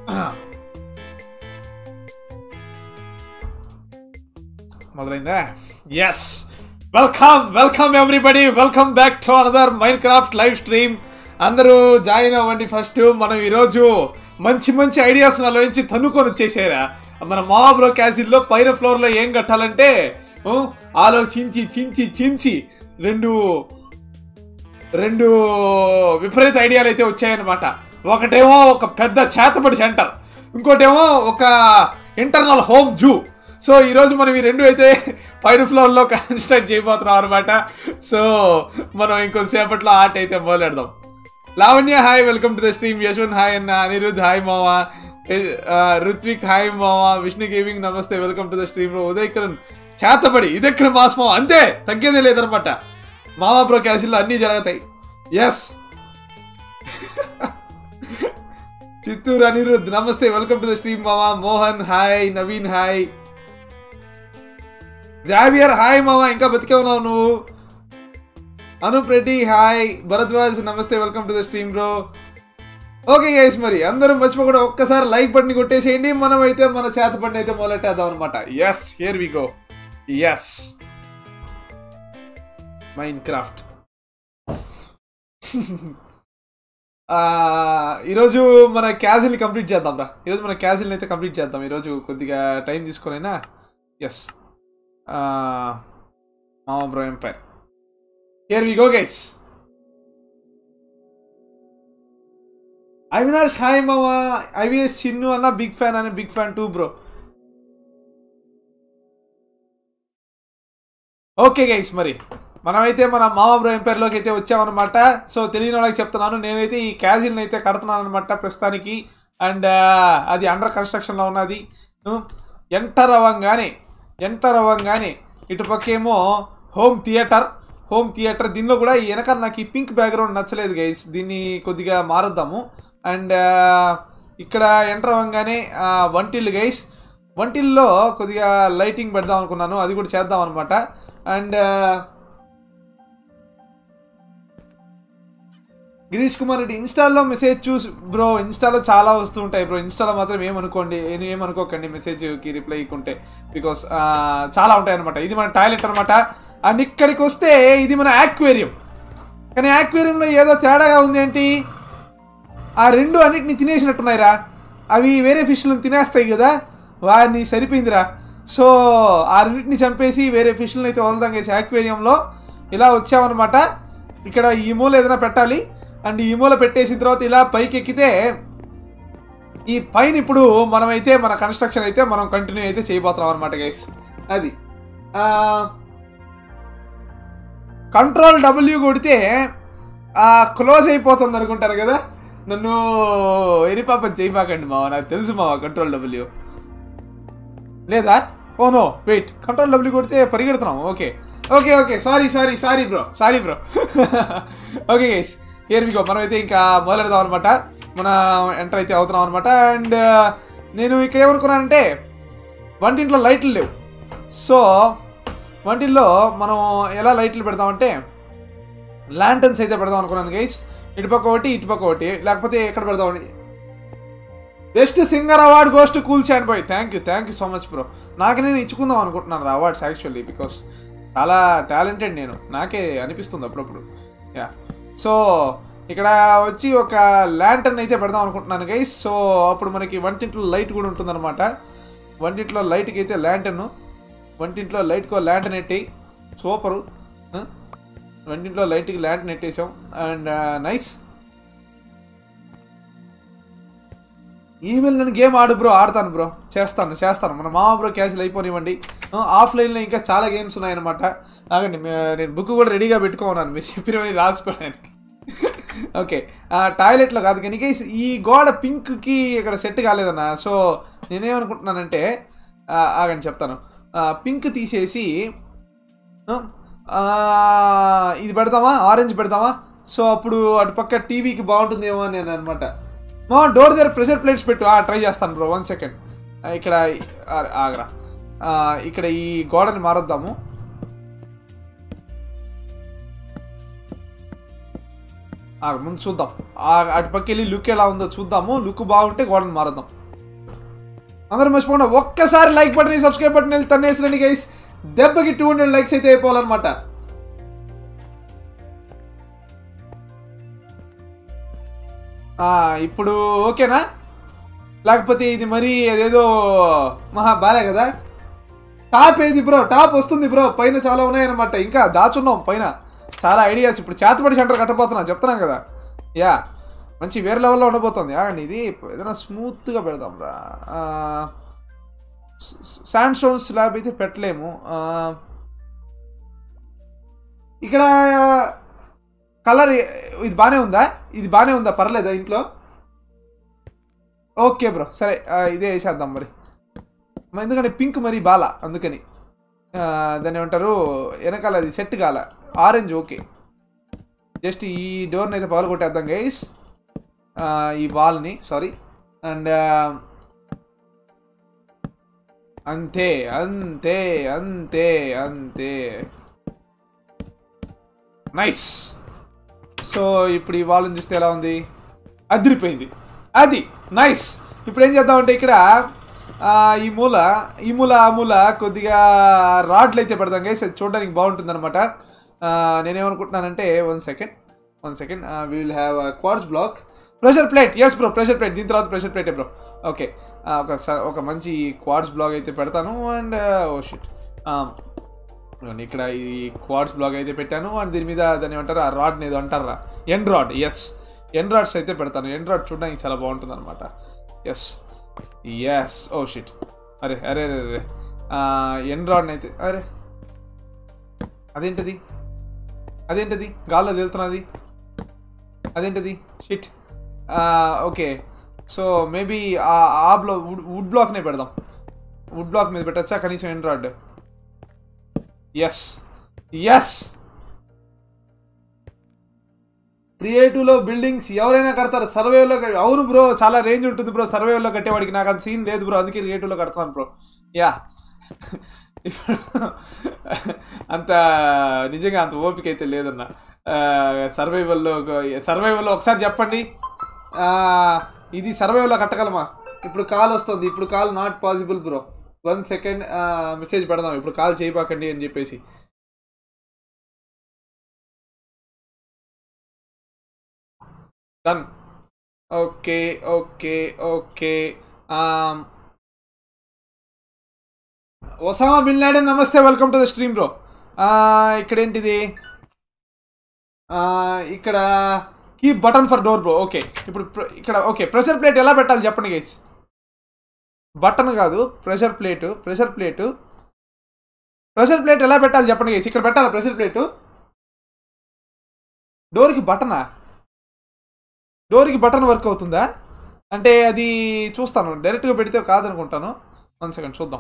మొదలైందా yes welcome welcome everybody welcome back to another Minecraft live stream అందరూ join అవ్వండి first మనం ఈరోజు మంచి మంచి ఐడియాస్ నాలోంచి తన్నుకొని వచ్చేసారా మన మహాబ్రో క్యాసిల్లో పైన ఫ్లోర్లో ఏం కట్టాలంటే ఊ, ఆలోచించి చించి చించి రెండు రెండు విపరీత ఐడియాలు అయితే వచ్చాయన్నమాట ఒకటేమో ఒక పెద్ద చేతబడి సెంటర్ ఇంకోటేమో ఒక ఇంటర్నల్ హోమ్ జూ సో ఈరోజు మనం ఈ రెండు అయితే పైన ఫ్లోర్లో కన్స్ట్రక్ట్ చేయబోతున్నాం అనమాట సో మనం ఇంకొంతసేపట్లో ఆర్ట్ అయితే మొదలెడదాం Lavanya hi welcome to the stream Yashwanth hi అన్న అనిరుద్ హాయ్ మావా రుత్విక్ హాయ్ మావా విష్ణు గేమింగ్ నమస్తే welcome to the stream Uday Kiran చేతబడి ఇదెక్కడ మాస్ మావ అంతే తగ్గేదే లేదనమాట మామా ప్రో క్యాషిల్లో అన్నీ జరుగుతాయి ఎస్ చిత్తూరు అనిరుద్ నమస్తే వెల్కమ్ టు ద స్ట్రీమ్ మామా Mohan hi Naveen hi Javier hi మామా ఇంకా బతికే ఉన్నావు నువ్వు అనూప్ రెడ్డి హాయ్ భరద్వాజ్ నమస్తే welcome to the stream bro okay guys మరి అందరూ మర్చిపోకుండా ఒక్కసారి లైక్ బటన్ కొట్టేసేయండి మనం అయితే మన చేత పడిని అయితే మొదలెట్టేద్దాం అనమాట yes here we go yes Minecraft ఈరోజు మన క్యాజిల్ని కంప్లీట్ చేద్దాం రా ఈరోజు మన క్యాజిల్ని అయితే కంప్లీట్ చేద్దాం ఈరోజు కొద్దిగా టైం తీసుకునైనా ఎస్ మామ bro empire here we go guys Avinash hi మామా ఐవిఎస్ చిన్ను అన్న బిగ్ ఫ్యాన్ అని big fan too bro okay guys మరి మనమైతే మన మామ బ్రో ఎంపైర్లోకి అయితే వచ్చామన్నమాట సో తెలియని వాళ్ళకి చెప్తున్నాను నేనైతే ఈ క్యాజిల్ని అయితే కడుతున్నాను అనమాట ప్రస్తుతానికి అండ్ అది అండర్ కన్స్ట్రక్షన్లో ఉన్నది ఎంటర్ అవ్వంగానే ఎంటర్ అవ్వంగానే ఇటుపక్కేమో హోమ్ థియేటర్ హోమ్ థియేటర్ దీనిలో కూడా ఈ వెనకాల నాకు ఈ పింక్ బ్యాక్గ్రౌండ్ నచ్చలేదు గైస్ దీన్ని కొద్దిగా మారుద్దాము అండ్ ఇక్కడ ఎంటర్ అవ్వగానే ఆ, వంటిల్లు గైస్ వంటిల్లో కొద్దిగా లైటింగ్ పెడదాం అనుకున్నాను అది కూడా చేద్దాం అనమాట అండ్ గిరీష్ కుమార్ రెడ్డి ఇన్స్టాల్లో మెసేజ్ చూసి బ్రో ఇన్స్టాలో చాలా వస్తూ ఉంటాయి బ్రో ఇన్స్టాలో మాత్రం ఏమనుకోండి ఏం- ఏమనుకోకండి మెసేజ్కి రిప్లై ఇవ్వకుంటే బికాస్ చాలా ఉంటాయి అనమాట ఇది మన టాయిలెట్ అనమాట అండ్ ఇక్కడికి వస్తే ఇది మన యాక్వేరియం కానీ యాక్వేరియంలో ఏదో తేడాగా ఉంది ఏంటి ఆ రెండు అన్నిటిని తినేసినట్టున్నాయిరా అవి వేరే ఫిష్లను తినేస్తాయి కదా వారిని సరిపోయిందిరా సో ఆ రెండింటిని చంపేసి వేరే ఫిష్లను అయితే వదలదాం చేసి యాక్వేరియంలో ఇలా వచ్చామన్నమాట ఇక్కడ ఈ మూల ఏదైనా పెట్టాలి అండ్ ఈ మూల పెట్టేసిన తర్వాత ఇలా పైకి ఎక్కితే ఈ పైన ఇప్పుడు మనమైతే మన కన్స్ట్రక్షన్ అయితే మనం కంటిన్యూ అయితే చేయబోతున్నాం అనమాట గైస్ అది కంట్రోల్ డబ్ల్యూ కొడితే క్లోజ్ అయిపోతుంది అనుకుంటారు కదా నన్ను ఎరిపాపం చేయమాకండి మావా నాకు తెలుసు మావా కంట్రోల్ డబ్ల్యూ లేదా oh no wait control W కొడితే పరిగెడుతున్నాం okay okay okay sorry sorry sorry bro sorry bro okay guys here we go మనం అయితే ఇంకా మొదలెడదాం అనమాట మన ఎంటర్ అయితే అవుతున్నాం అనమాట అండ్ నేను ఇక్కడ ఏమనుకున్నానంటే వంటింట్లో లైట్లు లేవు సో వంటిల్లో మనం ఎలా లైట్లు పెడదామంటే ల్యాంటన్స్ అయితే పెడదాం అనుకున్నాను గైస్ ఇటుపక్క ఒకటి ఇటుపక్క ఒకటి లేకపోతే ఎక్కడ పెడదామని best singer award goes to cool sand boy thank you thank you so much bro నాకు నేను ఇచ్చుకుందాం అనుకుంటున్నాను అవార్డ్స్ యాక్చువల్లీ బికాస్ చాలా టాలెంటెడ్ నేను నాకే అనిపిస్తుంది అప్పుడప్పుడు యా సో ఇక్కడ వచ్చి ఒక ల్యాంటర్న్ అయితే పెడదాం అనుకుంటున్నాను గైస్ సో అప్పుడు మనకి వంటింట్లో లైట్ కూడా ఉంటుందన్నమాట వంటింట్లో లైట్కి అయితే ల్యాంటర్ను వంటింట్లో లైట్కో ల్యాంటర్న్ ఎట్టి సూపరు ఆ? వంటింట్లో లైట్కి ల్యాంటర్న్ ఎట్టేసాం అండ్ నైస్ ఈమెయిల్ నేను గేమ్ ఆడు బ్రో ఆడతాను బ్రో చేస్తాను చేస్తాను మన మామ బ్రో క్యాన్సిల్ అయిపోనివ్వండి ఆఫ్లైన్లో ఇంకా చాలా గేమ్స్ ఉన్నాయన్నమాట ఆగండి మే- నేను బుక్ కూడా రెడీగా పెట్టుకోన్నాను మీరు చెప్పినవన్నీ రాసుకోవడానికి ఓకే టాయిలెట్లో కాదు కానీ guys, ఈ గోడ పింక్కి ఇక్కడ సెట్ కాలేదన్న సో నేనేమనుకుంటున్నానంటే ఆ, ఆగండి చెప్తాను పింక్ తీసేసి ఆ, ఆ, ఇది పెడదామా ఆరెంజ్ పెడదామా సో అప్పుడు అటుపక్క టీవీకి బాగుంటుందేమో అని నేను అనమాట మా డోర్ దగ్గర ప్రెషర్ ప్లేట్స్ పెట్టు ట్రై చేస్తాను బ్రో వన్ సెకండ్ ఇక్కడ ఆ, ఆగరా ఆ, ఇక్కడ ఈ గోడని మారొద్దాము ఆ, ముందు చూద్దాం ఆ, అటుపక్క వెళ్ళి లుక్ ఎలా ఉందో చూద్దాము లుక్ బాగుంటే గోడని మారుద్దాం అందరూ మర్చిపోకుండా ఒక్కసారి లైక్ బటన్ సబ్స్క్రైబ్ బటన్ వెళ్ళి తన్నేసిరండి గైస్ దెబ్బకి టూ హండ్రెడ్ లైక్స్ అయితే అయిపోవాలన్నమాట ఆ, ఇప్పుడు ఓకేనా లేకపోతే ఇది మరీ అదేదో మహా బాలే కదా టాప్ ఏది బ్రో టాప్ వస్తుంది బ్రో పైన చాలా ఉన్నాయన్నమాట ఇంకా దాచున్నాం పైన చాలా ఐడియాస్ ఇప్పుడు చేతపడి సెంటర్ కట్టబోతున్నా చెప్తున్నాం కదా యా మంచి వేరే లెవెల్లో ఉండబోతుంది అండి ఇది ఏదైనా స్మూత్గా పెడదాం రా శాండ్ స్టోన్ స్లాబ్ అయితే పెట్టలేము ఆ, ఇక్కడ కలర్ ఇది బాగానే ఉందా ఇది బాగానే ఉందా పర్లేదా ఇంట్లో ఓకే బ్రో సరే ఆ, ఇదే వేసేద్దాం మరి మ- ఎందుకంటే పింక్ మరి బాల అందుకని ఆ, దాన్ని ఏమంటారు వెనకాల అది సెట్ కాల ఆరెంజ్ ఓకే జస్ట్ ఈ డోర్ని అయితే పగల కొట్టేద్దాం గైస్ ఈ వాల్ని సారీ అండ్ అంతే అంతే అంతే అంతే నైస్ సో ఇప్పుడు ఈ వాల్ని చూస్తే ఎలా ఉంది అదిరిపోయింది అది నైస్ ఇప్పుడు ఏం చేద్దామంటే ఇక్కడ ఆ, ఈ మూల ఈ మూల ఆ మూల కొద్దిగా రాడ్లు అయితే పెడదాం గైస్ అది చూడడానికి బాగుంటుంది అనమాట నేనేమనుకుంటున్నానంటే one second one second we will have quartz block pressure plate yes bro pressure plate దీని తర్వాత ప్రెషర్ ప్లేటే బ్రో ఓకే ఒక స- ఒక మంచి క్వార్ట్స్ బ్లాక్ అయితే పెడతాను అండ్ ఓ షిట్ ఇదిగోండి ఇక్కడ ఈ క్వాడ్స్ బ్లాగ్ అయితే పెట్టాను అండ్ దీని మీద దాన్ని ఏమంటారు ఆ రాడ్ ఏదో అంటారా end rod yes end rods అయితే పెడతాను ఎండ్ రాడ్ చూడడానికి చాలా బాగుంటుంది అనమాట ఎస్ ఎస్ ఓ షిట్ అరే అరే అరే అరే ఎండ్ రాడ్ అయితే అరే అదేంటది అదేంటది గాల్లో తేలుతున్నది అదేంటది shit okay so maybe ah blow wood wood బ్లాక్నే పెడదాం వుడ్ బ్లాక్ మీద పెట్టచ్చా కనీసం ఎండ్ రాడ్ ఎస్ ఎస్ క్రియేటివ్లో బిల్డింగ్స్ ఎవరైనా కడతారు సర్వేలో అవును బ్రో చాలా రేంజ్ ఉంటుంది బ్రో సర్వేలో కట్టేవాడికి నాకు అంత సీన్ లేదు బ్రో అందుకే క్రియేటివ్లో కడతాను బ్రో యా ఇప్పుడు అంత నిజంగా అంత ఓపిక అయితే లేదన్న సర్వైవల్లో సర్వైవల్లో ఒకసారి చెప్పండి ఆ, ఇది సర్వైవల్లో కట్టగలమా ఇప్పుడు కాల్ వస్తుంది ఇప్పుడు call not possible bro one second message పెడదాం ఇప్పుడు కాల్ చేయబాకండి అని చెప్పేసి done okay okay okay Osama bin Laden నమస్తే welcome to the stream bro ఇక్కడ ఏంటిది ఆ, ఇక్కడ key button for door bro okay ఇప్పుడు ప్ర- ఇక్కడ ఓకే ప్రెషర్ ప్లేట్ ఎలా పెట్టాలి చెప్పండి గైస్ బటన్ కాదు pressure plate pressure plate pressure plate ఎలా పెట్టాలి చెప్పండి గైస్ ఇక్కడ పెట్టాలా ప్రెషర్ ప్లేటు డోర్కి బటనా డోర్కి బటన్ వర్క్ అవుతుందా అంటే అది చూస్తాను డైరెక్ట్గా పెడితే కాదనుకుంటాను వన్ సెకండ్ చూద్దాం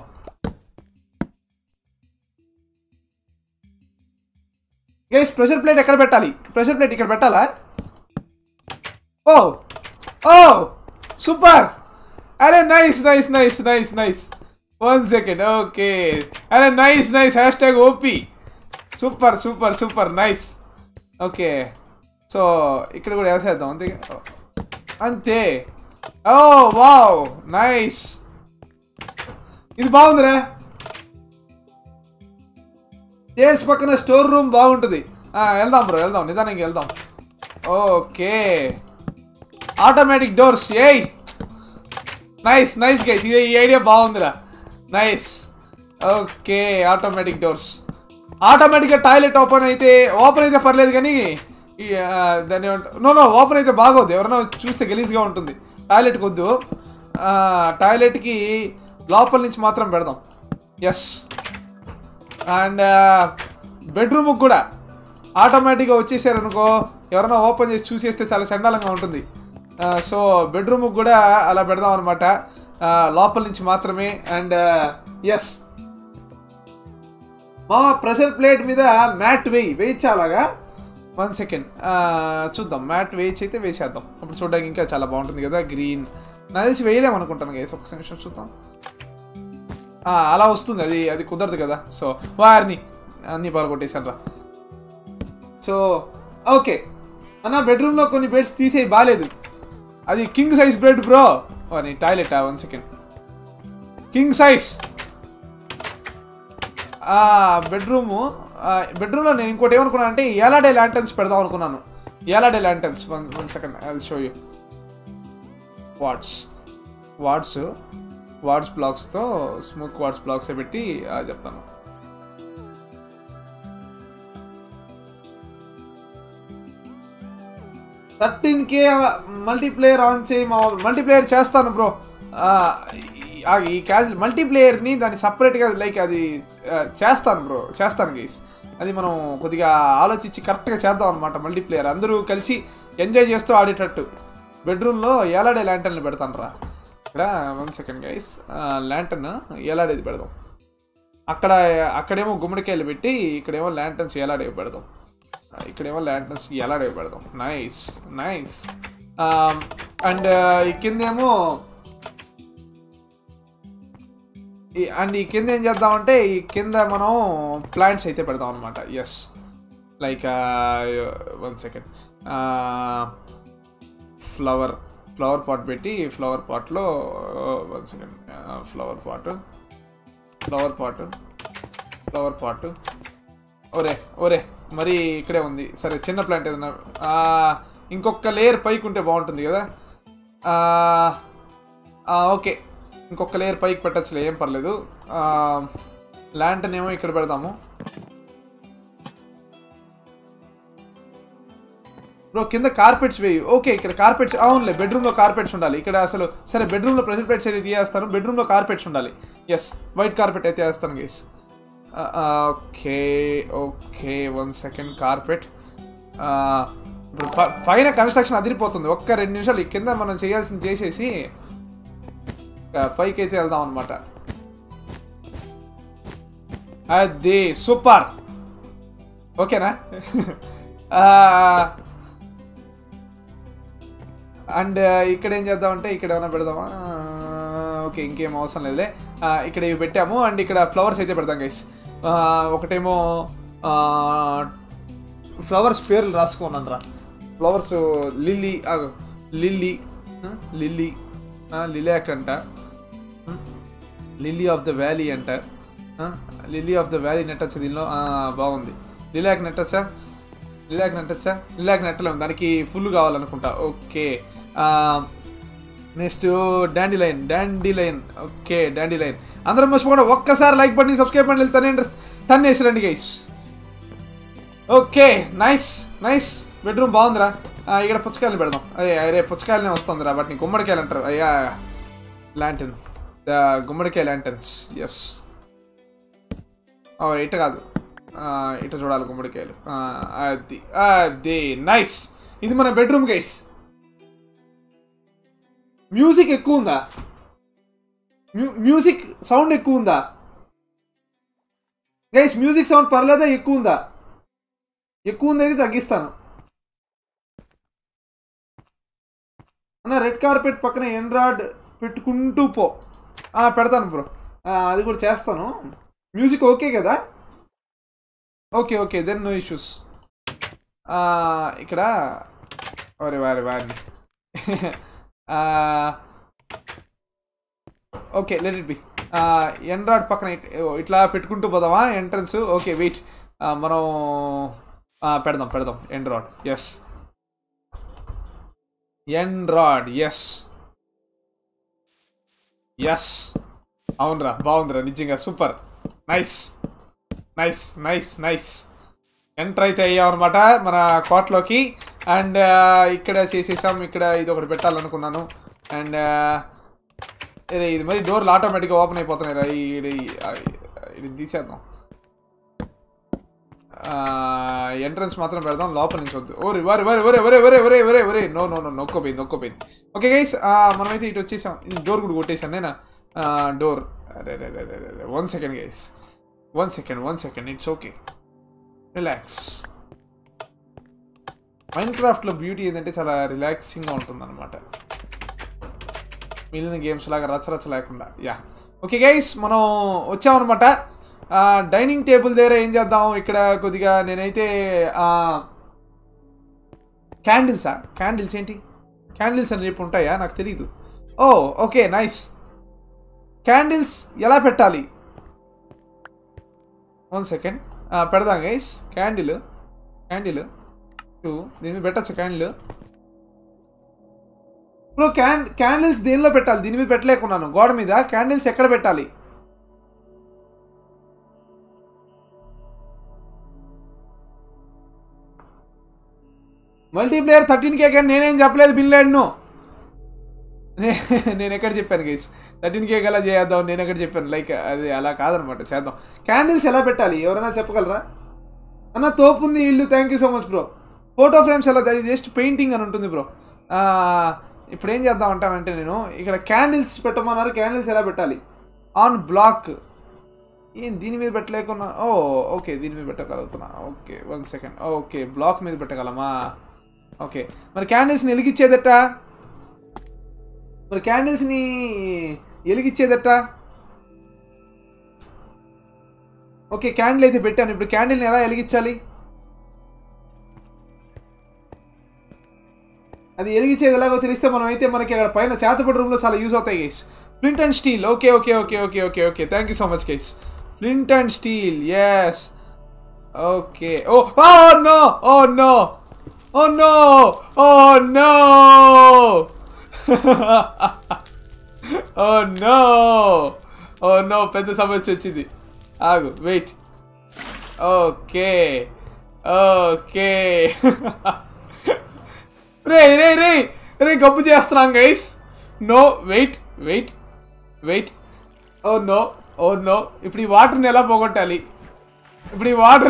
గైస్ ప్రెషర్ ప్లేట్ ఎక్కడ పెట్టాలి ప్రెషర్ ప్లేట్ ఇక్కడ పెట్టాలా ఓ ఓ సూపర్ అరే nice nice nice nice nice one second okay అరే nice nice hashtag OP super super super nice okay so ఇక్కడ కూడా వేసేద్దాం అంతే అంతే ఓ వావ్ నైస్ ఇది బాగుందిరా స్టేర్స్ పక్కన స్టోర్ రూమ్ బాగుంటుంది ఆ, వెళ్దాం బ్రో వెళ్దాం నిదానంగా వెళ్దాం ఓకే ఆటోమేటిక్ డోర్స్ ఏయ్ నైస్ నైస్ గైస్ ఇది ఈ ఐడియా బాగుందిరా నైస్ ఓకే ఆటోమేటిక్ డోర్స్ ఆటోమేటిక్గా టాయిలెట్ ఓపెన్ అయితే ఓపెన్ అయితే పర్లేదు కానీ ఈ, ఆ, దాన్ని నో నో ఓపెన్ అయితే బాగోదు ఎవరైనా చూస్తే గలీజ్గా ఉంటుంది టాయిలెట్కి వద్దు ఆ, టాయిలెట్కి లోపల నుంచి మాత్రం పెడదాం ఎస్ అండ్ బెడ్రూమ్కి కూడా ఆటోమేటిక్గా వచ్చేసారు అనుకో ఎవరైనా ఓపెన్ చేసి చూసేస్తే చాలా చండాలంగా ఉంటుంది సో బెడ్రూమ్కి కూడా అలా పెడదాం అనమాట లోపల నుంచి మాత్రమే అండ్ ఎస్ మా ప్రెషర్ ప్లేట్ మీద మ్యాట్ వేయి వేయచ్చా అలాగా వన్ సెకండ్ చూద్దాం మ్యాట్ వేయచ్చు అయితే వేసేద్దాం అప్పుడు చూడడానికి ఇంకా చాలా బాగుంటుంది కదా గ్రీన్ నా తెలిసి వేయలేము అనుకుంటాను గైస్ ఒక నిమిషం చూద్దాం ఆ, అలా వస్తుంది అది అది కుదరదు కదా సో వారిని అన్ని పాలు కొట్టేశాను రా సో ఓకే అన్న బెడ్రూమ్లో కొన్ని బెడ్స్ తీసేయి బాగాలేదు అది కింగ్ సైజ్ బెడ్ బ్రో అని toilet one second king size bedroom బెడ్రూమ్లో నేను ఇంకోటి ఏమనుకున్నాను అంటే ఏలాడే ల్యాంటన్స్ పెడదాం అనుకున్నాను ఏలాడే lanterns one one second I show you what's what's what's బ్లాక్స్తో స్మూత్ వాట్స్ బ్లాక్స్ పెట్టి ఆ, చెప్తాను థర్టీన్ కే మల్టీప్లేయర్ ఆన్ చేయి మా మల్టీప్లేయర్ చేస్తాను బ్రో ఈ క్యాజువల్ మల్టీప్లేయర్ని దాన్ని సపరేట్గా లైక్ అది ఆ, చేస్తాను బ్రో చేస్తాను గైస్ అది మనం కొద్దిగా ఆలోచించి కరెక్ట్గా చేద్దాం అనమాట మల్టీప్లేయర్ అందరూ కలిసి ఎంజాయ్ చేస్తూ ఆడేటట్టు బెడ్రూమ్లో ఏలాడే ల్యాంటర్ని పెడతాను రా ఇక్కడ వన్ సెకండ్ గైస్ ల్యాంటర్న్ ఏలాడేది పెడదాం అక్కడ అక్కడేమో గుమ్మడికాయలు పెట్టి ఇక్కడేమో ల్యాంటర్న్స్ ఏలాడేవి పెడదాం ఇక్కడేమో ల్యాంటర్న్స్ ఎలాడేవి పెడదాం నైస్ నైస్ అండ్ ఈ కిందేమో ఈ- అండ్ ఈ కింద ఏం చేద్దామంటే ఈ కింద మనం ప్లాంట్స్ అయితే పెడదాం అనమాట yes like one second flower flower pot పెట్టి ఫ్లవర్ పాట్లో one second flower pot flower pot flower pot ఒరే ఒరే మరి ఇక్కడే ఉంది సరే చిన్న ప్లాంట్ ఏదన్నా ఆ, ఇంకొక లేయర్ పైకి ఉంటే బాగుంటుంది కదా ఆ, ఆ, ఓకే ఇంకొక లేయర్ పైకి పెట్టచ్చులే ఏం పర్లేదు ల్యాంటన్ ఏమో ఇక్కడ పెడదాము బ్రో కింద కార్పెట్స్ వేయి ఓకే ఇక్కడ కార్పెట్స్ అవునులే బెడ్రూమ్లో కార్పెట్స్ ఉండాలి ఇక్కడ అసలు సరే బెడ్రూమ్లో ప్రెజెంట్ బెడ్స్ అయితే తీయేస్తాను బెడ్రూమ్లో కార్పెట్స్ ఉండాలి ఎస్ వైట్ కార్పెట్ అయితే వేస్తాను guys okay okay one second carpet ఇప్పుడు ప- పైన కన్స్ట్రక్షన్ అదిరిపోతుంది ఒక్క రెండు నిమిషాలు ఈ కింద మనం చేయాల్సింది చేసేసి ఆ, పైకి అయితే వెళ్దాం అనమాట అది సూపర్ ఓకేనా అండ్ ఇక్కడ ఏం చేద్దామంటే ఇక్కడ ఏమైనా పెడదామా ఓకే ఇంకేం అవసరం లేదులే ఆ, ఇక్కడ ఇవి పెట్టాము అండ్ ఇక్కడ ఫ్లవర్స్ అయితే పెడదాం గైస్ ఒకటేమో ఫ్లవర్స్ పేర్లు రాసుకున్నాను రా ఫ్లవర్స్ లిల్లీ ఆగు, లిల్లీ ఆ, లిల్లీ ఆ, లిలాక్ అంట లిల్లీ ఆఫ్ ద వ్యాలీ అంట లిల్లీ ఆఫ్ ద వ్యాలీ నెట్టచ్చు దీనిలో ఆ, బాగుంది లిలాక్ నెట్టచ్చా లిలాక్ నెట్టచ్చా లిలాక్ నెట్టలేము దానికి ఫుల్ కావాలనుకుంటా okay next dandelion dandelion okay dandelion అందరం మర్చిపోకుండా ఒక్కసారి లైక్ బటన్ సబ్స్క్రైబ్ బటన్ తనే తన్నేసి రండి guys okay nice nice bedroom బాగుందిరా ఆ, ఇక్కడ పుచ్చకాయలు పెడదాం అయ్యే అరే పుచ్చకాయలనే వస్తుందిరా వాటిని గుమ్మడికాయలు అంటారు అయ్యా ల్యాంటన్ ద గుమ్మడికాయ ల్యాంటన్స్ ఎస్ ఇట కాదు ఆ, ఇట చూడాలి గుమ్మడికాయలు ఆ, అది అది నైస్ ఇది మన బెడ్రూమ్ గైస్ మ్యూజిక్ ఎక్కువ ఉందా మ్యూ- మ్యూజిక్ సౌండ్ ఎక్కువ ఉందా గైస్ మ్యూజిక్ సౌండ్ పర్లేదా ఎక్కువ ఉందా ఎక్కువ ఉంది అయితే తగ్గిస్తాను అన్న రెడ్ కార్పెట్ పక్కన ఎండ్రాయిడ్ పెట్టుకుంటూ పో ఆ, పెడతాను బ్రో ఆ, అది కూడా చేస్తాను మ్యూజిక్ ఓకే కదా okay okay then no issues ఇక్కడ వారి వారి వారిని okay let it be android పక్కన ఇట్- ఇట్లా పెట్టుకుంటూ పోదామా ఎంట్రన్స్ ఓకే వెయిట్ మనం ఆ, పెడదాం పెడదాం android yes android yes yes అవునరా బాగుందిరా నిజంగా super nice nice nice nice enter అయితే అయ్యాం అనమాట మన కోట్లోకి అండ్ ఇక్కడ చేసేసాం ఇక్కడ ఇది ఒకటి పెట్టాలనుకున్నాను అండ్ ఇది మరి డోర్లు ఆటోమేటిక్గా ఓపెన్ అయిపోతున్నాయి రా ఇది ఇది తీసేద్దాం ఎంట్రన్స్ మాత్రం పెడదాం లోపల నుంచి వద్దు ఓరే వరే వరే వరే వరే వరే వరే వరే వరే నో నో నో నొక్కోపోయింది నొక్కోపోయింది ఓకే గైస్ మనమైతే ఇటు వచ్చేసాం డోర్ కూడా కొట్టేసాను నేనా డోర్ అరే రే రే రే రే one second guys one second one second it's okay relax మైండ్ క్రాఫ్ట్లో బ్యూటీ ఏంటంటే చాలా రిలాక్సింగ్గా ఉంటుంది అనమాట మిగిలిన గేమ్స్ లాగా రచ్చరచ్చ లేకుండా యా ఓకే గైస్ మనం వచ్చామన్నమాట డైనింగ్ టేబుల్ దగ్గర ఏం చేద్దాం ఇక్కడ కొద్దిగా నేనైతే క్యాండిల్సా క్యాండిల్స్ ఏంటి క్యాండిల్స్ అని చెప్పి ఉంటాయా నాకు తెలియదు ఓ ఓకే నైస్ క్యాండిల్స్ ఎలా పెట్టాలి వన్ సెకండ్ పెడదాం గైస్ క్యాండిల్ క్యాండిల్ టూ దీని మీద పెట్టచ్చు క్యాండిల్ ఇప్పుడు క్యాన్ క్యాండిల్స్ దేనిలో పెట్టాలి దీని మీద పెట్టలేకున్నాను గోడ మీద క్యాండిల్స్ ఎక్కడ పెట్టాలి మల్టీప్లేయర్ థర్టీన్ కే కానీ నేనేం చెప్పలేదు బిల్లాడ్ను నేను ఎక్కడ చెప్పాను గైస్ థర్టీన్ కే అలా చేద్దాం నేను ఎక్కడ చెప్పాను లైక్ అది అలా కాదనమాట చేద్దాం క్యాండిల్స్ ఎలా పెట్టాలి ఎవరైనా చెప్పగలరా అన్న తోపు ఉంది ఇల్లు thank you so much bro photo frames ఎలా అది జస్ట్ పెయింటింగ్ అని ఉంటుంది బ్రో ఇప్పుడు ఏం చేద్దాం అంటానంటే నేను ఇక్కడ క్యాండిల్స్ పెట్టమన్నారు క్యాండిల్స్ ఎలా పెట్టాలి ఆన్ బ్లాక్ ఏం దీని మీద పెట్టలేకున్నా ఓ ఓకే దీని మీద పెట్టగలుగుతున్నా okay one second okay block మీద పెట్టగలమా ఓకే మరి క్యాండిల్స్ని వెలిగించేదట మరి క్యాండిల్స్ని వెలిగించేదట ఓకే క్యాండిల్ అయితే పెట్టాను ఇప్పుడు క్యాండిల్ని ఎలా వెలిగించాలి అది వెలిగించేది ఎలాగో తెలిస్తే మనం అయితే మనకి అక్కడ పైన చేతపడి రూమ్లో చాలా యూజ్ అవుతాయి guys flint and steel okay okay okay okay okay okay thank you so much guys flint and steel yes okay oh oh no oh no oh no oh no oh no oh no పెద్ద సమస్య వచ్చింది ఆగు wait okay okay రే రే రే రే గబ్బు చేస్తున్నాం guys no wait wait wait oh no oh no ఇప్పుడు ఈ వాటర్ని ఎలా పోగొట్టాలి ఇప్పుడు ఈ వాటర్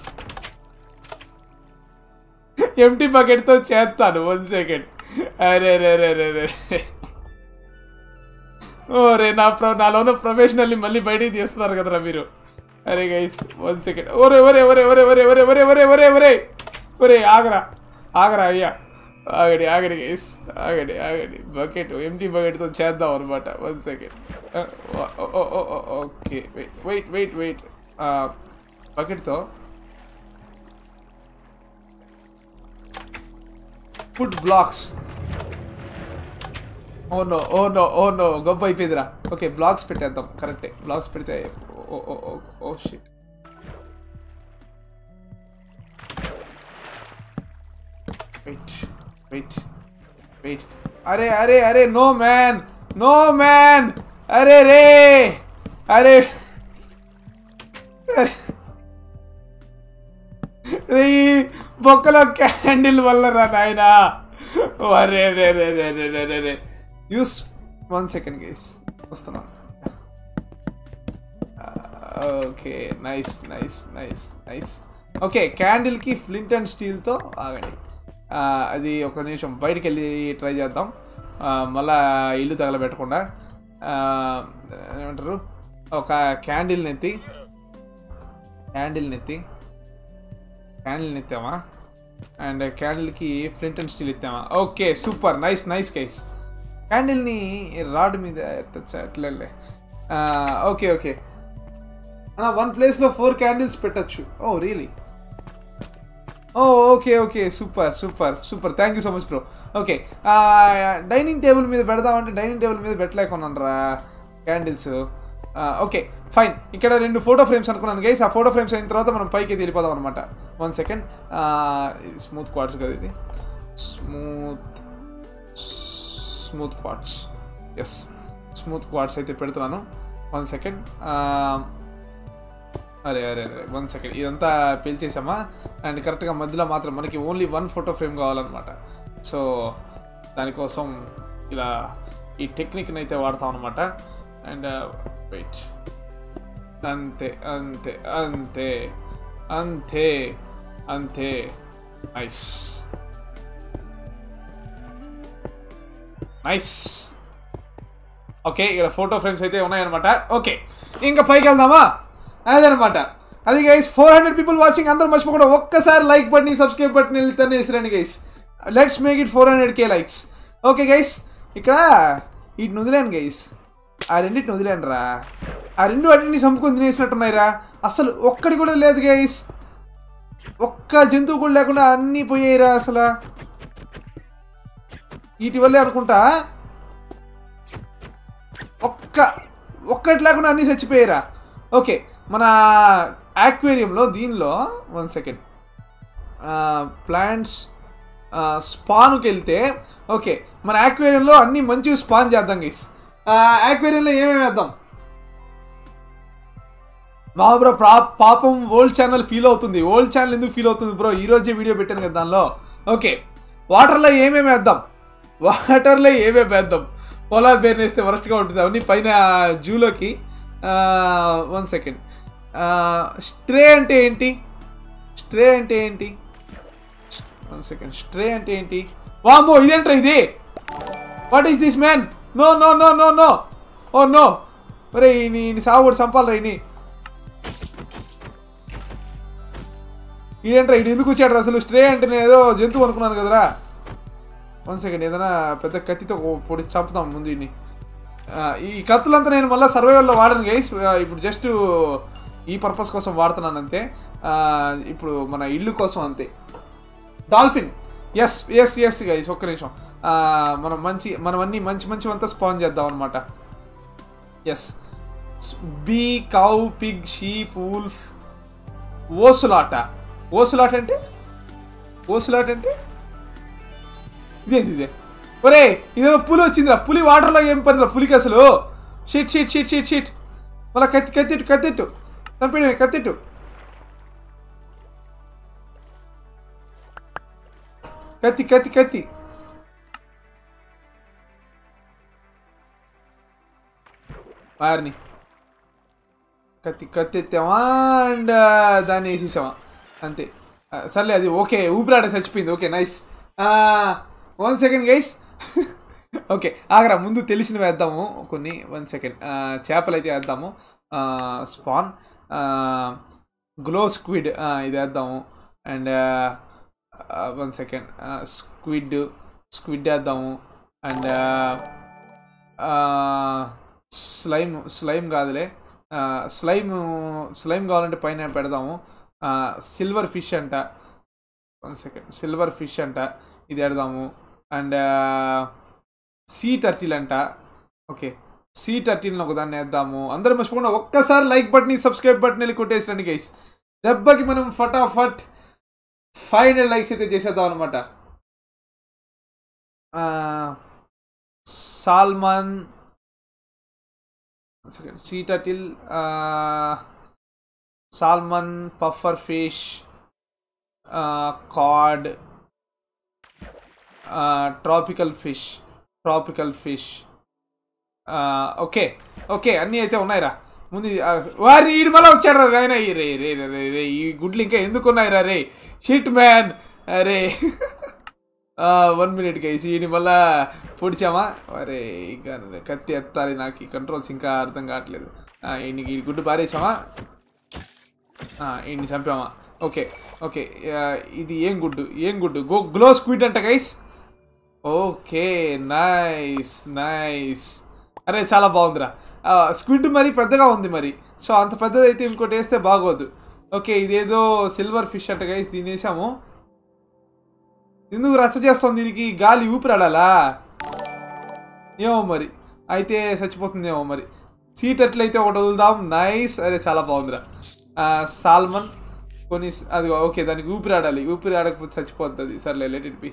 ఎంటీ బకెట్తో చేస్తాను వన్ సెకండ్ అరే రే రే రే రే ఓ రే నా ప్రొ నాలో ఉన్న ప్రొఫెషనల్ని మళ్ళీ బయటికి తీస్తున్నారు కదరా మీరు అరే గైస్ వన్ సెకండ్ ఒరే ఒరే ఒరే ఒరే ఒరే ఒరే ఒరే ఒరే ఒరే ఒరే ఒరే ఆగరా ఆగరా అయ్యా ఆగడి ఆగడి గైస్ ఆగడి ఆగడి బకెట్ ఎంటీ బకెట్తో చేద్దాం అనమాట one second okay wait wait wait బకెట్తో food blocks oh no oh no oh no గొప్ప అయిపోయిందిరా ఓకే బ్లాక్స్ పెట్టేద్దాం కరెక్టే బ్లాక్స్ పెడితే oh oh oh oh shit wait wait wait అరే అరే అరే నో మ్యాన్ నో మ్యాన్ అరే రే అరే రే బొక్కలో క్యాండిల్ వల్ల రా నాయనా అరే రే రే రే రే రే రే రే యూస్ వన్ సెకండ్ గైస్ వస్తున్నాను okay nice nice nice nice okay క్యాండిల్కి ఫ్లింట్ అండ్ స్టీల్తో ఆగండి ఆ, అది ఒక నిమిషం బయటికి వెళ్ళి ట్రై చేద్దాం ఆ, మళ్ళా ఇల్లు తగలబెట్టకుండా ఆ, ఏమంటారు ఒక క్యాండిల్ నెత్తి క్యాండిల్ నెత్తి క్యాండిల్ ఎత్తామా అండ్ క్యాండిల్కి ఫ్లింట్ అండ్ స్టీల్ ఎత్తామా okay super nice nice guys క్యాండిల్ని రాడ్ మీద ఎట్టచ్చా అట్లే ఓకే ఓకే అన్న వన్ ప్లేస్లో ఫోర్ క్యాండిల్స్ పెట్టచ్చు oh really oh okay okay super super super thank you so much bro okay dining table మీద పెడదామంటే డైనింగ్ టేబుల్ మీద పెట్టలేకున్నాను రా క్యాండిల్స్ ఓకే ఫైన్ ఇక్కడ రెండు ఫోటో ఫ్రేమ్స్ అనుకున్నాను గైస్ ఆ ఫోటో ఫ్రేమ్స్ అయిన తర్వాత మనం పైకి వెళ్ళిపోదాం అనమాట వన్ సెకండ్ స్మూత్ క్వాడ్స్ కదా ఇది smooth smooth quartz yes smooth quartz అయితే పెడుతున్నాను వన్ సెకండ్ అరే అరే అరే వన్ సెకండ్ ఇదంతా పిలిచేసామా అండ్ కరెక్ట్గా మధ్యలో మాత్రం మనకి ఓన్లీ వన్ ఫోటో ఫ్రేమ్ కావాలన్నమాట సో దానికోసం ఇలా ఈ టెక్నిక్ని అయితే వాడతాం అనమాట అండ్ వెయిట్ అంతే అంతే అంతే అంతే అంతే నైస్ నైస్ ఓకే ఇక్కడ ఫోటో ఫ్రేమ్స్ అయితే ఉన్నాయన్నమాట ఓకే ఇంకా పైకి వెళ్దామా అదనమాట అది guys four hundred people watching అందరూ మర్చిపోకుండా ఒక్కసారి లైక్ బటన్ సబ్స్క్రైబ్ బటన్ వెళ్తానే వేసిరండి guys let's make it four hundred K likes okay guys ఇక్కడ వీటిని వదిలేను గైస్ ఆ రెండింటిని వదిలేను రా ఆ రెండు వాటిని చంపుకొని తినేసినట్టున్నాయిరా అసలు ఒక్కడి కూడా లేదు గైస్ ఒక్క జంతువు కూడా లేకుండా అన్నీ పోయాయిరా అసలు వీటి వల్లే అనుకుంటా ఒక్క ఒక్కటి లేకుండా అన్నీ చచ్చిపోయారా ఓకే మన యాక్వేరియంలో దీనిలో వన్ సెకండ్ ప్లాంట్స్ స్పాన్కి వెళ్తే ఓకే మన యాక్వేరియంలో అన్ని మంచిగా స్పాన్ చేద్దాం గైస్ యాక్వేరియంలో ఏమేమి వేద్దాం మా బ్రో ప్రా పాపం ఓల్డ్ ఛానల్ ఫీల్ అవుతుంది ఓల్డ్ ఛానల్ ఎందుకు ఫీల్ అవుతుంది బ్రో ఈ రోజే వీడియో పెట్టాను కదా దానిలో ఓకే వాటర్లో ఏమేమి వేద్దాం వాటర్లో ఏమేమి వేద్దాం పోలార్ బేర్ వేస్తే వరస్ట్గా ఉంటుంది అవన్నీ పైన జూలోకి వన్ సెకండ్ స్ట్రే అంటే ఏంటి స్ట్రే అంటే ఏంటి వన్ సెకండ్ స్ట్రే అంటే ఏంటి వామో ఇదేంట్రా ఇది what is this man no no no no no oh no ఒరే ఈయన ఈయన సాగుడు చంపాలరా ఈయన ఈడేంట్రా ఇది ఎందుకు వచ్చాడు అసలు స్ట్రే అంటే నేను ఏదో జంతువు అనుకున్నాను కదరా వన్ సెకండ్ ఏదైనా పెద్ద కత్తితో ఓ- పొడి చంపుతాం ముందు ఇన్ని ఈ కత్తులంతా నేను మళ్ళీ సర్వైవల్లో వాడను గైస్ ఇప్పుడు జస్ట్ ఈ పర్పస్ కోసం వాడుతున్నాను అంతే ఆ, ఇప్పుడు మన ఇల్లు కోసం అంతే dolphin yes yes yes guys ఒక్క నిమిషం ఆ, మనం మంచి మనం అన్ని మంచి మంచి అంతా స్పాన్ చేద్దాం అనమాట yes bee cow pig sheep wolf ocelot ocelot అంటే ఓసులాట అంటే ఇదేంటి ఇదే ఒరే ఇదేదో పులి వచ్చిందిరా పులి వాటర్లో ఏం పనిరా పులికి అసలు shit shit shit shit shit మళ్ళీ కత్తి కత్తిట్టు కత్తిట్టు చంపేయడమే కత్తిట్టు కత్తి కత్తి కత్తి వారిని కత్తి కత్తి ఎత్తామా అండ్ దాన్ని వేసేసామా అంతే ఆ, సర్లే అది ఓకే ఊపిరాడ చచ్చిపోయింది okay nice one second guys okay ఆగరా ముందు తెలిసినవి వేద్దాము కొన్ని వన్ సెకండ్ చేపలు అయితే వేద్దాము స్పాన్ గ్లో స్క్విడ్ ఇది వేద్దాము and one second squid squid వేద్దాము అండ్ స్లైమ్ స్లైమ్ కాదులే స్లైమ్ స్లైమ్ కావాలంటే పైన పెడదాము సిల్వర్ ఫిష్ అంట వన్ సెకండ్ సిల్వర్ ఫిష్ అంట ఇది పెడదాము అండ్ సీ టర్టిల్ అంట ఓకే సీ టర్టిల్ని ఒకదాన్ని వేద్దాము అందరూ మర్చిపోకుండా ఒక్కసారి లైక్ బటన్ సబ్స్క్రైబ్ బటన్ వెళ్ళి కొట్టేసిరండి గైస్ దెబ్బకి మనం ఫటాఫట్ ఫైవ్ హండ్రెడ్ లైక్స్ అయితే చేసేద్దాం అనమాట salmon second sea turtle salmon puffer fish card tropical fish tropical fish okay okay అన్నీ అయితే ఉన్నాయిరా ముందు ఇది, ఆ, వారి ఈడు మళ్ళీ వచ్చాడు రా రే రే రే రే రే రే ఈ గుడ్లు ఇంకా ఎందుకు ఉన్నాయిరా రే షిట్ మ్యాన్ అరే వన్ మినిట్ గైస్ ఈయన మళ్ళా పొడిచామా అరే ఇంకా కత్తి ఎత్తాలి నాకు ఈ కంట్రోల్స్ ఇంకా అర్థం కావట్లేదు ఈయనకి ఈ గుడ్డు పారేసామా ఈయన్ని చంపామా ఓకే ఓకే ఆ, ఇది ఏం గుడ్డు ఏం గుడ్డు గో గ్లో స్క్విడ్ అంట గైస్ ఓకే నైస్ నైస్ అరే చాలా బాగుందిరా స్క్విడ్ మరి పెద్దగా ఉంది మరి సో అంత పెద్దది అయితే ఇంకోటి వేస్తే బాగోదు ఓకే ఇదేదో సిల్వర్ ఫిష్ అంట గైస్ దీన్ని వేసాము ఎందుకు రచ్చ చేస్తాం దీనికి గాలి ఊపిరాడాలా ఏమో మరి అయితే చచ్చిపోతుందేమో మరి సీట్ ఎట్లయితే ఒకటి వదులుదాం నైస్ అరే చాలా బాగుందిరా ఆ, సాల్మన్ కొన్ని స్- అది ఓకే దానికి ఊపిరాడాలి ఊపిరి ఆడకపోతే చచ్చిపోతుంది సర్లే లెట్ ఇట్ బి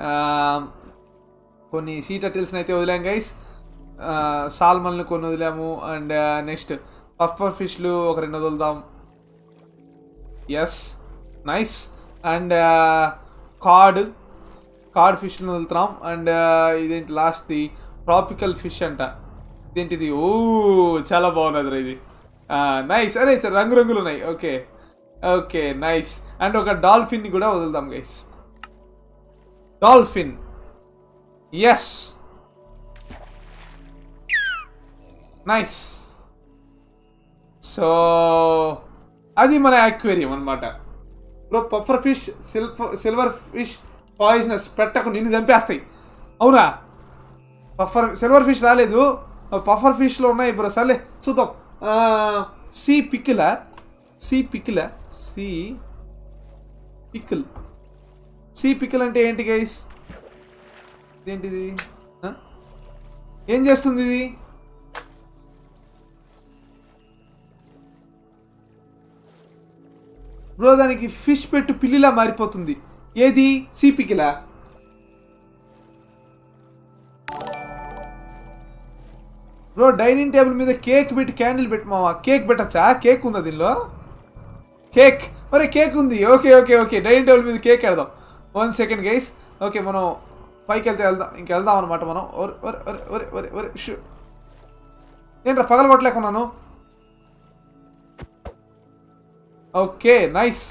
కొన్ని సీ టర్టిల్స్ని అయితే వదిలాం గైస్ సాల్మన్లు కొన్ని వదిలాము అండ్ నెక్స్ట్ పఫర్ ఫిష్లు ఒక రెండు వదులుదాం yes nice and card card ఫిష్ని వదులుతున్నాం అండ్ ఇదేంటి లాస్ట్ది ట్రాపికల్ ఫిష్ అంట ఇదేంటిది ఓ చాలా బాగున్నది రా ఇది నైస్ అరే చ- రంగురంగులు ఉన్నాయి ఓకే ఓకే నైస్ అండ్ ఒక డాల్ఫిన్ కూడా వదులుదాం guys dolphin yes nice so అది మన యాక్వేరియం అనమాట bro puffer fish silver silver fish poisonous పెట్టకు నిన్ను చంపేస్తాయి అవునా పఫర్ సిల్వర్ ఫిష్ రాలేదు పఫర్ ఫిష్లో ఉన్నాయి బ్రో సర్లే చూద్దాం sea pickle sea pickle sea pickle sea pickle అంటే ఏంటి గైస్ ఏంటిది ఆ? ఏం చేస్తుంది ఇది బ్రో దానికి ఫిష్ పెట్టు పిల్లిలా మారిపోతుంది ఏది సీపికిలా బ్రో డైనింగ్ టేబుల్ మీద కేక్ పెట్టి క్యాండిల్ పెట్టి మావా కేక్ పెట్టచ్చా కేక్ ఉందా దీనిలో కేక్ మరి కేక్ ఉంది okay okay okay dining table మీద కేక్ వెళ్దాం వన్ సెకండ్ గైస్ ఓకే మనం పైకి వెళ్తే వెళ్దాం ఇంక వెళ్దాం అనమాట మనం ఒరే ఒరే ఒరే ఒరే ఒరే ఒరే షూ ఏంట్రా పగల కొట్టలేకున్నాను okay nice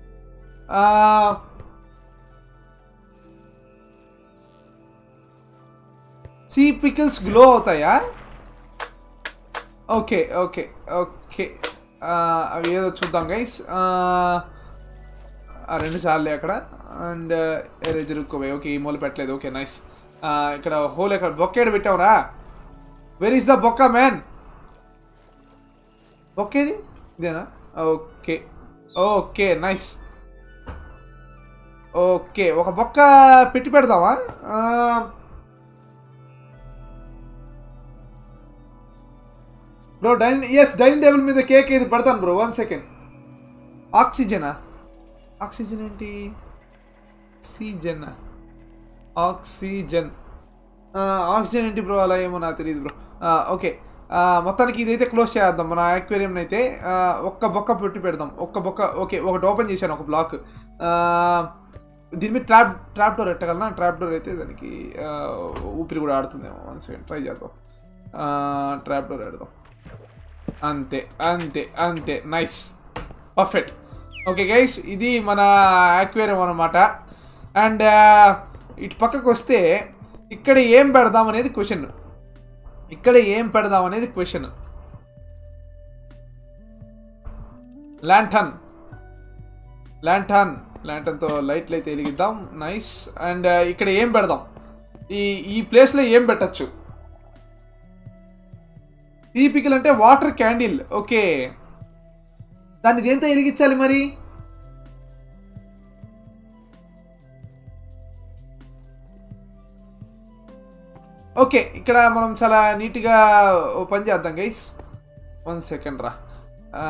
sea pickles glow అవుతాయా ఓకే ఓకే ఓకే అవి ఏదో చూద్దాం గైస్ ఆ రెండు చాలే అక్కడ అండ్ ఏరే జరుక్కోపోయి ఓకే ఈ మూల పెట్టలేదు ఓకే నైస్ ఇక్కడ హోల్ ఎక్కడ బొక్కేడ పెట్టావురా వెర్ ఇస్ ద బొక్క మ్యాన్ బొక్కేది ఇదేనా ఓకే ఓకే నైస్ ఓకే ఒక బొక్క పెట్టి పెడదామా ఆ, bro dining yes dining table మీద కేక్ ఇది పెడతాను బ్రో వన్ సెకండ్ ఆక్సిజనా ఆక్సిజన్ ఏంటి ఆక్సిజన్ ఆక్సిజన్ ఆ, ఆక్సిజన్ ఏంటి బ్రో అలా ఏమో నాకు తెలియదు బ్రో ఆ, ఓకే ఆ, మొత్తానికి ఇదైతే క్లోజ్ చేద్దాం మన యాక్వేరియం అయితే ఆ, ఒక్క బొక్క పెట్టి పెడదాం ఒక్క బొక్క ఓకే ఒకటి ఓపెన్ చేశాను ఒక బ్లాక్ ఆ, దీని మీద ట్రాప్ ట్రాప్ డోర్ ఎట్టగలనా ట్రాప్ డోర్ అయితే దానికి ఆ, ఊపిరి కూడా ఆడుతుందేమో వన్ సెకండ్ ట్రై చేద్దాం ట్రాప్ డోర్ ఆడదాం అంతే అంతే అంతే నైస్ పర్ఫెక్ట్ ఓకే గైస్ ఇది మన యాక్వేరియం అనమాట అండ్ ఇటు పక్కకు వస్తే ఇక్కడ ఏం పెడదాం అనేది క్వశ్చన్ ఇక్కడ ఏం పెడదాం అనేది క్వశ్చన్ ల్యాంటన్ ల్యాంటన్ ల్యాంటన్తో లైట్లు అయితే వెలిగిద్దాం నైస్ అండ్ ఇక్కడ ఏం పెడదాం ఈ ఈ ప్లేస్లో ఏం పెట్టచ్చు దీపికలు అంటే వాటర్ క్యాండిల్ ఓకే దాన్ని దేంతో వెలిగించాలి మరి ఓకే ఇక్కడ మనం చాలా నీట్గా ఓ పని చేద్దాం గైస్ వన్ సెకండ్ రా ఆ,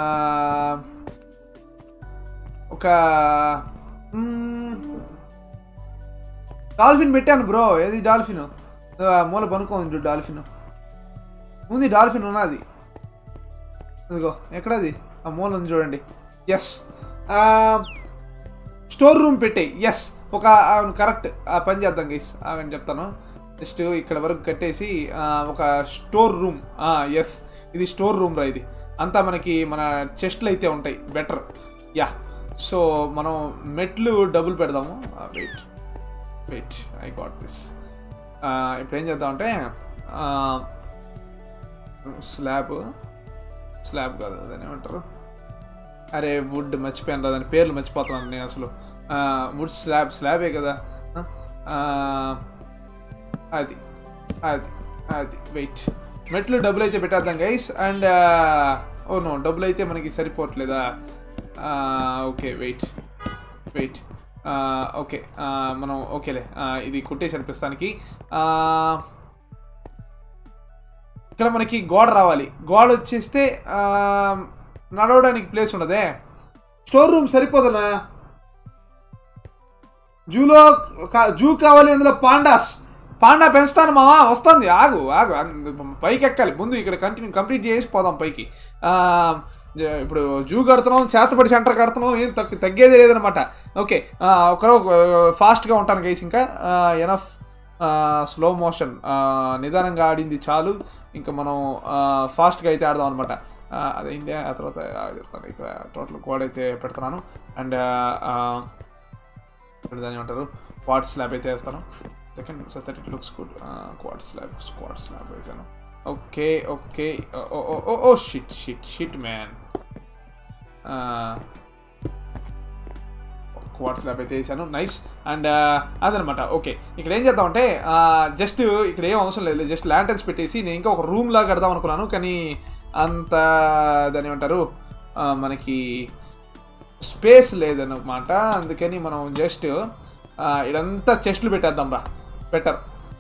ఒక మ్మ్, డాల్ఫిన్ పెట్టాను బ్రో ఏది డాల్ఫిన్ ఆ, మూల పనుకోంది చూడు డాల్ఫిన్ ఉంది డాల్ఫిన్ ఉన్నది ఇదిగో ఎక్కడది ఆ మూల ఉంది చూడండి ఎస్ స్టోర్ రూమ్ పెట్టేయి ఎస్ ఒక కరెక్ట్ ఆ పని చేద్దాం గైస్ ఆగని చెప్తాను జస్ట్ ఇక్కడ వరకు కట్టేసి ఆ, ఒక స్టోర్ రూమ్ ఎస్ ఇది స్టోర్ రూమ్ రా ఇది అంతా మనకి మన చెస్ట్లు అయితే ఉంటాయి బెటర్ యా సో మనం మెట్లు డబుల్ పెడదాము wait wait I got this ఇప్పుడు ఏం చేద్దామంటే స్లాబ్ స్లాబ్ కాదు దాన్ని ఏమంటారు అరే వుడ్ మర్చిపోయాను రా దాని పేర్లు మర్చిపోతున్నాను నేను అసలు వుడ్ స్లాబ్ స్లాబే కదా ఆ, అది అది అది వెయిట్ మెట్లు డబ్బులు అయితే పెట్టేద్దాం గైస్ అండ్ ఓ నో డబ్బులు అయితే మనకి సరిపోవట్లేదా ఓకే వెయిట్ వెయిట్ ఓకే మనం ఓకేలే ఆ, ఇది కొట్టేసాను ప్రస్తుతానికి ఆ, ఇక్కడ మనకి గోడ రావాలి గోడ వచ్చేస్తే ఆ, నడవడానికి ప్లేస్ ఉండదే స్టోర్ రూమ్ సరిపోదనా జూలో కా- జూ కావాలి అందులో పాండాస్ పాండా పెంచుతాను మావా వస్తుంది ఆగు ఆగు అంద- పైకి ఎక్కాలి ముందు ఇక్కడ కంటిన్యూ కంప్లీట్ చేసి పోదాం పైకి ఆ, జ- ఇప్పుడు జూ కడుతున్నాం చేతపడి సెంటర్ కడుతున్నాం ఏం తగ్గు తగ్గేదే లేదనమాట ఓకే ఒకరో ఫాస్ట్గా ఉంటాను గైస్ ఇంకా ఎనఫ్ స్లో మోషన్ నిదానంగా ఆడింది చాలు ఇంకా మనం ఫాస్ట్గా అయితే ఆడదాం అనమాట అదైందే ఆ తర్వాత ఆ, చెప్తాను ఇక్కడ టోటల్ కోడ్ అయితే పెడుతున్నాను అండ్ ఇప్పుడు దాన్ని ఏమంటారు క్వాడ్ స్లాబ్ అయితే వేస్తాను second sus that it looks good quartz slab స్క్వాడ్ స్లాబ్ వేసాను okay okay oh oh shit shit shit man quartz slab అయితే వేసాను నైస్ అండ్ అదనమాట ఓకే ఇక్కడ ఏం చేద్దామంటే జస్ట్ ఇక్కడ ఏం అవసరం లేదు జస్ట్ ల్యాంటర్స్ పెట్టేసి నేను ఇంకా ఒక రూమ్ లాగా కడదాం అనుకున్నాను కానీ అంత దాని ఏమంటారు ఆ, మనకి స్పేస్ లేదన్నమాట అందుకని మనం జస్ట్ ఇదంతా చెస్ట్లు పెట్టేద్దాం రా better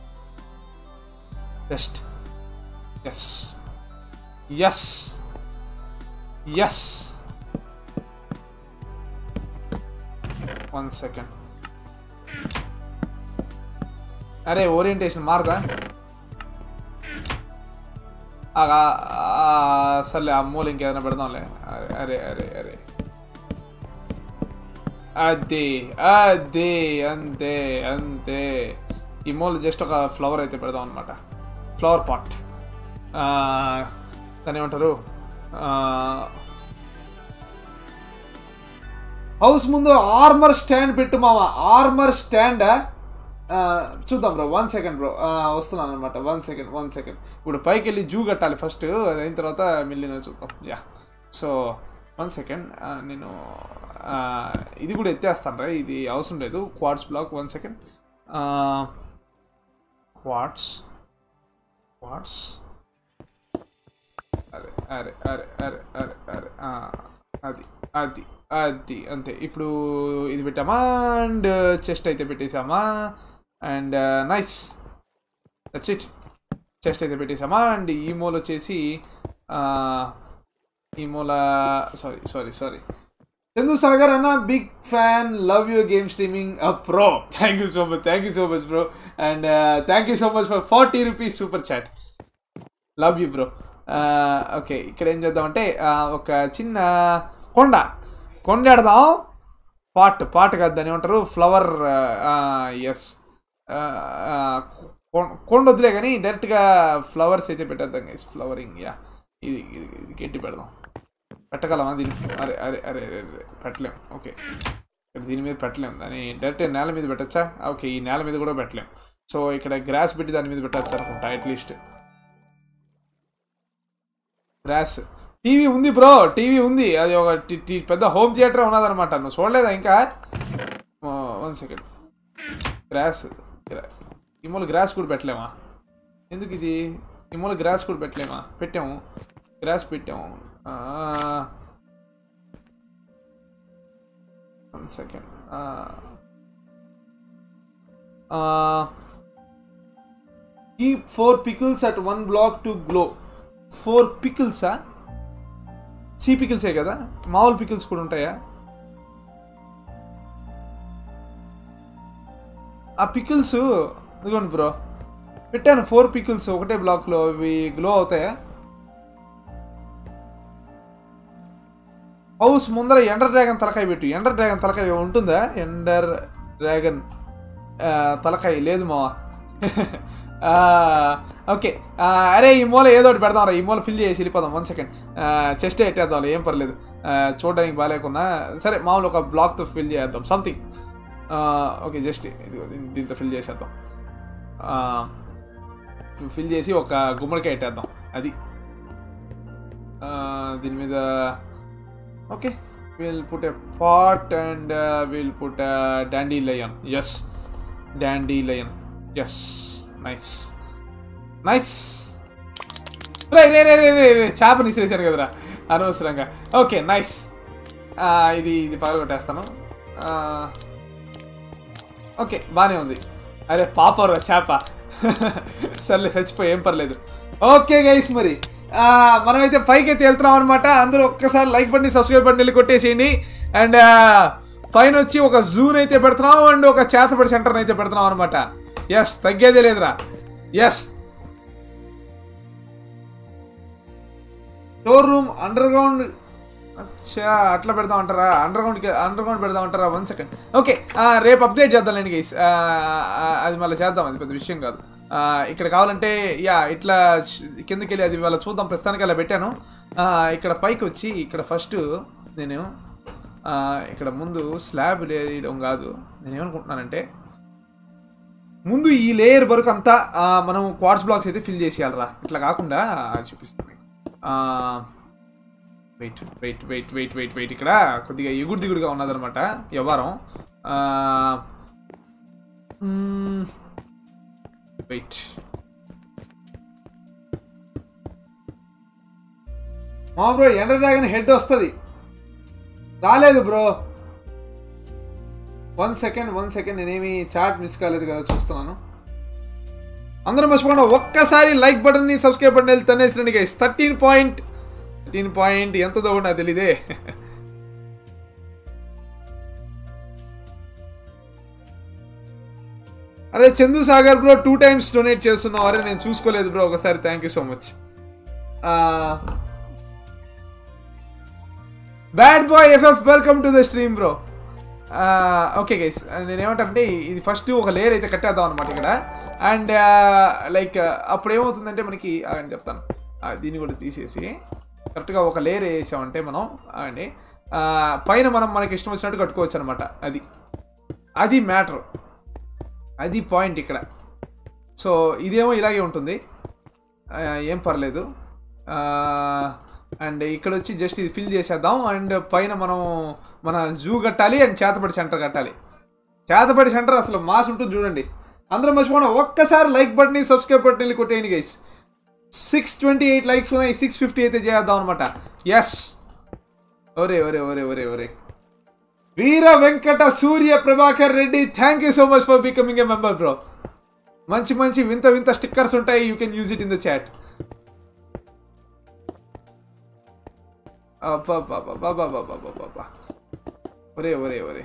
just yes yes yes one second అరే ఓరియంటేషన్ మారదా ఆ, ఆ, ఆ, సర్లే ఆ మూల ఇంకేదైనా పెడదాంలే అరే అరే అరే అదే అదే అంతే అంతే ఈ మూల జస్ట్ ఒక ఫ్లవర్ అయితే పెడదాం అనమాట ఫ్లవర్ పాట్ దాన్ని ఏమంటారు హౌస్ ముందు ఆర్మర్ స్టాండ్ పెట్టు మావా ఆర్మర్ స్టాండ్ చూద్దాం బ్రో వన్ సెకండ్ బ్రో వస్తున్నాను అనమాట వన్ సెకండ్ వన్ సెకండ్ ఇప్పుడు పైకి వెళ్ళి జూ కట్టాలి ఫస్ట్ అది అయిన తర్వాత మిల్లిన చూద్దాం యా సో వన్ సెకండ్ నేను ఆ, ఇది కూడా ఎత్తేస్తాను రా ఇది అవసరం లేదు quartz block one second quartz quartz అరే అరే అరే అరే అరే అరే ఆ, అది అది అది అంతే ఇప్పుడు ఇది పెట్టామా అండ్ చెస్ట్ అయితే పెట్టేసామా and nice that's it chest అయితే పెట్టేసామా అండ్ ఈ మూల వచ్చేసి ఆ, ఈ మూల sorry sorry sorry Chandu Sagar అన్న big fan love your game streaming pro thank you so much thank you so much bro and thank you so much for forty rupees super chat love you bro okay ఇక్కడ ఏం చేద్దామంటే ఆ, ఒక చిన్న కొండ కొండ ఎడదాం pot pot కాదు దాన్ని ఏమంటారు ఫ్లవర్ ఎస్ కొండ వద్దులే కానీ డైరెక్ట్గా ఫ్లవర్స్ అయితే పెట్టేద్దాం గైస్ ఫ్లవరింగ్ యా ఇది ఇది ఇది గట్టి పెడదాం పెట్టగలమా దీన్ని అరే అరే అరే అరే అరే, పెట్టలేం ఓకే ఇక్కడ దీని మీద పెట్టలేం దాన్ని డైరెక్ట్ నేల మీద పెట్టచ్చా ఓకే ఈ నేల మీద కూడా పెట్టలేం సో ఇక్కడ గ్రాస్ పెట్టి దాని మీద పెట్టచ్చు అనుకుంటా అట్లీస్ట్ గ్రాస్ టీవీ ఉంది బ్రో టీవీ ఉంది అది ఒక టి- టి- పెద్ద హోమ్ థియేటర్ ఉన్నదన్నమాట నువ్వు చూడలేదా ఇంకా వన్ సెకండ్ గ్రాస్ ఈ మూల గ్రాస్ కూడా పెట్టలేమా ఎందుకు ఇది ఈ మూల గ్రాస్ కూడా పెట్టలేమా పెట్టాము గ్రాస్ పెట్టాము వన్ సెకండ్ ఈ four pickles at one block to glow four పికిల్సా సీ పికిల్సే కదా మామూలు పికిల్స్ కూడా ఉంటాయా ఆ పికిల్స్ ఇదిగోండి బ్రో పెట్టాను ఫోర్ పికిల్స్ ఒకటే బ్లాక్లో అవి గ్లో అవుతాయా హౌస్ ముందర ఎండర్ డ్రాగన్ తలకాయ పెట్టు ఎండర్ డ్రాగన్ తలకాయ ఉంటుందా ఎండర్ డ్రాగన్ ఆ, తలకాయ లేదు మావా ఆ, ఓకే ఆ, అరే ఈ మూల ఏదో ఒకటి పెడదాం రా ఈ మూల ఫిల్ చేసి వెళ్ళిపోదాం వన్ సెకండ్ చెస్ట్ ఎట్టేద్దాం ఏం పర్లేదు ఆ, చూడడానికి బాగాలేకున్నా సరే మామూలు ఒక బ్లాక్తో ఫిల్ చేద్దాం సంథింగ్ ఓకే జస్ట్ ఇదిగో దీన్- దీంతో ఫిల్ చేసేద్దాం ఫిల్ చేసి ఒక గుమ్మడికాయ ఎట్టేద్దాం అది ఆ, దీని మీద okay will put a pot and will put dandelion yes dandelion yes nice nice రే రే రే రే రే రే చేప నిసిరేశాను కదరా అనవసరంగా ఓకే నైస్ ఇది ఇది పగలగొట్టేస్తాను ఆ, ఓకే బాగానే ఉంది అరే పాపరా చేప సర్లే చచ్చిపోయి ఏం పర్లేదు ఓకే గైస్ మరి ఆ, మనమైతే పైకి అయితే వెళ్తున్నాం అనమాట అందరూ ఒక్కసారి లైక్ బటన్ సబ్స్క్రైబ్ బటన్ వెళ్ళి కొట్టేసేయండి అండ్ పైన వచ్చి ఒక జూన్ అయితే పెడుతున్నాం అండ్ ఒక చేతపడి సెంటర్ అయితే పెడుతున్నాం అనమాట ఎస్ తగ్గేదే లేదురా yes store room underground అచ్చా అట్లా పెడదాం అంటారా అండర్ గ్రౌండ్ అండర్ గ్రౌండ్ పెడదాం అంటారా వన్ సెకండ్ ఓకే రేపు అప్డేట్ చేద్దాంలేండి గైస్ అది మళ్ళీ చేద్దాం అది పెద్ద విషయం కాదు ఆ, ఇక్కడ కావాలంటే యా ఇట్లా ష్- కిందకి వెళ్ళి అది ఇవాళ చూద్దాం ప్రస్తుతానికి అలా పెట్టాను ఆ, ఇక్కడ పైకి వచ్చి ఇక్కడ ఫస్ట్ నేను ఆ, ఇక్కడ ముందు స్లాబ్ వేయడం కాదు నేను ఏమనుకుంటున్నానంటే ముందు ఈ లేయర్ వరకు అంతా ఆ, మనం క్వార్ట్స్ బ్లాక్స్ అయితే ఫిల్ చేసేయాలరా ఇట్లా కాకుండా చూపిస్తాను మీకు. ఆ, wait wait wait wait wait wait ఇక్కడ కొద్దిగా ఎగుడు దిగుడుగా ఉన్నదనమాట వ్యవహారం వెయిట్ మా బ్రో ఎండ డ్రాగన్ హెడ్ వస్తుంది రాలేదు bro one second one second నేనేమి చాట్ మిస్ కాలేదు కదా చూస్తున్నాను అందరూ మర్చిపోకుండా ఒక్కసారి లైక్ బటన్ని సబ్స్క్రైబ్ బటన్ వెళ్ళి తనేసిరండి guys thirteen point thirteen point ఎంతదో కూడా నాకు తెలీదే అరే Chandu Sagar bro two times donate చేస్తున్నావు అరే నేను చూసుకోలేదు బ్రో ఒకసారి thank you so much bad boy FF welcome to the stream bro okay guys నేను ఏమంటానంటే ఇది ఫస్ట్ ఒక లేయర్ అయితే కట్టేద్దాం అనమాట ఇక్కడ అండ్ లైక్ అప్పుడు ఏమవుతుందంటే మనకి అని చెప్తాను ఆ, దీన్ని కూడా తీసేసి కరెక్ట్గా ఒక లేయర్ వేసామంటే మనం అండి పైన మనం మనకి ఇష్టం వచ్చినట్టు కట్టుకోవచ్చు అనమాట అది అది మ్యాటర్ అది పాయింట్ ఇక్కడ సో ఇదేమో ఇలాగే ఉంటుంది ఆ, ఏం పర్లేదు అండ్ ఇక్కడ వచ్చి జస్ట్ ఇది ఫిల్ చేసేద్దాం అండ్ పైన మనం మన జూ కట్టాలి అండ్ చేతపడి సెంటర్ కట్టాలి చేతపడి సెంటర్ అసలు మాస్ ఉంటుంది చూడండి అందరం మర్చిపోకుండా ఒక్కసారి లైక్ బటన్ సబ్స్క్రైబ్ బటన్ వెళ్ళి కొట్టేయండి guys six twenty eight likes ఉన్నాయి సిక్స్ ఫిఫ్టీ అయితే చేద్దాం అనమాట ఎస్ ఒరే ఒరే ఒరే ఒరే ఒరే Veera Venkata Surya Prabhakar Reddy thank you so much for becoming a member bro మంచి మంచి వింత వింత స్టిక్కర్స్ ఉంటాయి you can use it in the chat ఒరే ఒరే ఒరే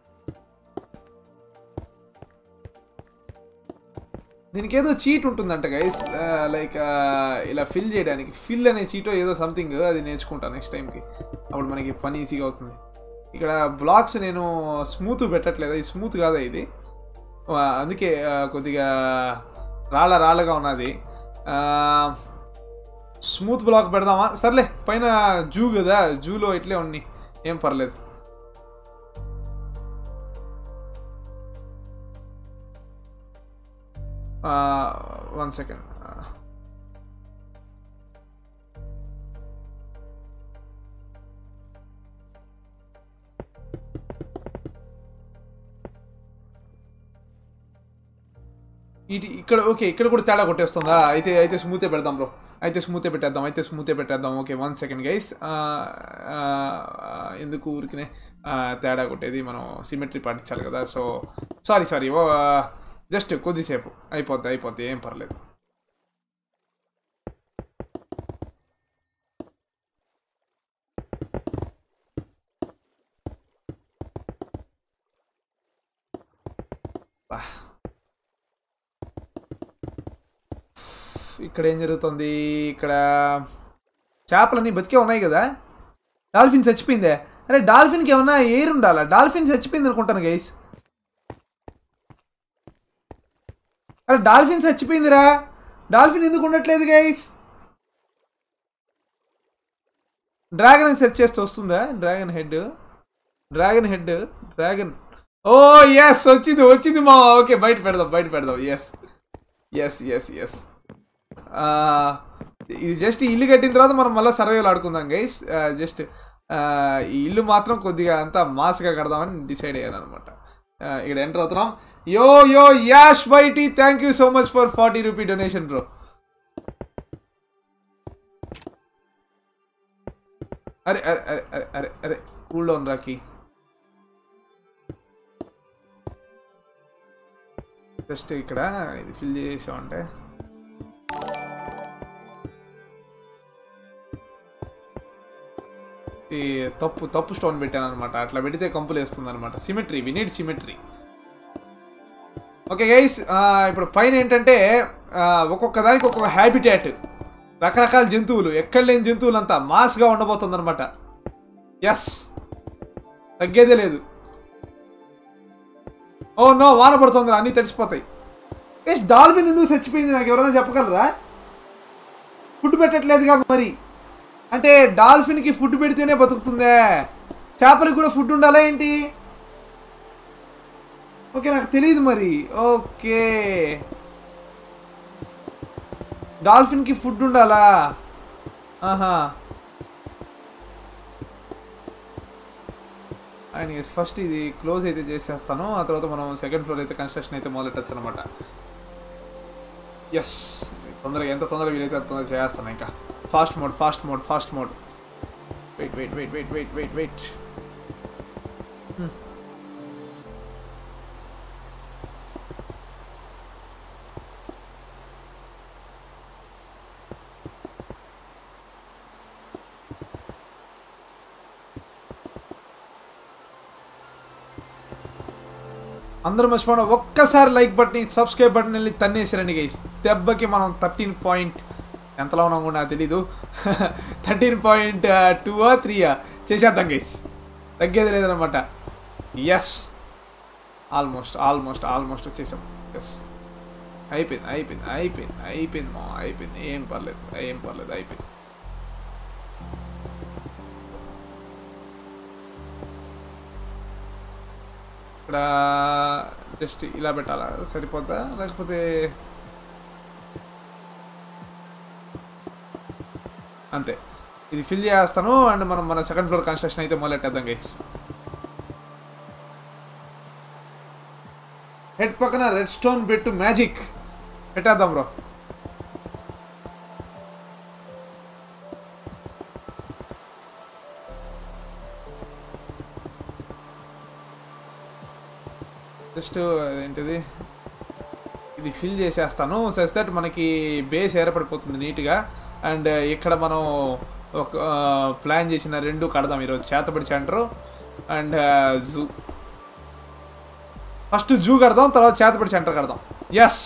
దీనికి ఏదో చీట్ ఉంటుందంట గైస్ లైక్ ఇలా ఫిల్ చేయడానికి ఫిల్ అనే చీటో ఏదో సంథింగ్ అది నేర్చుకుంటాను నెక్స్ట్ టైంకి అప్పుడు మనకి పని ఈజీగా అవుతుంది ఇక్కడ బ్లాక్స్ నేను స్మూత్ పెట్టట్లేదు ఇది స్మూత్ కాదా ఇది ఆ, అందుకే ఆ, కొద్దిగా రాళ్ళ రాళ్ళగా ఉన్నది స్మూత్ బ్లాక్ పెడదామా సర్లే పైన జూ కదా జూలో ఇట్లే ఉన్నాయి ఏం పర్లేదు వన్ సెకండ్ ఇటు ఇక్కడ ఓకే ఇక్కడ కూడా తేడా కొట్టేస్తుందా అయితే అయితే స్మూతే పెడదాం బ్రో అయితే స్మూతే పెట్టేద్దాం అయితే స్మూతే పెట్టేద్దాం ఓకే వన్ సెకండ్ గైస్ ఎందుకు ఊరికినే ఆ, తేడా కొట్టేది మనం సిమెట్రీ పాటించాలి కదా so sorry sorry oh just కొద్దిసేపు అయిపోద్ది అయిపోద్ది ఏం పర్లేదు బా. ఇక్కడ ఏం జరుగుతుంది ఇక్కడ చేపలన్నీ బతికే ఉన్నాయి కదా డాల్ఫిన్ చచ్చిపోయిందే అరే డాల్ఫిన్కి ఏమన్నా ఎయిర్ ఉండాలా డాల్ఫిన్ చచ్చిపోయింది అనుకుంటాను గైస్ అరే డాల్ఫిన్ చచ్చిపోయిందిరా డాల్ఫిన్ ఎందుకు ఉండట్లేదు గైస్ డ్రాగన్ సెర్చ్ చేస్తే వస్తుందా dragon head dragon head dragon oh yes వచ్చింది వచ్చింది మా ఓకే బయట పెడదాం బయట పెడదాం ఎస్ ఎస్ ఎస్ ఎస్ ఇది జస్ట్ ఇల్లు కట్టిన తర్వాత మనం మళ్ళీ సర్వేలు ఆడుకుందాం గైస్ జస్ట్ ఈ ఇల్లు మాత్రం కొద్దిగా అంతా మాస్గా కడదామని డిసైడ్ అయ్యాను అనమాట ఇక్కడ ఎంటర్ అవుతున్నాం yo yo Ash YT thank you so much for forty rupee donation bro అరే అరే అరే అరే అరే అరే కూల్ డౌన్ రాకి జస్ట్ ఇక్కడ ఇది ఫిల్ చేసామంటే ఈ తప్పు తప్పు స్టోన్ పెట్టాను అనమాట అట్లా పెడితే కంపులు వేస్తుంది అనమాట symmetry we need symmetry okay guys ఇప్పుడు పైన ఏంటంటే ఆ, ఒక్కొక్క దానికి ఒక్కొక్క హ్యాబిటాట్ రకరకాల జంతువులు ఎక్కడ లేని జంతువులంతా మాస్గా ఉండబోతుంది అనమాట ఎస్ తగ్గేదే లేదు ఓ నో వాన పడుతుంది అన్నీ తడిసిపోతాయి ఎస్ డాల్ఫిన్ ఎందుకు చచ్చిపోయింది నాకు ఎవరైనా చెప్పగలరా ఫుడ్ పెట్టట్లేదుగా మరి అంటే డాల్ఫిన్కి ఫుడ్ పెడితేనే బతుకుతుందే చేపలకి కూడా ఫుడ్ ఉండాలా ఏంటి ఓకే నాకు తెలియదు మరి ఓకే డాల్ఫిన్కి ఫుడ్ ఉండాలా ఆహా అండ్ ఫస్ట్ ఇది క్లోజ్ అయితే చేసేస్తాను ఆ తర్వాత మనం సెకండ్ ఫ్లోర్ అయితే కన్స్ట్రక్షన్ అయితే మొదలెట్టచ్చు అనమాట ఎస్ తొందరగా ఎంత తొందరగా వీలైతే అంత తొందరగా చేస్తాను ఇంకా fast mode fast mode fast mode wait wait wait wait wait wait wait అందరూ మర్చిపోవడం ఒక్కసారి లైక్ బటన్ సబ్స్క్రైబ్ బటన్ వెళ్ళి తన్నేసారండి గైస్ దెబ్బకి మనం థర్టీన్ పాయింట్ ఎంతలో ఉన్నాం కూడా నాకు తెలీదు థర్టీన్ పాయింట్ టూ త్రీయా చేసేద్దాం గైస్ తగ్గేది లేదనమాట ఎస్ ఆల్మోస్ట్ ఆల్మోస్ట్ ఆల్మోస్ట్ వచ్చేసాం ఎస్ అయిపోయింది అయిపోయింది అయిపోయింది అయిపోయింది మా అయిపోయింది ఏం పర్లేదు ఏం పర్లేదు అయిపోయింది ఇక్కడ జస్ట్ ఇలా పెట్టాలా సరిపోద్దా లేకపోతే అంతే ఇది ఫిల్ చేస్తాను అండ్ మనం మన సెకండ్ ఫ్లోర్ కన్స్ట్రక్షన్ అయితే మొదలెట్టేద్దాం గైస్ హెడ్ పక్కన రెడ్ స్టోన్ పెట్టు మ్యాజిక్ పెట్టేద్దాం బ్రో జస్ట్ ఏంటిది ఇది ఫిల్ చేసేస్తాను సస్ దట్ మనకి బేస్ ఏర్పడిపోతుంది నీట్గా అండ్ ఇక్కడ మనం ఒక ప్లాన్ చేసిన రెండు కడదాం ఈరోజు చేతబడి centre and zoo first zoo కడదాం తర్వాత చేతబడి సెంటర్ కడదాం ఎస్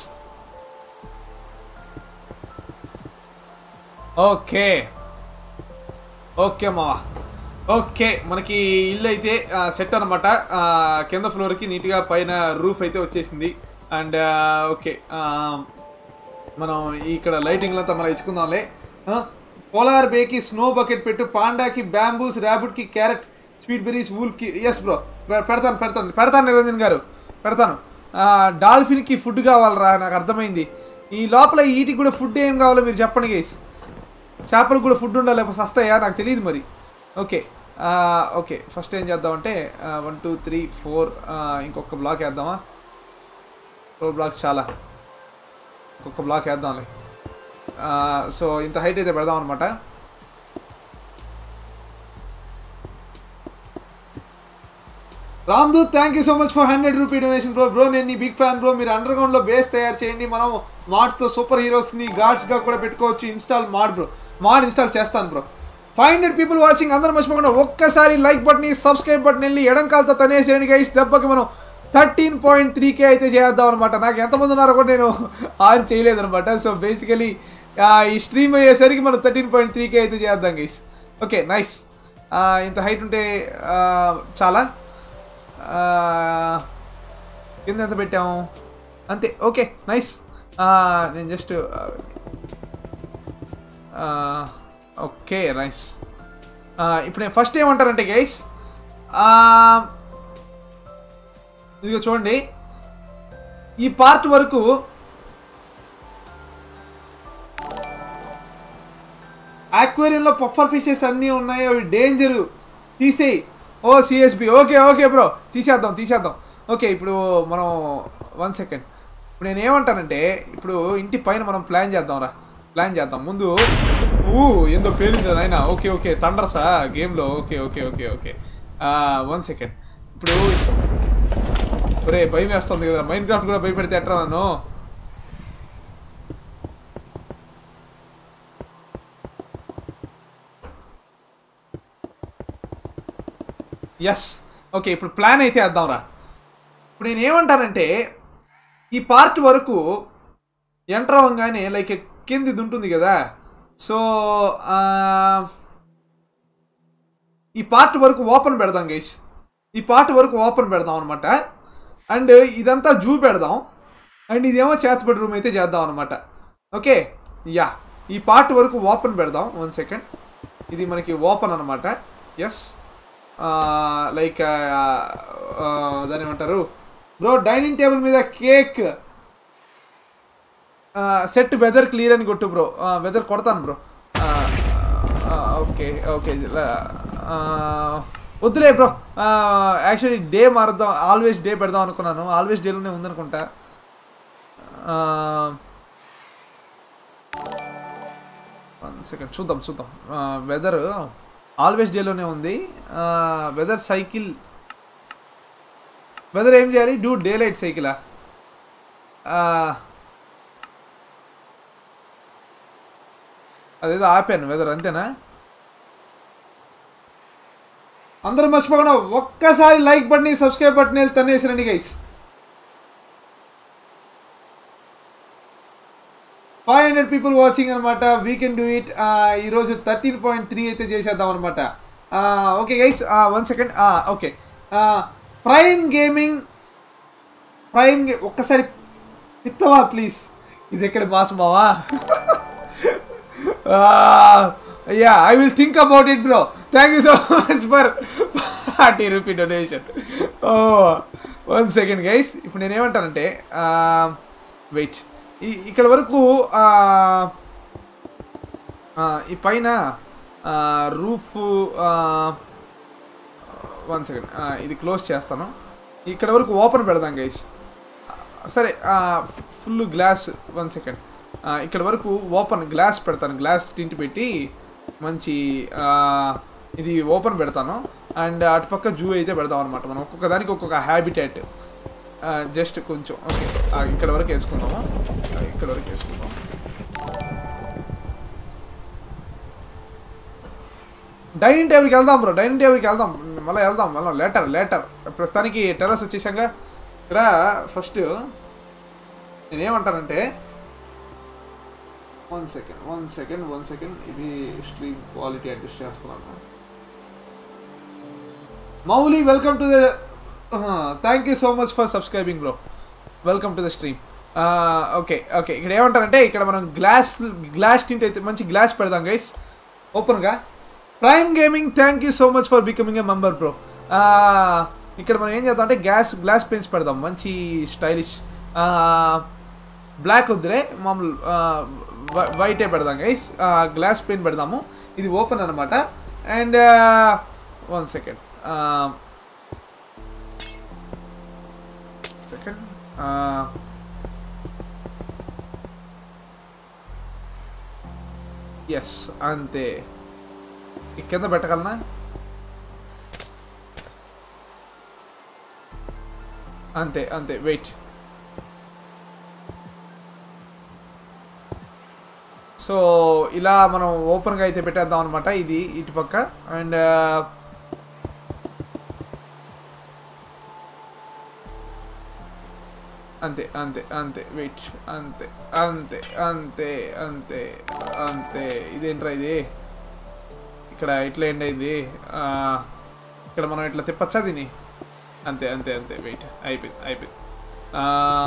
ఓకే ఓకే మా ఓకే మనకి ఇల్లు అయితే సెట్ అనమాట కింద ఫ్లోర్కి నీట్గా పైన రూఫ్ అయితే వచ్చేసింది అండ్ ఓకే మనం ఇక్కడ లైటింగ్ అంతా మనం ఇచ్చుకుందాంలే పోలార్ బేకి స్నో బకెట్ పెట్టు పాండాకి బ్యాంబూస్ ర్యాబిట్కి క్యారెట్ స్వీట్ బెర్రీస్ వూల్ఫ్కి ఎస్ బ్రో పెడతాను పెడతాను పెడతాను నిరంజన్ గారు పెడతాను డాల్ఫిన్కి ఫుడ్ కావాలరా నాకు అర్థమైంది ఈ లోపల వీటికి కూడా ఫుడ్ ఏం కావాలో మీరు చెప్పండి గైస్ చేపలకు కూడా ఫుడ్ ఉండాలి లేకపోతే వస్తాయా నాకు తెలియదు మరి ఓకే ఓకే ఫస్ట్ ఏం చేద్దామంటే వన్ టూ త్రీ ఫోర్ ఇంకొక బ్లాక్ వేద్దామా ఫోర్ బ్లాక్స్ చాలా ఇంకొక బ్లాక్ వేద్దాంలే సో ఇంత హైట్ అయితే పెడదాం అనమాట Ramdu thank you so much for hundred rupee donation bro bro నేను నీ బిగ్ ఫ్యాన్ బ్రో మీరు అండర్ గ్రౌండ్ లో బేస్ తయారు చేయండి మనం మాడ్స్ తో సూపర్ హీరోస్ ని గాడ్స్ గా కూడా పెట్టుకోవచ్చు install mod bro mod install చేస్తాను bro five hundred people watching అందరూ మర్చిపోకుండా ఒక్కసారి లైక్ బటన్ సబ్స్క్రైబ్ బటన్ వెళ్ళి ఎడంకాలతో తనేసేయండి గైస్ దెబ్బకి మనం థర్టీన్ పాయింట్ త్రీ కే అయితే చేద్దాం అనమాట నాకు ఎంతమంది ఉన్నారో కూడా నేను ఆన్ చేయలేదనమాట సో బేసికలీ ఈ స్ట్రీమ్ అయ్యేసరికి మనం థర్టీన్ పాయింట్ త్రీ కే అయితే చేద్దాం గైస్ ఓకే నైస్ ఇంత హైట్ ఉంటే చాలా కింద ఎంత పెట్టాము అంతే ఓకే నైస్ నేను జస్ట్ ఓకే నైస్ ఇప్పుడు నేను ఫస్ట్ ఏమంటారంటే గైస్ ఇదిగో చూడండి ఈ పార్ట్ వరకు ఆక్వేరియంలో పఫర్ ఫిషెస్ అన్నీ ఉన్నాయి అవి డేంజరు తీసేయి oh CSB okay okay bro తీసేద్దాం తీసేద్దాం ఓకే ఇప్పుడు మనం వన్ సెకండ్ ఇప్పుడు నేను ఏమంటానంటే ఇప్పుడు ఇంటి పైన మనం ప్లాన్ చేద్దాం రా ప్లాన్ చేద్దాం ముందు ఊ ఏందో పేలింది ఆయన ఓకే ఓకే తండర్సా గేమ్లో okay okay okay okay one second ఇప్పుడు ఒరే భయం వేస్తుంది కదా మైండ్ క్రాఫ్ట్ కూడా భయపెడితే ఎట్రా నన్ను ఎస్ ఓకే ఇప్పుడు ప్లాన్ అయితే వేద్దాంరా ఇప్పుడు నేను ఏమంటానంటే ఈ పార్ట్ వరకు ఎంటర్ అవ్వగానే లైక్ కిందిది ఉంటుంది కదా సో ఈ పార్ట్ వరకు ఓపెన్ పెడదాం గైస్ ఈ పార్ట్ వరకు ఓపెన్ పెడదాం అనమాట అండ్ ఇదంతా జూ పెడదాం అండ్ ఇదేమో చేతపడి రూమ్ అయితే చేద్దాం అనమాట ఓకే యా ఈ పార్ట్ వరకు ఓపెన్ పెడదాం వన్ సెకండ్ ఇది మనకి ఓపెన్ అనమాట ఎస్ లైక్ దాని ఏమంటారు బ్రో డైనింగ్ టేబుల్ మీద కేక్ సెట్ వెదర్ క్లియర్ అని కొట్టు బ్రో వెదర్ కొడతాను బ్రో ఓకే ఓకే వద్దులే బ్రో యాక్చువల్లీ డే మారుద్దాం ఆల్వేస్ డే పెడదాం అనుకున్నాను ఆల్వేస్ డేలోనే ఉందనుకుంటా వన్ సెకండ్ చూద్దాం చూద్దాం వెదర్ ఆల్వేస్ డేలోనే ఉంది వెదర్ సైకిల్ వెదర్ ఏం చేయాలి డూ డే లైట్ సైకిలా అదేదో ఆపాను వెదర్ అంతేనా అందరూ మర్చిపోకుండా ఒక్కసారి లైక్ బటన్ సబ్స్క్రైబ్ బటన్ వెళ్ళి తన్నేసిరండి guys five hundred people watching అనమాట వీ కెన్ డూ ఇట్ ఈరోజు థర్టీన్ పాయింట్ త్రీ అయితే చేసేద్దాం అనమాట okay guys one second okay prime gaming prime గే ఒక్కసారి ఇత్తవా ప్లీజ్ ఇది ఎక్కడ మాస్ మావా yeah I will think about it bro thank you so much for forty rupee donation oh one second guys ఇప్పుడు నేను ఏమంటానంటే వెయిట్ ఇక్కడ వరకు ఆ, ఆ, ఈ పైన రూఫ్ వన్ సెకండ్ ఇది క్లోజ్ చేస్తాను ఇక్కడ వరకు ఓపెన్ పెడదాం గైస్ సరే ఫుల్ గ్లాస్ వన్ సెకండ్ ఇక్కడ వరకు ఓపెన్ గ్లాస్ పెడతాను గ్లాస్ టింట్ పెట్టి మంచి ఆ, ఇది ఓపెన్ పెడతాను అండ్ అటుపక్క జూ అయితే పెడతాం అనమాట మనం ఒక్కొక్క దానికి ఒక్కొక్క హ్యాబిటేట్ జస్ట్ కొంచెం ఓకే ఇక్కడ వరకు వేసుకుందాము ఆ, ఇక్కడ వరకు వేసుకుందాం డైనింగ్ టేబుల్కి వెళ్దాం బ్రో డైనింగ్ టేబుల్కి వెళ్దాం మళ్ళీ వెళ్దాం మళ్ళీ లేటర్ లేటర్ ప్రస్తుతానికి టెర్రస్ వచ్చేసాక ఇక్కడ ఫస్ట్ నేనేమంటానంటే one second one second one second ఇది స్ట్రీమ్ క్వాలిటీ అడ్జస్ట్ చేస్తున్నాను Mouli welcome to the thank you so much for subscribing bro welcome to the stream okay okay ఇక్కడ ఏమంటారంటే ఇక్కడ మనం గ్లాస్ గ్లాస్ టింట్ అయితే మంచి గ్లాస్ పెడదాం గైస్ ఓపెన్గా prime gaming thank you so much for becoming a member bro ఇక్కడ మనం ఏం చేద్దాం అంటే గ్యాస్ గ్లాస్ పెన్స్ పెడదాం మంచి స్టైలిష్ బ్లాక్ వద్దురే మామూలు వైటే పెడదాం గైస్ గ్లాస్ పెన్ పెడదాము ఇది ఓపెన్ అనమాట and one second second yes అంతే ఈ కింద పెట్టగలనా అంతే అంతే వెయిట్ సో ఇలా మనం ఓపెన్గా అయితే పెట్టేద్దాం అనమాట ఇది ఇటు పక్క అండ్ అంతే అంతే అంతే వెయిట్ అంతే అంతే అంతే అంతే అంతే ఇదేంట్రా ఇది ఇక్కడ ఇట్లా ఎండ్ అయింది ఆ, ఇక్కడ మనం ఇట్లా తిప్పచ్చా దీన్ని అంతే అంతే అంతే వెయిట్ అయిపోయింది అయిపోయింది ఆ,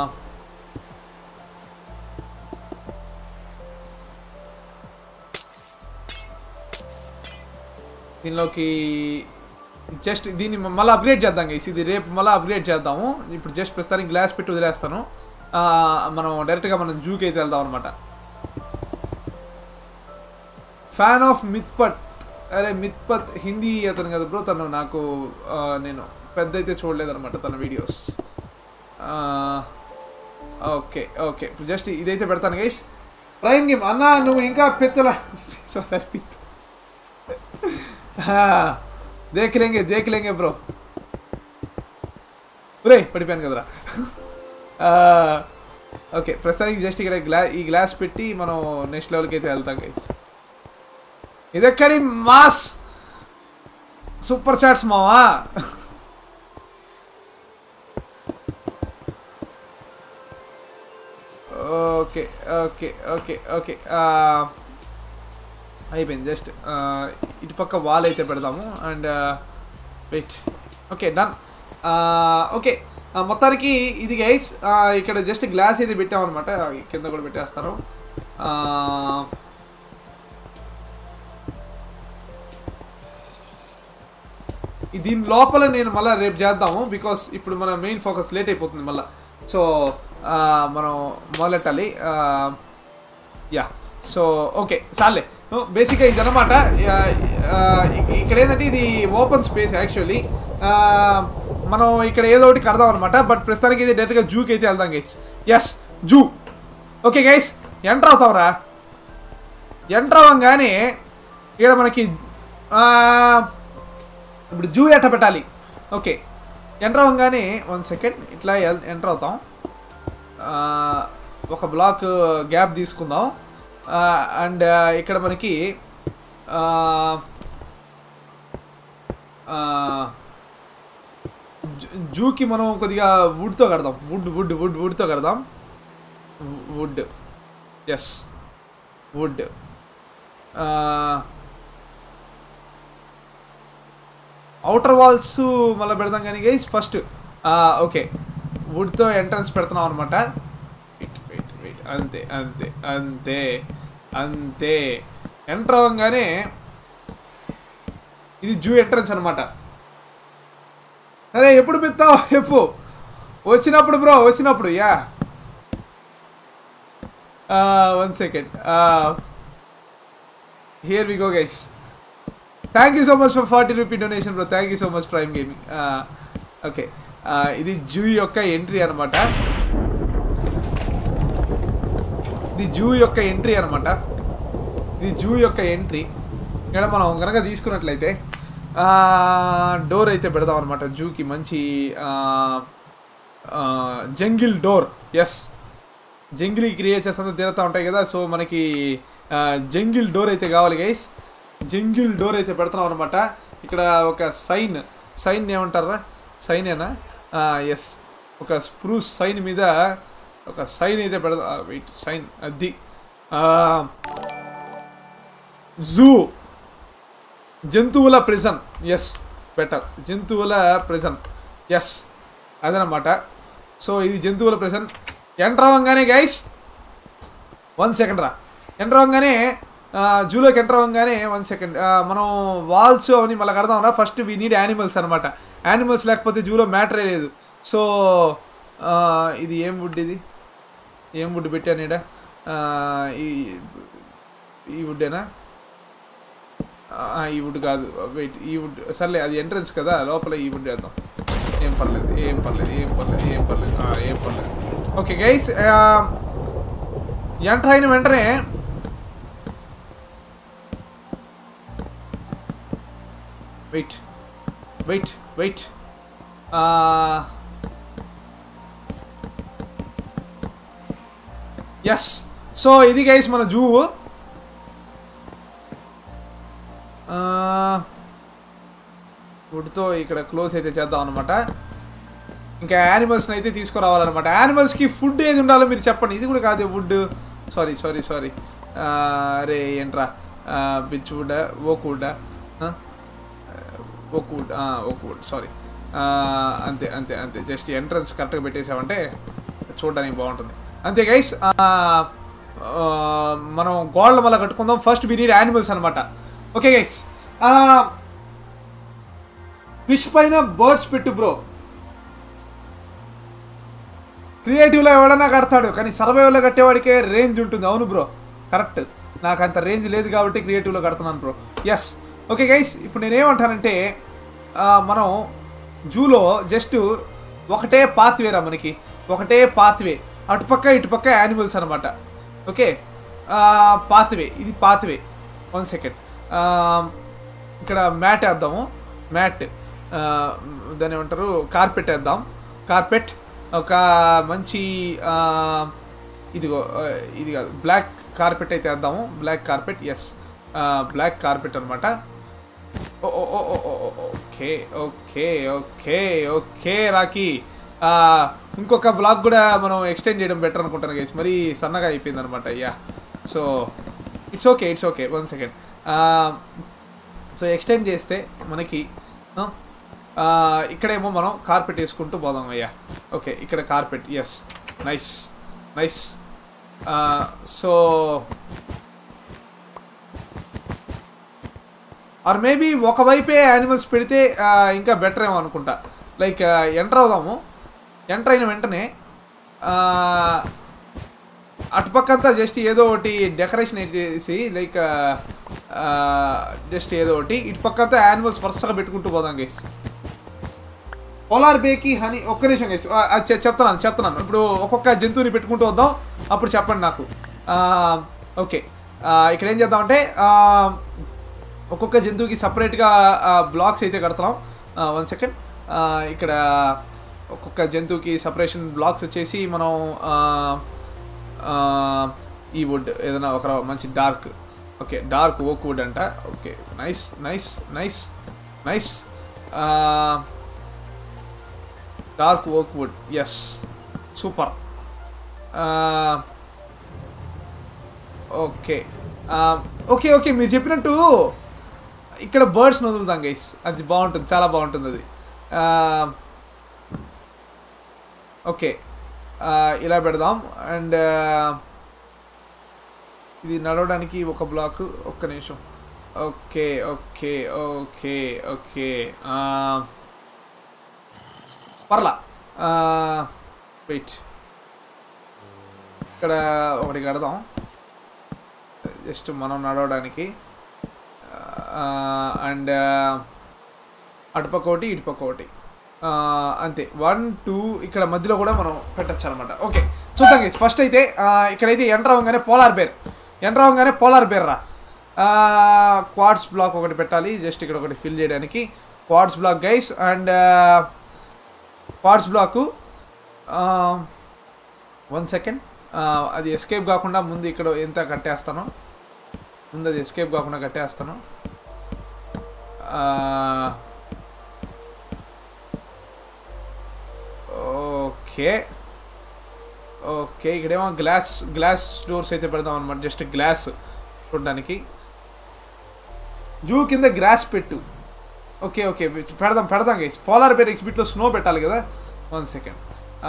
దీనిలోకి జస్ట్ దీన్ని మళ్ళీ అప్గ్రేడ్ చేద్దాం గైస్ ఇది రేపు మళ్ళీ అప్గ్రేడ్ చేద్దాము ఇప్పుడు జస్ట్ ప్రస్తుతానికి గ్లాస్ పెట్టి వదిలేస్తాను ఆ, మనం డైరెక్ట్గా మనం జూకి అయితే వెళ్దాం అనమాట ఫ్యాన్ ఆఫ్ మిత్పట్ అరే మిత్పత్ హిందీ అతను కదా బ్రో తను నాకు ఆ, నేను పెద్ద అయితే చూడలేదు అనమాట తన వీడియోస్ ఓకే ఓకే ఇప్పుడు జస్ట్ ఇదైతే పెడతాను గైస్ ప్రైమ్ గేమ్ అన్న నువ్వు ఇంకా పెత్తల సారీ పిత్త దేక్ లేంగే దేక్ లేంగే బ్రో రే పడిపోయాను కదరా ఓకే ప్రస్తుతానికి జస్ట్ ఇక్కడ గ్లా ఈ గ్లాస్ పెట్టి మనం నెక్స్ట్ లెవెల్కి అయితే వెళ్తాం గైస్ ఇదెక్కడి మాస్ సూపర్ చాట్స్ మావా ఓకే ఓకే ఓకే ఓకే అయిపోయింది జస్ట్ ఇటు పక్క వాల్ అయితే పెడదాము and wait okay done okay మొత్తానికి ఇది గైస్ ఇక్కడ జస్ట్ గ్లాస్ అయితే పెట్టామన్నమాట కింద కూడా పెట్టేస్తారు ఆ, ఈ దీని లోపల నేను మళ్ళీ రేపు చేద్దాము బికాస్ ఇప్పుడు మన మెయిన్ ఫోకస్ లేట్ అయిపోతుంది మళ్ళీ సో మనం మొదలెట్టాలి యా సో ఓకే చాలే బేసిక్గా ఇది అనమాట ఇక్కడ ఏంటంటే ఇది ఓపెన్ స్పేస్ యాక్చువల్లీ మనం ఇక్కడ ఏదో ఒకటి కడదాం అనమాట బట్ ప్రస్తుతానికి ఇది డైరెక్ట్గా జూకి అయితే వెళ్దాం guys yes zoo okay guys enter అవుతాంరా ఎంటర్ అవ్వగానే ఇక్కడ మనకి ఆ, ఇప్పుడు జూ ఎట్ట పెట్టాలి ఓకే ఎంటర్ అవ్వగానే వన్ సెకండ్ ఇట్లా ఎంటర్ అవుతాం ఆ, ఒక బ్లాక్ గ్యాప్ తీసుకుందాం అండ్ ఇక్కడ మనకి ఆ, ఆ, జూ- జూకి మనం కొద్దిగా వుడ్తో కడదాం వుడ్ వుడ్ వుడ్ వుడ్తో కడదాం wood yes wood outer walls మళ్ళీ పెడదాం కానీ గైస్ ఫస్ట్ ఓకే వుడ్తో ఎంట్రన్స్ పెడుతున్నాం అనమాట వెయిట్ వెయిట్ వెయిట్ అంతే అంతే అంతే అంతే ఎంటర్ అవ్వగానే ఇది జూ ఎంట్రన్స్ అనమాట సరే ఎప్పుడు పెడతావు చెప్పు వచ్చినప్పుడు బ్రో వచ్చినప్పుడు yeah one second here we go guys thank you so much for forty rupee donation bro thank you so much prime gaming okay ఇది జూ యొక్క ఎంట్రీ అనమాట ఇది జూ యొక్క ఎంట్రీ అనమాట ఇది జూ యొక్క ఎంట్రీ ఇక్కడ మనం కనుక తీసుకున్నట్లయితే డోర్ అయితే పెడదాం అనమాట జూకి మంచి జంగిల్ డోర్ ఎస్ జంగిలీ క్రియేచర్స్ అంతా తిరుగుతూ ఉంటాయి కదా సో మనకి జంగిల్ డోర్ అయితే కావాలి గైస్ జంగిల్ డోర్ అయితే పెడుతున్నాం అనమాట ఇక్కడ ఒక సైన్ సైన్ ఏమంటారా సైనేనా ఎస్ ఒక స్ప్రూస్ సైన్ మీద ఒక సైన్ అయితే పెడదా వెయిట్ సైన్ అది జూ జంతువుల ప్రిజన్ ఎస్ బెటర్ జంతువుల ప్రిజన్ ఎస్ అదనమాట సో ఇది జంతువుల ప్రిజన్ ఎంటర్ అవ్వగానే గైస్ వన్ సెకండ్ రా ఎంటర్ అవ్వగానే జూలోకి ఎంటర్ అవ్వగానే వన్ సెకండ్ మనం వాల్స్ అవన్నీ మళ్ళీ కడదాం ఫస్ట్ వీ నీడ్ యానిమల్స్ అనమాట యానిమల్స్ లేకపోతే జూలో మ్యాటరే లేదు సో ఇది ఏం వుడ్ ఇది ఏం వుడ్ పెట్టాను ఈడ ఈ ఈ వుడ్డేనా ఈ వుడ్ కాదు వెయిట్ ఈ వుడ్ సర్లే అది ఎంట్రన్స్ కదా లోపల ఈ వుడ్ వేద్దాం ఏం పర్లేదు ఏం పర్లేదు ఏం పర్లేదు ఏం పర్లేదు ఏం పర్లేదు ఓకే గైస్ ఎంటర్ అయిన వెంటనే wait wait wait yes so ఇది గైస్ మన జూ వుడ్తో ఇక్కడ క్లోజ్ అయితే చేద్దాం అనమాట ఇంకా యానిమల్స్ని అయితే తీసుకురావాలన్నమాట యానిమల్స్కి ఫుడ్ ఏది ఉండాలో మీరు చెప్పండి ఇది కూడా కాదు వుడ్ సారీ సారీ సారీ అరే ఏంట్రా birch wood oak wood oak wood oak wood sorry అంతే అంతే అంతే జస్ట్ ఎంట్రన్స్ కరెక్ట్గా పెట్టేసామంటే చూడడానికి బాగుంటుంది అంతే గైస్ మనం గోడల మళ్ళీ కట్టుకుందాం ఫస్ట్ వీ నీడ్ యానిమల్స్ అనమాట ఓకే గైస్ ఫిష్ పైన బర్డ్స్ పెట్టు బ్రో క్రియేటివ్లో ఎవడన్నా కడతాడు కానీ సర్వైవ్లో కట్టేవాడికే రేంజ్ ఉంటుంది అవును బ్రో కరెక్ట్ నాకు అంత రేంజ్ లేదు కాబట్టి క్రియేటివ్లో కడుతున్నాను బ్రో ఎస్ ఓకే గైస్ ఇప్పుడు నేనేమంటానంటే మనం జూలో జస్ట్ ఒకటే పాత్వేరా మనకి ఒకటే పాత్వే అటుపక్క ఇటుపక్క యానిమల్స్ అనమాట ఓకే పాత్వే ఇది పాత్వే వన్ సెకండ్ ఇక్కడ మ్యాట్ వేద్దాము మ్యాట్ దాన్ని ఏమంటారు కార్పెట్ వేద్దాం కార్పెట్ ఒక మంచి ఇదిగో ఇది కాదు బ్లాక్ కార్పెట్ అయితే వేద్దాము black carpet yes black carpet అనమాట okay okay okay okay Rocky ఇంకొక బ్లాక్ కూడా మనం ఎక్స్టెండ్ చేయడం బెటర్ అనుకుంటాను గైస్ మరీ సన్నగా అయిపోయింది అనమాట అయ్యా so it's okay it's okay one second so extend చేస్తే మనకి ఇక్కడేమో మనం కార్పెట్ వేసుకుంటూ పోదాం అయ్యా ఓకే ఇక్కడ carpet yes nice nice so or maybe ఒకవైపే యానిమల్స్ పెడితే ఇంకా బెటర్ ఏమో అనుకుంటా లైక్ ఎంటర్ అవుదాము ఎంటర్ అయిన వెంటనే అటుపక్కంతా జస్ట్ ఏదో ఒకటి డెకరేషన్ వేసి లైక్ జస్ట్ ఏదో ఒకటి ఇటు పక్కంతా యానిమల్స్ వరుసగా పెట్టుకుంటూ పోదాం గైస్ పోలార్ బేకి హనీ ఒక్క నిమిషం గైస్ చెప్తున్నాను చెప్తున్నాను ఇప్పుడు ఒక్కొక్క జంతువుని పెట్టుకుంటూ వద్దాం అప్పుడు చెప్పండి నాకు ఓకే ఇక్కడ ఏం చేద్దామంటే ఒక్కొక్క జంతువుకి సపరేట్గా బ్లాక్స్ అయితే కడతాం వన్ సెకండ్ ఇక్కడ ఒక్కొక్క జంతువుకి సపరేషన్ బ్లాక్స్ వచ్చేసి మనం ఈ వుడ్ ఏదైనా ఒక మంచి dark okay dark oak wood అంట okay nice nice nice nice dark oak wood yes super okay ఆ, ఓకే ఓకే మీరు చెప్పినట్టు ఇక్కడ బర్డ్స్ వదులుతాం గైస్ అది బాగుంటుంది చాలా బాగుంటుంది అది ఆ, ఓకే ఆ, ఇలా పెడదాం అండ్ ఇది నడవడానికి ఒక బ్లాక్ ఒక్క నిమిషం ఓకే ఓకే ఓకే ఓకే ఆ, పర్లా వెయిట్ ఇక్కడ ఒకటి కడదాం జస్ట్ మనం నడవడానికి అండ్ అటుపక్క ఒకటి ఇటుపక్క ఒకటి ఆ, అంతే వన్ టూ ఇక్కడ మధ్యలో కూడా మనం పెట్టచ్చు అనమాట ఓకే చూద్దాం గైస్ ఫస్ట్ అయితే ఆ, ఇక్కడైతే ఎంటర్ అవ్వగానే పోలార్ బేర్ ఎంటర్ అవ్వగానే పోలార్ బేర్ రా క్వాడ్స్ బ్లాక్ ఒకటి పెట్టాలి జస్ట్ ఇక్కడ ఒకటి ఫిల్ చేయడానికి quartz block guys and quartz block one second అది ఎస్కేప్ కాకుండా ముందు ఇక్కడ ఎంత కట్టేస్తాను ముందు అది ఎస్కేప్ కాకుండా కట్టేస్తాను ఆ, ఓకే ఓకే ఇక్కడేమో గ్లాస్ గ్లాస్ డోర్స్ అయితే పెడదాం అనమాట జస్ట్ గ్లాస్ చూడడానికి జూ కింద గ్రాస్ పెట్టు ఓకే ఓకే పెడదాం పెడదాం గైస్ పోలార్ బేర్ ఎగ్జిబిట్లో స్నో పెట్టాలి కదా వన్ సెకండ్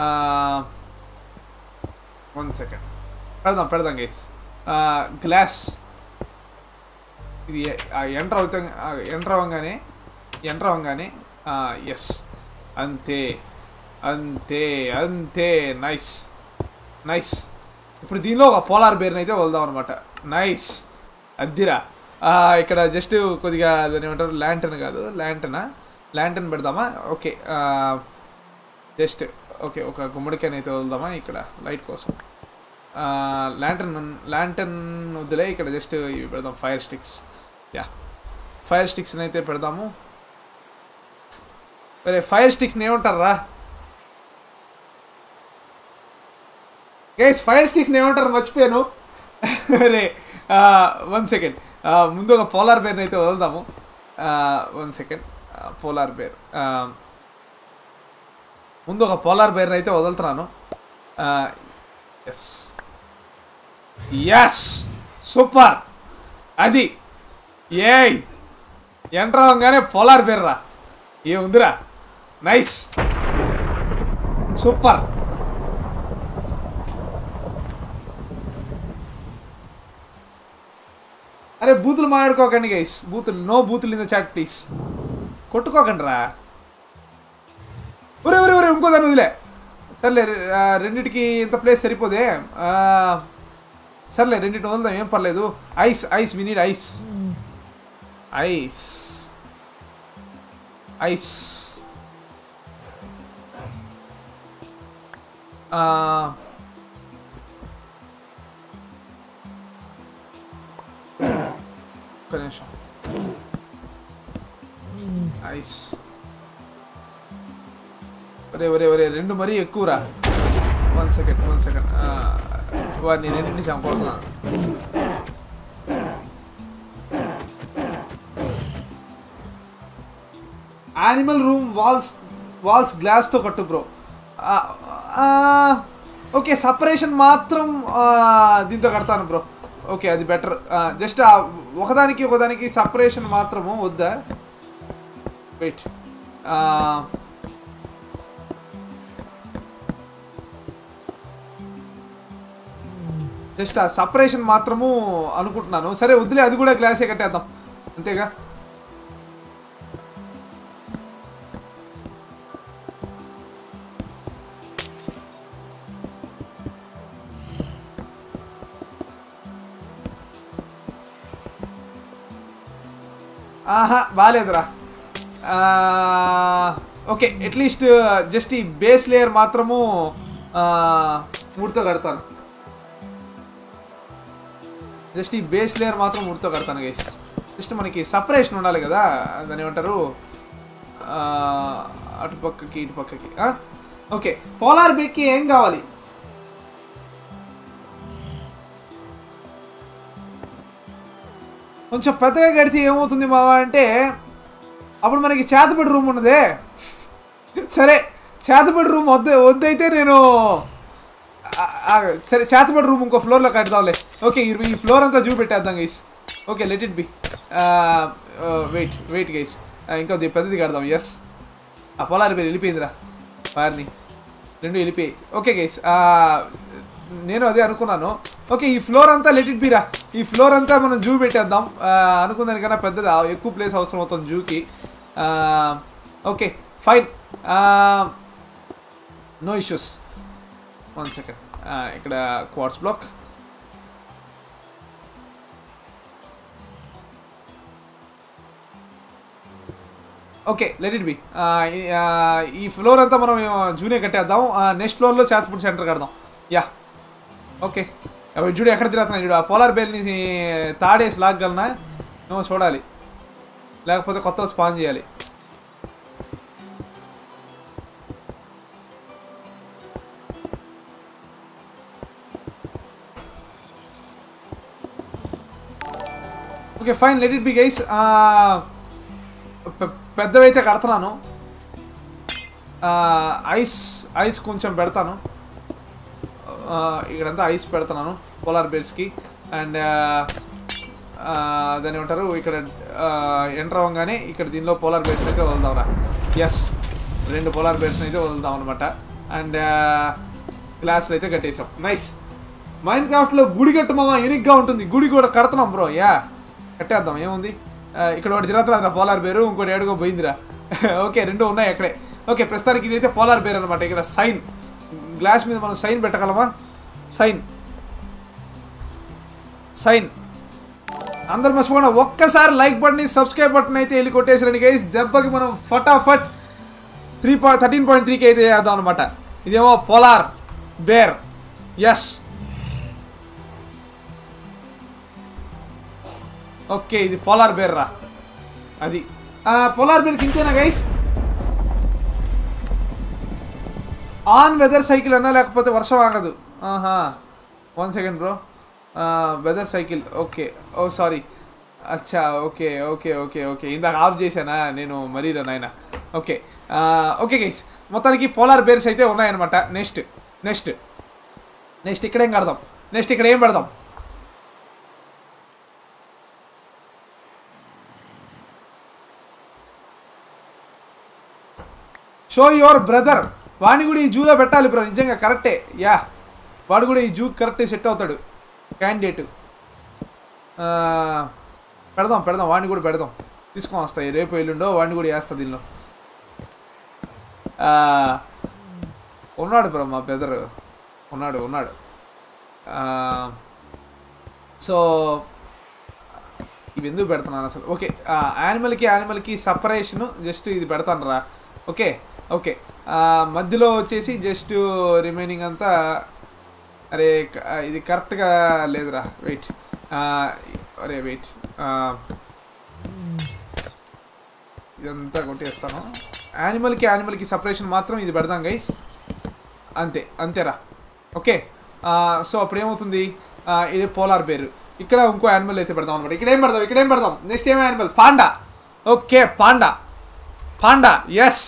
వన్ సెకండ్ పెడదాం పెడదాం గైస్ గ్లాస్ ఇది ఎంటర్ అవుతా ఎంటర్ అవ్వగానే ఎంటర్ అవ్వగానే ఎస్ అంతే అంతే అంతే నైస్ నైస్ ఇప్పుడు దీనిలో ఒక పోలార్ బేర్ని అయితే వదులుదాం అనమాట నైస్ అద్దిరా ఆ, ఇక్కడ జస్ట్ కొద్దిగా దాని ఏమంటారు ల్యాంటన్ కాదు ల్యాంటనా ల్యాంటన్ పెడదామా ఓకే జస్ట్ ఓకే ఒక గుమ్మడికాయని అయితే వదులుదామా ఇక్కడ లైట్ కోసం ల్యాంటన్ ల్యాంటన్ వద్దులే ఇక్కడ జస్ట్ ఇవి పెడదాం ఫైర్ స్టిక్స్ యా ఫైర్ స్టిక్స్ని అయితే పెడదాము సరే ఫైర్ స్టిక్స్ని ఏమంటారా గైస్ ఫైర్ స్టిక్స్ని ఏమంటారు మర్చిపోయాను అరే వన్ సెకండ్ ముందు ఒక పోలార్ బేర్ని అయితే వదులుదాము వన్ సెకండ్ పోలార్ బేర్ ముందు ఒక పోలార్ బేర్ని అయితే వదులుతున్నాను ఎస్ ఎస్ సూపర్ అది ఏయ్ ఎంటర్ అవ్వగానే పోలార్ బేర్ రా ఏముందిరా నైస్ సూపర్ అరే బూతులు మాట్లాడుకోకండి గైస్ బూతులు నో బూతులు ఇన్ ద చాట్ ప్లీజ్ కొట్టుకోకండి రా ఒరే ఒరే ఒరే ఇంకో దాన్ని వదిలే సర్లే ఆ, రెండిటికి ఇంత ప్లేస్ సరిపోదే ఆ, సర్లే రెండింటిని వదులుదాం ఏం పర్లేదు ice ice we need ice ice ice ఆ, ఒక్క నిమిషం ఐస్ ఒరే ఒరే ఒరే రెండు మరీ ఎక్కువరా వన్ సెకండ్ వన్ సెకండ్ వాడిని రెండింటిని చంపడుతున్నాను యానిమల్ రూమ్ వాల్స్ వాల్స్ గ్లాస్తో కట్టు బ్రో ఓకే సపరేషన్ మాత్రం ఆ, దీంతో కడతాను బ్రో ఓకే అది బెటర్ జస్ట్ ఒకదానికి ఒకదానికి సపరేషన్ మాత్రము వద్దా వెయిట్ జస్ట్ ఆ సపరేషన్ మాత్రము అనుకుంటున్నాను సరే వద్దులే అది కూడా గ్లాసే కట్టేద్దాం అంతేగా ఆహా బాగాలేదురా ఓకే అట్లీస్ట్ జస్ట్ ఈ బేస్ లేయర్ మాత్రము ఆ, ముడితో కడతాను జస్ట్ ఈ బేస్ లేయర్ మాత్రం ముడితో కడతాను గైస్ జస్ట్ మనకి సపరేషన్ ఉండాలి కదా దాని ఏమంటారు ఆ, అటు పక్కకి ఇటు పక్కకి ఆ? ఓకే పోలార్ బేక్కి ఏం కావాలి కొంచెం పెద్దగా కడితే ఏమవుతుంది మావా అంటే అప్పుడు మనకి చేతబడి రూమ్ ఉన్నదే సరే చేతబడి రూమ్ వద్దు వద్దైతే నేను ఆ- సరే చేతపడి రూమ్ ఇంకో ఫ్లోర్లో కడదాంలే ఓకే ఈ ఈ ఫ్లోర్ అంతా చూపెట్టేద్దాం guys okay let it be wait wait guys ఇంకా ది- పెద్దది కడదాం ఎస్ ఆ పొలారి పేరు వెళ్ళిపోయిందిరా వారిని రెండు వెళ్ళిపోయి ఓకే గైస్ నేను అదే అనుకున్నాను ఓకే ఈ ఫ్లోర్ అంతా లెట్ ఇట్ బీరా ఈ ఫ్లోర్ అంతా మనం జూ పెట్టేద్దాం ఆ, అనుకున్న దానికన్నా పెద్దది ఆ, ఎక్కువ ప్లేస్ అవసరం అవుతుంది జూకి okay fine no issues one second ఇక్కడ quartz block okay let it be ఈ ఫ్లోర్ అంతా మనం జూనియర్ కట్టేద్దాం నెక్స్ట్ ఫ్లోర్లో చేతపూడి సెంటర్ కడదాం యా ఓకే అవి చూడు ఎక్కడ తిరుగుతున్నాయి చూడు ఆ పోలార్ బేల్ని తాడేసి లాగలనా ఏమో చూడాలి లేకపోతే కొత్త స్పాన్ చేయాలి okay fine let it be guys పెద్దవైతే కడతాను ఐస్ ఐస్ కొంచెం పెడతాను ఆ, ఇక్కడంతా ఐస్ పెడుతున్నాను పోలార్ బేర్స్కి అండ్ దాన్ని ఏమంటారు ఇక్కడ ఎంటర్ అవ్వగానే ఇక్కడ దీనిలో పోలార్ బేర్స్ అయితే వదులుదాంరా ఎస్ రెండు పోలార్ బేర్స్ అయితే వదులుదాం అనమాట అండ్ గ్లాసులు అయితే కట్టేసాం నైస్ మైండ్ క్రాఫ్ట్లో గుడి కట్టమా యూనిక్గా ఉంటుంది గుడి కూడా కడుతున్నాం బ్రో యా కట్టేద్దాం ఏముంది ఆ, ఇక్కడ ఒకటి తిరుగుతున్నా పోలార్ బేరు ఇంకోటి ఏడుగో పోయిందిరా ఓకే రెండు ఉన్నాయి అక్కడే ఓకే ప్రస్తుతానికి ఇదైతే పోలార్ బేర్ అనమాట ఇక్కడ సైన్ గ్లాస్ మీద మనం సైన్ పెట్టగలమా సైన్ సైన్ అందరు మర్చిపోకుండా ఒక్కసారి లైక్ బటన్ సబ్స్క్రైబ్ బటన్ అయితే వెళ్ళి కొట్టేసారండి గైస్ దెబ్బకి మనం ఫటాఫట్ త్రీ పాయింట్ థర్టీన్ పాయింట్ త్రీకి అయితే చేద్దాం అనమాట ఇదేమో పోలార్ బేర్ ఎస్ ఓకే ఇది పోలార్ బేర్ రా అది పోలార్ బేర్కి ఇంతేనా గైస్ ఆన్ వెదర్ సైకిల్ అన్నా లేకపోతే వర్షం ఆగదు ఆహా one second bro weather cycle okay oh sorry అచ్చా ఓకే ఓకే ఓకే ఓకే ఇందాక ఆఫ్ చేశానా నేను మరీ నాయన ఓకే ఓకే గైస్ మొత్తానికి పోలార్ బేర్స్ అయితే ఉన్నాయన్నమాట నెక్స్ట్ నెక్స్ట్ నెక్స్ట్ ఇక్కడ ఏం కడదాం నెక్స్ట్ ఇక్కడ ఏం పెడదాం షో యువర్ బ్రదర్ వాడిని కూడా ఈ జూలో పెట్టాలి బ్రో నిజంగా కరెక్టే యా వాడు కూడా ఈ జూ కరెక్టే సెట్ అవుతాడు క్యాండిడేట్ పెడదాం పెడదాం వాడిని కూడా పెడదాం తీసుకొని వస్తాయి రేపు ఎల్లుండో వాడిని కూడా వేస్తా దీనిలో ఆ, ఉన్నాడు బ్రో మా బ్రదర్ ఉన్నాడు ఉన్నాడు సో ఇవి ఎందుకు పెడుతున్నాను అసలు ఓకే యానిమల్కి యానిమల్కి సపరేషన్ జస్ట్ ఇది పెడతాను రా ఓకే ఓకే మధ్యలో వచ్చేసి జస్ట్ రిమైనింగ్ అంతా అరే క- ఆ, ఇది కరెక్ట్గా లేదురా వెయిట్ అరే వెయిట్ ఇదంతా కొట్టేస్తాను యానిమల్కి యానిమల్కి సపరేషన్ మాత్రం ఇది పెడదాం గైస్ అంతే అంతేరా ఓకే సో అప్పుడు ఏమవుతుంది ఆ, ఇది పోలార్ బేర్ ఇక్కడ ఇంకో యానిమల్ అయితే పెడదాం అనమాట ఇక్కడ ఏం పెడదాం ఇక్కడ ఏం పెడదాం నెక్స్ట్ ఏం animal panda okay panda panda yes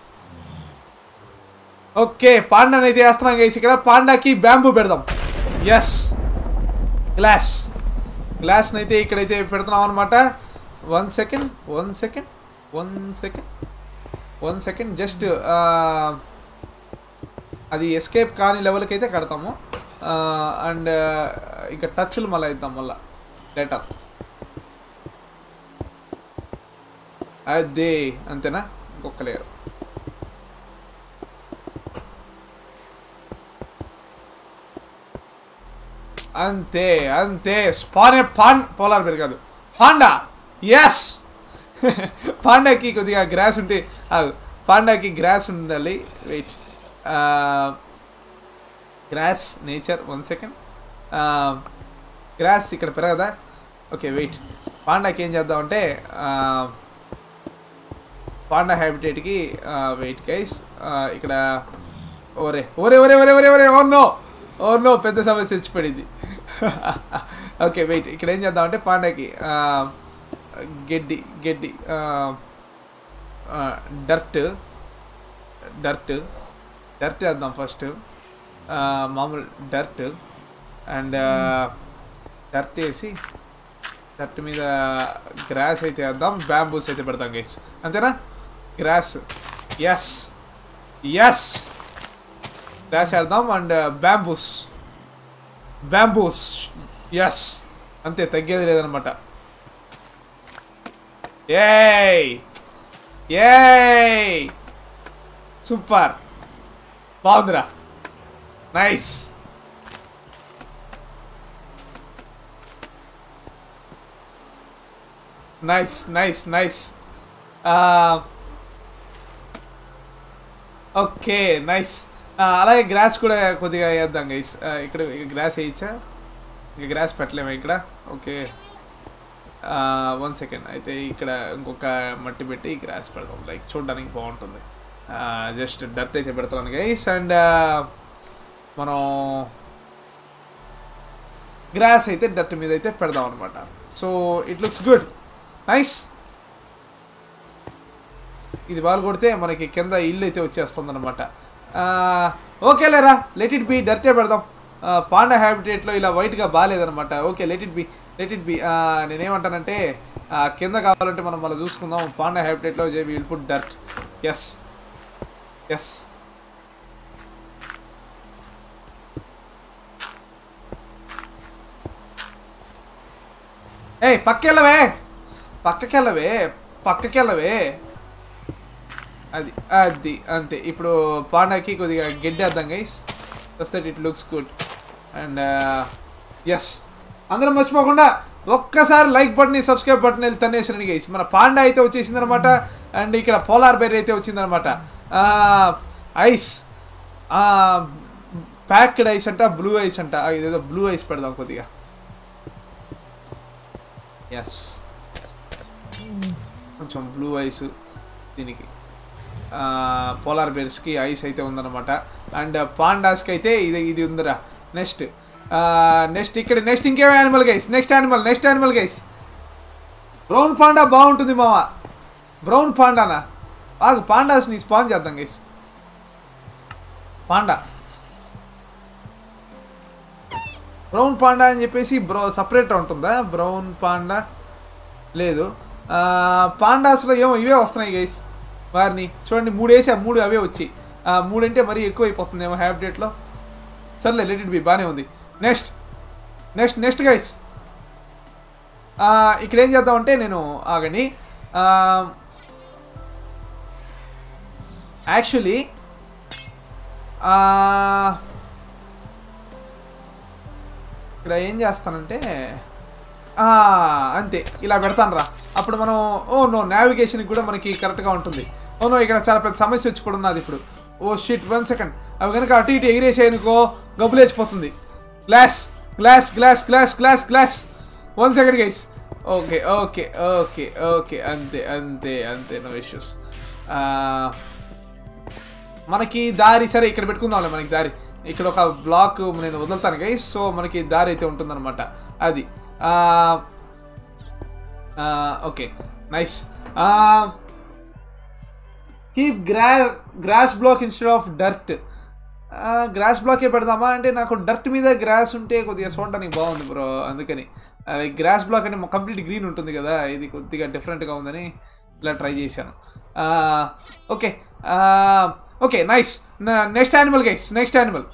okay పాండాని అయితే వేస్తున్నాం గైస్ ఇక్కడ పాండాకి బ్యాంబూ పెడదాం ఎస్ గ్లాస్ గ్లాస్ని అయితే ఇక్కడైతే పెడుతున్నాం అనమాట one second one second one second one second just అది ఎస్కేప్ కాని లెవెల్కి అయితే కడతాము అండ్ ఇక టచ్లు మళ్ళీ ఇద్దాం మళ్ళీ లెటర్ అదే అంతేనా ఇంకొక లేరు అంతే అంతే స్పానే పాన్ పోలార్ బేర్ కాదు పాండా ఎస్ పాండాకి కొద్దిగా గ్రాస్ ఉంటే ఆగు. పాండాకి గ్రాస్ ఉండాలి wait grass nature one second grass ఇక్కడ పెరగదా ఓకే వెయిట్ పాండాకి ఏం చేద్దామంటే ఆ, పాండా హ్యాబిటేట్కి వెయిట్ గైస్ ఇక్కడ ఓరే ఓరే ఓరే ఓరే ఓరే ఓరే ఓ నో ఓ నో పెద్ద సమస్య వచ్చి పడింది ఓకే వెయిట్ ఇక్కడ ఏం చేద్దామంటే పాండాకి ఆ, గడ్డి గడ్డి డర్ట్ డర్ట్ డర్ట్ వేద్దాం ఫస్ట్ మామూలు డర్ట్ అండ్ డర్ట్ వేసి డర్ట్ మీద గ్రాస్ అయితే వేద్దాం బ్యాంబూస్ అయితే పెడతాం గైస్ అంతేనా గ్రాస్ ఎస్ ఎస్ గ్రాస్ వేద్దాం అండ్ బ్యాంబూస్ బ్యాంబూస్ ఎస్ అంతే తగ్గేది లేదనమాట ఏయ్ ఏయ్ సూపర్ బాగుందిరా nice nice nice nice okay nice అలాగే గ్రాస్ కూడా కొద్దిగా వేద్దాం గైస్ ఇక్కడ గ్రాస్ వేయచ్చా ఇంకా గ్రాస్ పెట్టలేము ఇక్కడ ఓకే వన్ సెకండ్ అయితే ఇక్కడ ఇంకొక మట్టి పెట్టి గ్రాస్ పెడదాం లైక్ చూడడానికి బాగుంటుంది జస్ట్ డర్ట్ అయితే పెడతాను గైస్ అండ్ మనం గ్రాస్ అయితే డర్ట్ మీద అయితే పెడదాం అనమాట so it looks good nice ఇది బాల్ కొడితే మనకి కింద ఇల్లు అయితే వచ్చేస్తుంది అనమాట ఓకే లేరా లెట్ ఇట్ బి డర్టే పెడదాం పాండా హ్యాబిటేట్లో ఇలా వైట్గా బాగాలేదనమాట okay let it be let it be నేనేమంటానంటే కింద కావాలంటే మనం మళ్ళీ చూసుకుందాం పాండా హ్యాబిటేట్లో జే will put dirt yes yes ఏయ్ పక్కెళ్ళవే పక్కకెళ్ళవే పక్కకెళ్ళవే అది అది అంతే ఇప్పుడు పాండాకి కొద్దిగా గెడ్డేద్దాం guys that it looks good and yes అందరం మర్చిపోకుండా ఒక్కసారి లైక్ బటన్ సబ్స్క్రైబ్ బటన్ వెళ్ళి తన్నేసిరండి గైస్ మన పాండా అయితే వచ్చేసింది అనమాట అండ్ ఇక్కడ పోలార్ బెర్రీ అయితే వచ్చిందనమాట ఐస్ ప్యాక్డ్ ఐస్ అంట బ్లూ ఐస్ అంట ఇదేదో బ్లూ ఐస్ పెడదాం కొద్దిగా ఎస్ కొంచెం బ్లూ ఐస్ దీనికి పోలార్ బేర్స్కి ఐస్ అయితే ఉందన్నమాట అండ్ పాండాస్కి అయితే ఇది ఇది ఉందిరా నెక్స్ట్ నెక్స్ట్ ఇక్కడ నెక్స్ట్ ఇంకేమో animal guys next animal next animal guys brown panda బాగుంటుంది మామ బ్రౌన్ పాండానా బాగా పాండాస్ని స్పాన్ చేద్దాం గైస్ పాండా బ్రౌన్ పాండా అని చెప్పేసి బ్రో సపరేట్ ఉంటుందా బ్రౌన్ పాండా లేదు పాండాస్లో ఏమో ఇవే వస్తున్నాయి గైస్ వారిని చూడండి మూడు వేసా మూడు అవే వచ్చి మూడు అంటే మరీ ఎక్కువ అయిపోతుందేమో హ్యాబిటేట్లో సర్లే లెట్ ఇట్ బి బాగానే ఉంది నెక్స్ట్ నెక్స్ట్ నెక్స్ట్ గైస్ ఇక్కడ ఏం చేద్దామంటే నేను ఆగండి యాక్చువల్లీ ఇక్కడ ఏం చేస్తానంటే అంతే ఇలా పెడతాను రా అప్పుడు మనం ఓ నో నావిగేషన్కి కూడా మనకి కరెక్ట్గా ఉంటుంది ఓ నో ఇక్కడ చాలా పెద్ద సమస్య వచ్చి కూడా ఉన్నది ఇప్పుడు ఓ షిట్ వన్ సెకండ్ అవి కనుక అటు ఇటు ఎగిరేసాయనుకో గబ్బులేసిపోతుంది glass glass glass glass glass glass one second guys okay okay okay okay అంతే అంతే అంతే నో ఇష్యూస్ మనకి దారి సరే ఇక్కడ పెట్టుకుందాంలే మనకి దారి ఇక్కడ ఒక బ్లాక్ నేను వదులుతాను గైస్ సో మనకి దారి అయితే ఉంటుందన్నమాట అది ఓకే నైస్ కీప్ గ్రా grass block instead of dirt grass బ్లాకే పెడదామా అంటే నాకు డర్ట్ మీద గ్రాస్ ఉంటే కొద్దిగా చూడడానికి బాగుంది బ్రో అందుకని గ్రాస్ బ్లాక్ అంటే కంప్లీట్ గ్రీన్ ఉంటుంది కదా ఇది కొద్దిగా డిఫరెంట్గా ఉందని ఇలా ట్రై చేశాను okay okay nice next animal guys next animal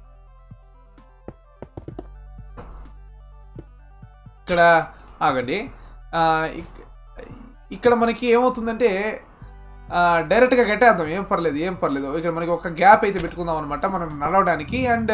ఇక్కడ ఆగండి ఇక్కడ మనకి ఏమవుతుందంటే డైరెక్ట్గా కట్టేద్దాం ఏం పర్లేదు ఏం పర్లేదు ఇక్కడ మనకి ఒక గ్యాప్ అయితే పెట్టుకుందాం అనమాట మనం నడవడానికి అండ్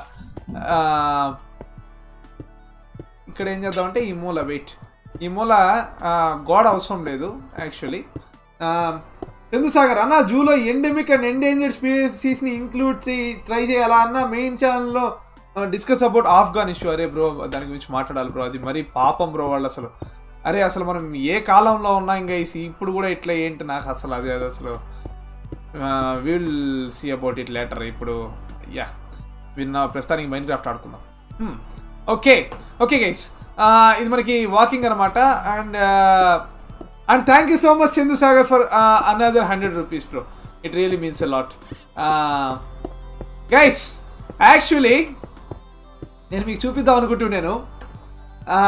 ఇక్కడ ఏం చేద్దామంటే ఈ మూల వెయిట్ ఈ మూల గోడ అవసరం లేదు యాక్చువల్లీ ఎందుసాగర్ అన్న జూలో ఎండమిక్ అండ్ ఎండేంజర్డ్ స్పీసీస్ని ఇంక్లూడ్ ట్రై చేయాలా అన్న మెయిన్ ఛానల్లో డిస్కస్ అబౌట్ ఆఫ్ఘన్ ఇష్యూ అరే బ్రో దాని గురించి మాట్లాడాలి బ్రో అది మరీ పాపం బ్రో వాళ్ళు అసలు అరే అసలు మనం ఏ కాలంలో ఉన్నాం ఇంకా ఇప్పుడు కూడా ఇట్లా ఏంటి నాకు అసలు అది అది అసలు will see about it later ఇప్పుడు యా విన్న ప్రస్తుతానికి మైండ్ క్రాఫ్ట్ ఆడుకుందాం ఓకే ఓకే గైస్ ఇది మనకి వాకింగ్ అనమాట and and thank you so much Chandu Sagar for another hundred rupees bro it really means a lot guys actually నేను మీకు చూపిద్దాం అనుకుంటున్నాను ఆ,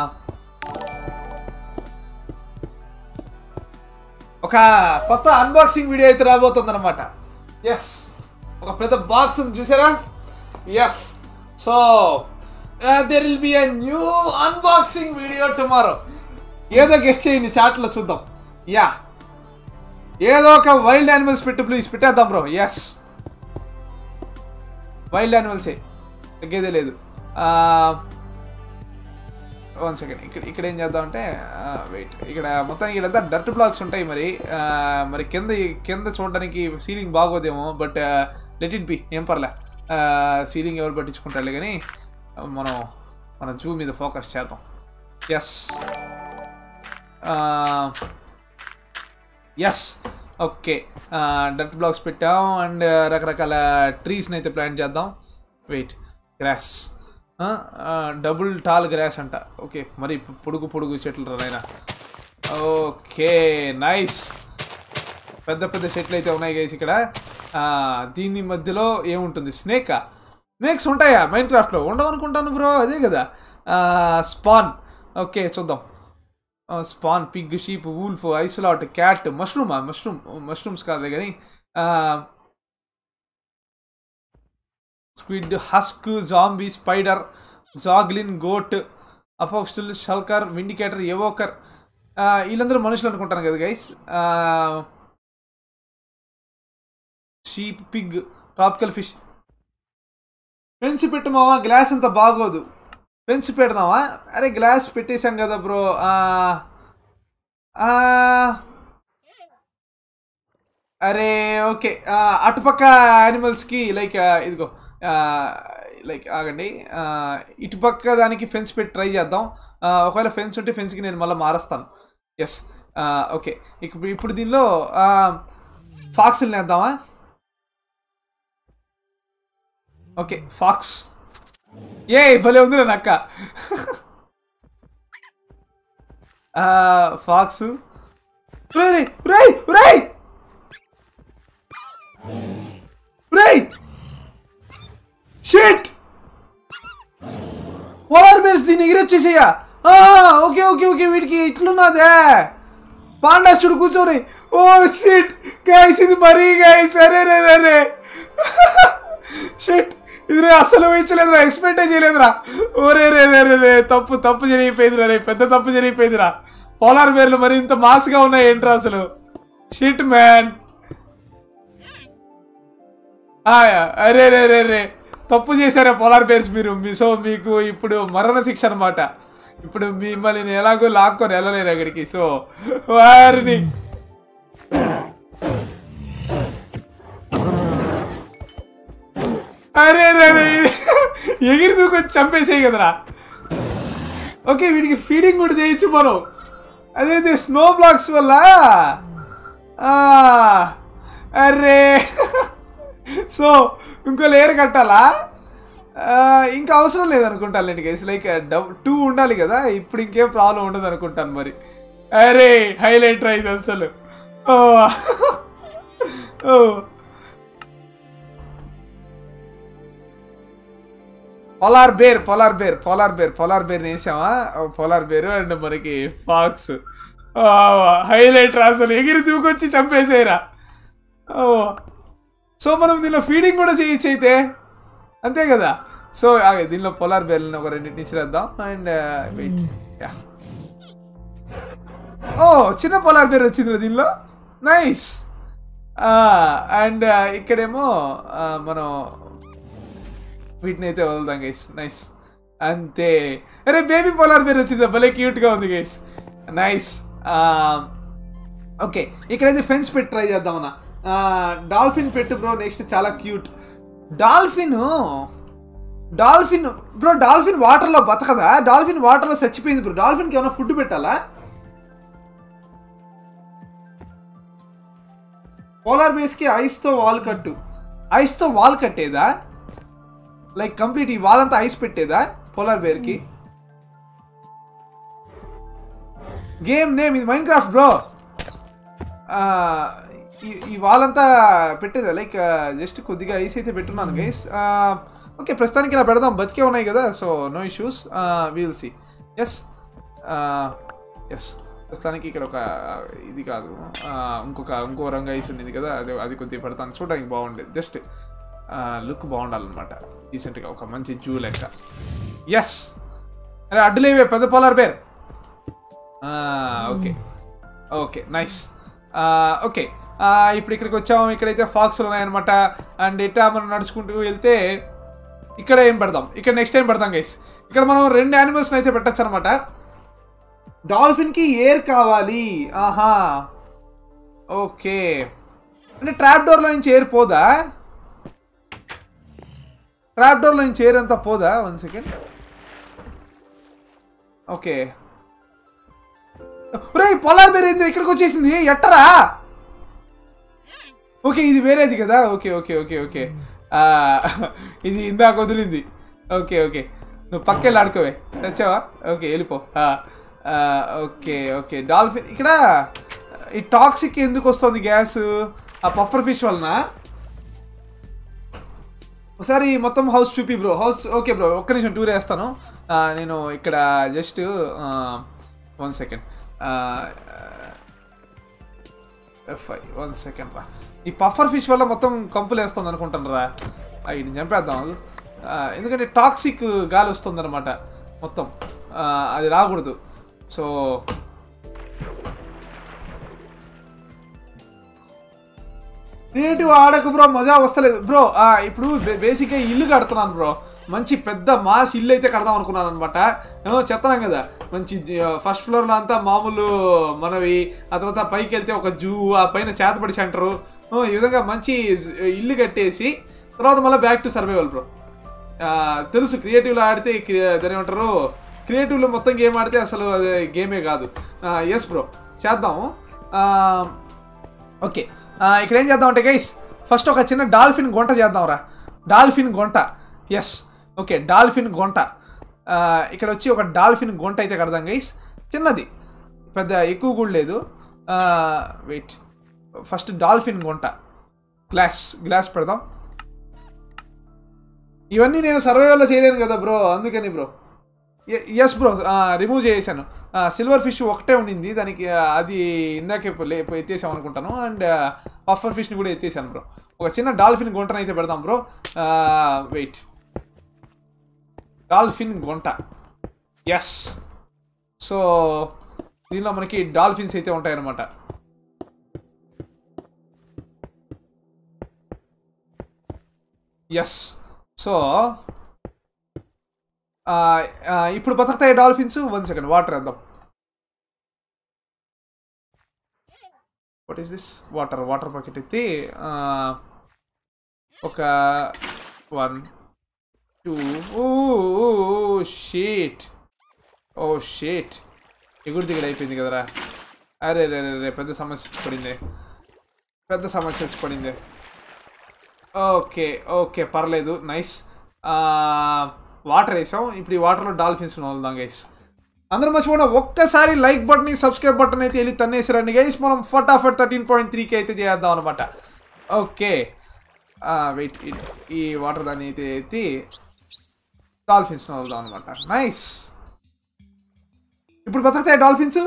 ఒక కొత్త అన్బాక్సింగ్ వీడియో అయితే రాబోతుంది అనమాట ఎస్ ఒక పెద్ద బాక్స్ చూసారా yes so there will be a new unboxing video tomorrow ఏదో గెస్ట్ చేయండి చాట్లో చూద్దాం యా ఏదో ఒక వైల్డ్ యానిమల్స్ పెట్టు ప్లీజ్ పెట్టేద్దాం బ్రో ఎస్ వైల్డ్ యానిమల్సే తగ్గేదే లేదు వన్ సెకండ్ ఇక్కడ ఇక్కడ ఏం చేద్దామంటే వెయిట్ ఇక్కడ మొత్తం ఇక్కడంతా డర్ట్ బ్లాక్స్ ఉంటాయి మరి ఆ, మరి కింద కింద చూడడానికి సీలింగ్ బాగోదేమో బట్ లెట్ ఇట్ బి ఏం పర్లే సీలింగ్ ఎవరు పట్టించుకుంటారులే కానీ మనం మన జూ మీద ఫోకస్ చేద్దాం yes yes okay dirt blocks పెట్టాం అండ్ రకరకాల ట్రీస్ని అయితే ప్లాంట్ చేద్దాం wait grass double tall grass అంట ఓకే మరి పొడుగు పొడుగు చెట్లు రాయన ఓకే నైస్ పెద్ద పెద్ద చెట్లు అయితే ఉన్నాయి గైస్ ఇక్కడ ఆ, దీని మధ్యలో ఏముంటుంది స్నేకా స్నేక్స్ ఉంటాయా మైండ్ క్రాఫ్ట్లో ఉండవు అనుకుంటాను బ్రో అదే కదా స్పాన్ ఓకే చూద్దాం spawn pig sheep wolf ocelot cat మష్రూమా మష్రూమ్ మష్రూమ్స్ కాదే కానీ squid husk zombie spider zoglin goat అపోక్స్టుల్ షల్కర్ విండికేటర్ ఎవోకర్ వీళ్ళందరూ మనుషులు అనుకుంటాను కదా guys sheep pig tropical fish fence పెట్టు మావా గ్లాస్ అంత బాగోదు ఫెన్స్ పెడదామా అరే గ్లాస్ పెట్టేశాం కదా బ్రో అరే ఓకే అటుపక్క యానిమల్స్కి లైక్ ఇదిగో లైక్ ఆగండి ఆ, ఇటుపక్క దానికి ఫెన్స్ పెట్టి ట్రై చేద్దాం ఆ, ఒకవేళ ఫెన్స్ ఉంటే ఫెన్స్కి నేను మళ్ళీ మారుస్తాను ఎస్ ఓకే ఇప్పుడు ఇప్పుడు దీనిలో ఫాక్స్ని వేద్దామా ఓకే ఫాక్స్ ఏ భలే ఉంది నా అక్క ఫాక్స్ రేయ్ రేయ్ రేయ్ రేయ్ షిట్ పోలార్ బేర్స్ దీన్ని ఎగిరొచ్చేసేయా ఓకే ఓకే ఓకే వీటికి ఇట్లున్నదే పాండాస్ చూడు కూర్చొని ఓ షిట్ గైస్ ఇది మరీ గైస్ అరే రే రే రే షిట్ ఇది నేను అస్సలు ఊహించలేదురా ఎక్స్పెక్టే చేయలేదురా ఓరే రే రే రే రే తప్పు తప్పు జరిగిపోయిందిరా రే పెద్ద తప్పు జరిగిపోయిందిరా పోలార్ బేర్లు మరి ఇంత మాస్గా ఉన్నాయి ఏంట్రా అసలు షిట్ మ్యాన్ ఆయా, అరే రే రే రే తప్పు చేశారా పోలార్ బేర్స్ మీరు మీ సో మీకు ఇప్పుడు మరణ శిక్ష అనమాట ఇప్పుడు మిమ్మల్ని నేను ఎలాగో లాక్కొని వెళ్ళలేను అక్కడికి సో వారిని అరే రే రే ఎగిరి దూకొచ్చి చంపేసేయి కదరా ఓకే వీడికి ఫీడింగ్ కూడా చేయొచ్చు మనం అదైతే స్నో బ్లాక్స్ వల్ల ఆ, అరే సో ఇంకో లేయర్ కట్టాలా ఆ, ఇంకా అవసరం లేదనుకుంటానులేండి గైస్ లైక్ డబ్ టూ ఉండాలి కదా ఇప్పుడు ఇంకేం ప్రాబ్లం ఉండదు అనుకుంటాను మరి అరే హైలైట్ రా ఇది అసలు ఓ ఓ polar bear polar bear polar bear polar bear వేసామా పొలార్ బేర్ అండ్ మనకి ఫాక్స్ హైలైట్ రా అసలు ఎగిరి దూకొచ్చి చంపేసేయరా ఓ సో మనం దీనిలో ఫీడింగ్ కూడా చేయొచ్చు అయితే అంతే కదా సో ఆగే దీనిలో పొలార్ బేర్లను ఒక రెండింటిని ఇచ్చిరేద్దాం అండ్ వెయిట్ యా ఓ చిన్న పొలార్ బేర్ వచ్చింది దీనిలో నైస్ అండ్ ఇక్కడేమో ఆ, మనం వీటిని అయితే వదులుదాం గైస్ నైస్ అంతే అరే బేబీ పోలార్ బేర్ వచ్చింది భలే క్యూట్గా ఉంది గైస్ నైస్ ఓకే ఇక్కడైతే ఫెన్స్ పెట్టి ట్రై చేద్దామన్నా డాల్ఫిన్ పెట్టు బ్రో నెక్స్ట్ చాలా cute dolphin dolphin bro dolphin వాటర్లో బతకదా డాల్ఫిన్ వాటర్లో చచ్చిపోయింది బ్రో డాల్ఫిన్కి ఏమైనా ఫుడ్ పెట్టాలా పోలార్ బేస్కి ఐస్తో వాల్ కట్టు ఐస్తో వాల్ కట్టేదా లైక్ కంప్లీట్ ఈ వాల్ అంతా ఐస్ పెట్టేదా పోలార్ బేర్కి గేమ్ నేమ్ ఇది మైండ్ క్రాఫ్ట్ బ్రో ఈ వాల్ అంతా పెట్టేదా లైక్ జస్ట్ కొద్దిగా ఐస్ అయితే పెట్టున్నాను గైస్ ఓకే ప్రస్తుతానికి ఇలా పెడదాం బతికే ఉన్నాయి కదా so no issues we'll see yes yes ప్రస్తుతానికి ఇక్కడ ఒక ఇది కాదు ఆ, ఇంకొక ఇంకో రంగు ఐస్ ఉండింది కదా అది అది కొద్దిగా పెడతాను చూడడానికి బాగుండేది జస్ట్ లుక్ బాగుండాలన్నమాట రీసెంట్గా ఒక మంచి జూ లెక్క ఎస్ అరే అడ్డులేవే పెద్ద polar bear okay okay nice okay ఇప్పుడు ఇక్కడికి వచ్చాము ఇక్కడైతే ఫాక్స్లు ఉన్నాయన్నమాట అండ్ ఇట్టా మనం నడుచుకుంటూ వెళ్తే ఇక్కడ ఏం పెడదాం ఇక్కడ నెక్స్ట్ టైం పెడతాం గైస్ ఇక్కడ మనం రెండు యానిమల్స్ అయితే పెట్టచ్చు అనమాట డాల్ఫిన్ కి ఎయిర్ కావాలి ఆహా ఓకే అంటే ట్రాప్ డోర్ లో నుంచి ఎయిర్ పోదా ట్రాప్ డోర్ లో నుంచి ఎయిర్ అంతా పోదా వన్ సెకండ్ ఓకే రే పొలార్ బేర్ ఏంది ఇక్కడికి వచ్చేసింది ఎట్టరా ఓకే ఇది వేరేది కదా ఓకే ఓకే ఓకే ఓకే ఆ, ఇది ఇందాక వదిలింది ఓకే ఓకే నువ్వు పక్కెళ్ళి ఆడుకోవే తెచ్చావా ఓకే వెళ్ళిపో ఆ, ఆ, ఓకే ఓకే డాల్ఫిన్ ఇక్కడ ఈ టాక్సిక్ ఎందుకు వస్తుంది గ్యాస్ ఆ పఫర్ ఫిష్ వలన ఒకసారి మొత్తం హౌస్ చూపి బ్రో హౌస్ ఓకే బ్రో ఒక్క నిమిషం టూర్ వేస్తాను ఆ, నేను ఇక్కడ జస్ట్ వన్ సెకండ్ ఎఫ్ఐ వన్ సెకండ్ రా ఈ పఫర్ ఫిష్ వల్ల మొత్తం కంపులు వేస్తుంది అనుకుంటాను రా ఇది చంపేద్దాం ఆ, ఎందుకంటే టాక్సిక్ గాలి వస్తుంది అనమాట మొత్తం ఆ, అది రాకూడదు సో క్రియేటివ్ ఆడకు బ్రో మజా వస్తలేదు బ్రో ఆ, ఇప్పుడు బే- బేసిక్గా ఇల్లు కడుతున్నాను బ్రో మంచి పెద్ద మాస్ ఇల్లు అయితే కడదాం అనుకున్నాను అనమాట ఏమో చెప్తున్నాం కదా మంచి ఫస్ట్ ఫ్లోర్లో అంతా మామూలు మనవి ఆ తర్వాత పైకి వెళ్తే ఒక జూ ఆ పైన చేతపడి సెంటరు ఆ, ఈ విధంగా మంచి ఇల్లు కట్టేసి తర్వాత మళ్ళీ బ్యాక్ టు సర్వైవల్ బ్రో ఆ, తెలుసు క్రియేటివ్లో ఆడితే క్రి- దాని ఏమంటారు క్రియేటివ్లో మొత్తం గేమ్ ఆడితే అసలు అది గేమే కాదు ఎస్ బ్రో చేద్దాము ఆ, ఓకే ఆ, ఇక్కడ ఏం చేద్దాం అంటే గైస్ ఫస్ట్ ఒక చిన్న డాల్ఫిన్ గుంట చేద్దాంరా డాల్ఫిన్ గుంట ఎస్ ఓకే డాల్ఫిన్ గుంట ఆ, ఇక్కడ వచ్చి ఒక డాల్ఫిన్ గుంట అయితే కడదాం గైస్ చిన్నది పెద్ద ఎక్కువ కూడా లేదు వెయిట్ ఫస్ట్ డాల్ఫిన్ గుంట గ్లాస్ గ్లాస్ పెడదాం ఇవన్నీ నేను సర్వైవల్లో చేయలేను కదా బ్రో అందుకని బ్రో ఎస్ బ్రో రిమూవ్ చేసాను సిల్వర్ ఫిష్ ఒకటే ఉండింది దానికి ఆ, అది ఇందాకే పో- లే- పో- ఎత్తేసాం అనుకుంటాను అండ్ పఫర్ ఫిష్ని కూడా ఎత్తేసాను బ్రో ఒక చిన్న డాల్ఫిన్ గుంటను అయితే పెడదాం బ్రో వెయిట్ డాల్ఫిన్ గుంట ఎస్ సో దీనిలో మనకి డాల్ఫిన్స్ అయితే ఉంటాయన్నమాట ఎస్ సో ఇప్పుడు బతుకుతాయి డాల్ఫిన్స్ వన్ సెకండ్ వాటర్ వేద్దాం what is this water water packet ఎత్తి ఆ, ఒక one two oh shit oh shit ఎగుడు దిగుడు అయిపోయింది కదరా అరే రే రే రే పెద్ద సమస్య వచ్చి పడింది పెద్ద సమస్య వచ్చి పడింది ఓకే ఓకే పర్లేదు నైస్ వాటర్ వేసాం ఇప్పుడు ఈ వాటర్లో డాల్ఫిన్స్ వదులుదాం గైస్ అందరూ మర్చిపోయిన ఒక్కసారి లైక్ బటన్ సబ్స్క్రైబ్ బటన్ అయితే వెళ్ళి తన్నేసారండి గైస్ మనం ఫటాఫట్ థర్టీన్ పాయింట్ త్రీకి అయితే చేద్దాం అనమాట ఓకే వెయిట్ ఈ వాటర్ దాన్ని అయితే ఎత్తి డాల్ఫిన్స్ వదులుదాం అనమాట నైస్ ఇప్పుడు బతుకుతాయి డాల్ఫిన్స్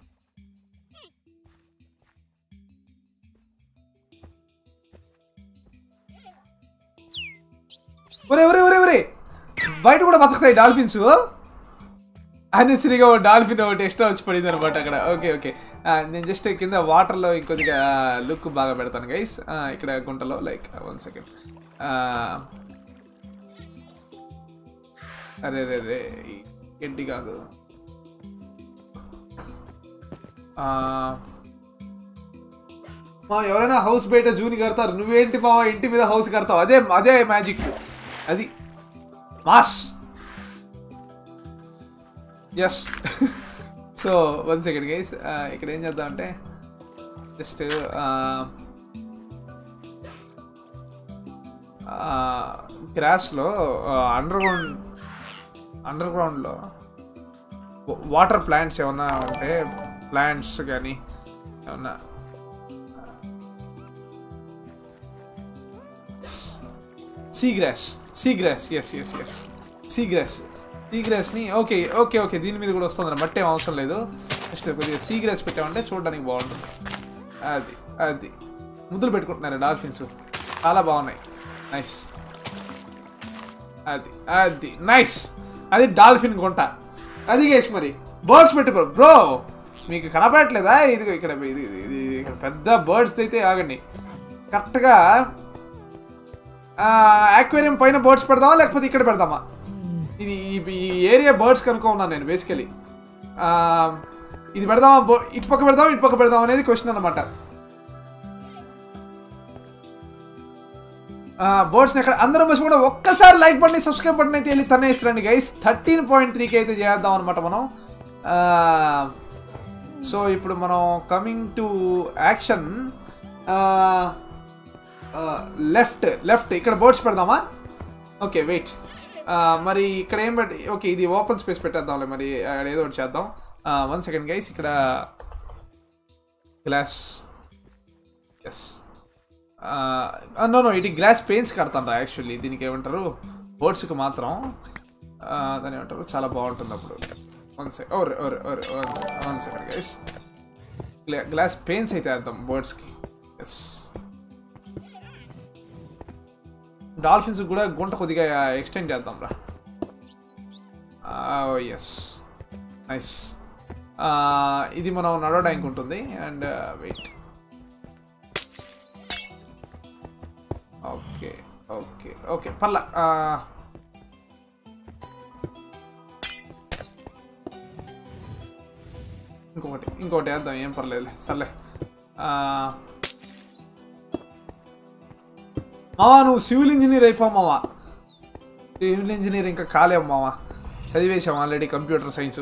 ఒరే ఒరే ఒరే ఒరే బయట కూడా బతుకుతాయి డాల్ఫిన్స్ అన్నెసరీగా ఓ డాల్ఫిన్ ఒకటి ఎక్స్ట్రా వచ్చి పడింది అనమాట అక్కడ ఓకే ఓకే నేను జస్ట్ కింద వాటర్లో ఇంకొద్దిగా లుక్ బాగా పెడతాను గైస్ ఇక్కడ గుంటలో లైక్ వన్ సెకండ్ అరే రే రే గడ్డి కాదు ఆ, మా ఎవరైనా హౌస్ బయట జూని కడతారు నువ్వేంటి మా ఇంటి మీద హౌస్ కడతావు అదే అదే మ్యాజిక్ అది mass yes so one second guys ఇక్కడ ఏం చేద్దాం అంటే జస్ట్ గ్రాస్లో అండర్ గ్రౌండ్ అండర్ గ్రౌండ్లో వాటర్ ప్లాంట్స్ ఏమన్నా ఉంటే ప్లాంట్స్ కానీ ఏమన్నా seagrass seagrass yes yes yes seagrass సీ గ్రాస్ని ఓకే ఓకే ఓకే దీని మీద కూడా వస్తుంది మట్టి ఏం అవసరం లేదు జస్ట్ కొద్దిగా సీ గ్రాస్ పెట్టామంటే చూడడానికి బాగుంటుంది అది అది ముద్దులు పెట్టుకుంటున్నారు డాల్ఫిన్స్ చాలా బాగున్నాయి నైస్ అది అది నైస్ అది డాల్ఫిన్ గుంట అది గేస్ మరి బర్డ్స్ పెట్టు బ్రో బ్రో మీకు కనపడట్లేదా ఇది ఇక్కడ ఇది ఇది- ఇది ఇక్కడ పెద్ద బర్డ్స్ అయితే ఆగండి కరెక్ట్గా ఆక్వేరియం పైన బర్డ్స్ పెడదామా లేకపోతే ఇక్కడ పెడదామా ఇది ఈ- ఈ ఏరియా బర్డ్స్ కనుక్కున్నాను నేను బేసికలీ ఇది పెడదామా బో- ఇటు పక్క పెడదాం ఇటు పక్క పెడదాం అనేది క్వశ్చన్ అనమాట బోర్డ్స్ ఎక్కడ అందరూ బస్ కూడా ఒక్కసారి లైక్ బటన్ సబ్స్క్రైబ్ బటన్ అయితే వెళ్ళి తనే ఇస్తారండి గైస్ థర్టీన్ పాయింట్ త్రీకి అయితే చేద్దాం అనమాట మనం సో ఇప్పుడు మనం coming to action left left ఇక్కడ బోర్డ్స్ పెడదామా ఓకే వెయిట్ మరి ఇక్కడ ఏం పెట్టి ఓకే ఇది ఓపెన్ స్పేస్ పెట్టేద్దాంలే మరి అక్కడ ఏదో ఒకటి చేద్దాం వన్ సెకండ్ గైస్ ఇక్కడ గ్లాస్ ఎస్ నో నో ఇది గ్లాస్ పెయిన్స్ కడతాను యాక్చువల్లీ దీనికి ఏమంటారు బోర్డ్స్కి మాత్రం ఆ, దాన్ని ఏమంటారు చాలా బాగుంటుంది అప్పుడు one second or or or one second guys glass panes అయితే వేద్దాం బోర్డ్స్కి ఎస్ డాల్ఫిన్స్ కూడా గుంట కొద్దిగా ఎక్స్టెండ్ చేద్దాం రా ఎస్ నైస్ ఇది మనం నడవడానికి ఉంటుంది and wait okay okay okay పర్లా ఆ, ఇంకొకటి ఇంకొకటి వేద్దాం ఏం పర్లేదులే సర్లే ఆ, మావా నువ్వు సివిల్ ఇంజనీర్ అయిపోవు మావా సివిల్ ఇంజనీర్ ఇంకా కాలేవు మావా చదివేశాం already computer science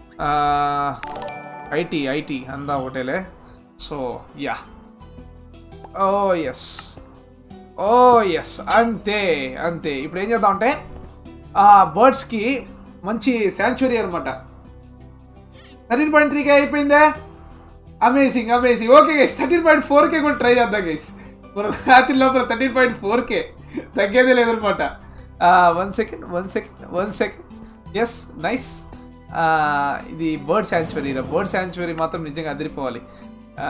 IT IT అందా ఒకటేలే so yeah oh yes oh yes అంతే అంతే ఇప్పుడు ఏం చేద్దాం అంటే ఆ బర్డ్స్కి మంచి శాంచురీ అనమాట థర్టీన్ పాయింట్ త్రీకే అయిపోయిందే amazing amazing okay guys thirteen point four K కూడా ట్రై చేద్దాం గైస్ మన రాత్రి లోపల థర్టీన్ పాయింట్ ఫోర్ కే తగ్గేదే లేదనమాట one second one second one second yes nice ఇది బర్డ్ శాంచురీ బర్డ్ శాంచురీ మాత్రం నిజంగా అదిరిపోవాలి ఆ,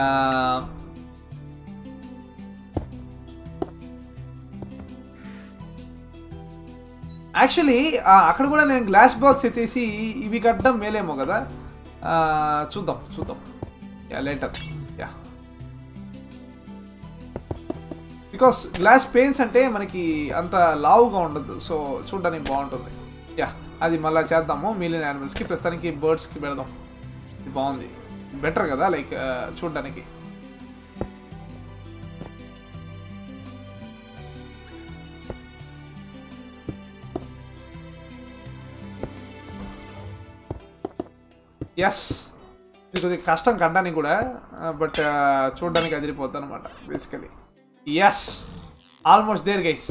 యాక్చువల్లీ అక్కడ కూడా నేను గ్లాస్ బాక్స్ ఎత్తేసి ఇవి కట్టడం మేలేమో కదా ఆ, చూద్దాం చూద్దాం yeah later yeah because glass panes అంటే మనకి అంత లావుగా ఉండదు సో చూడడానికి బాగుంటుంది యా అది మళ్ళీ చేద్దాము మిలియన్ యానిమల్స్కి ప్రస్తుతానికి బర్డ్స్కి పెడదాం ఇది బాగుంది బెటర్ కదా లైక్ చూడడానికి ఎస్ ఇది కొద్దిగా కష్టం కట్టడానికి కూడా బట్ చూడడానికి అదిరిపోద్ది అనమాట basically yes almost there guys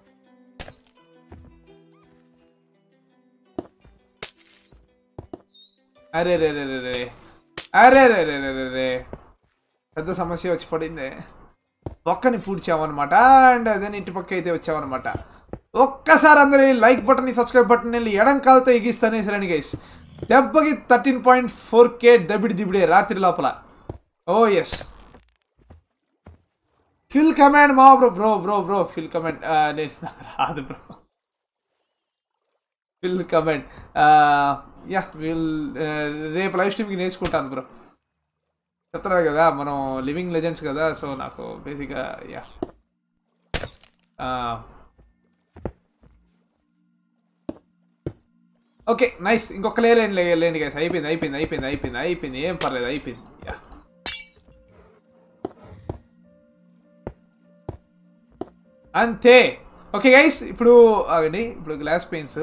అరే రే రే రే రే అరే రే రే రే రే రే పెద్ద సమస్య వచ్చి పడింది ఒక్కని పూడ్చామన్నమాట అండ్ అదే ఇంటి పక్క అయితే వచ్చామన్నమాట ఒక్కసారి అందరూ లైక్ బటన్ సబ్స్క్రైబ్ బటన్ వెళ్ళి ఎడం కాలుతో ఎగిస్తానే సరే గైస్ దెబ్బకి థర్టీన్ పాయింట్ ఫోర్ కే దబిడి దిబిడే రాత్రి లోపల ఓ ఎస్ ఫిల్ కమాండ్ మా bro bro bro bro fill command నేను నాకు రాదు bro fill command yeah will రేపు లైవ్ స్ట్రీమ్కి నేర్చుకుంటాను బ్రో చెప్తున్నారు కదా మనం లివింగ్ లెజెండ్స్ కదా సో నాకు బేసిక్గా యా ఓకే నైస్ ఇంకొక లేయర్ ఏం లే- లేండి గైస్ అయిపోయింది అయిపోయింది అయిపోయింది అయిపోయింది అయిపోయింది ఏం పర్లేదు అయిపోయింది యా అంతే ఓకే గైస్ ఇప్పుడు ఆగండి ఇప్పుడు గ్లాస్ పెయిన్స్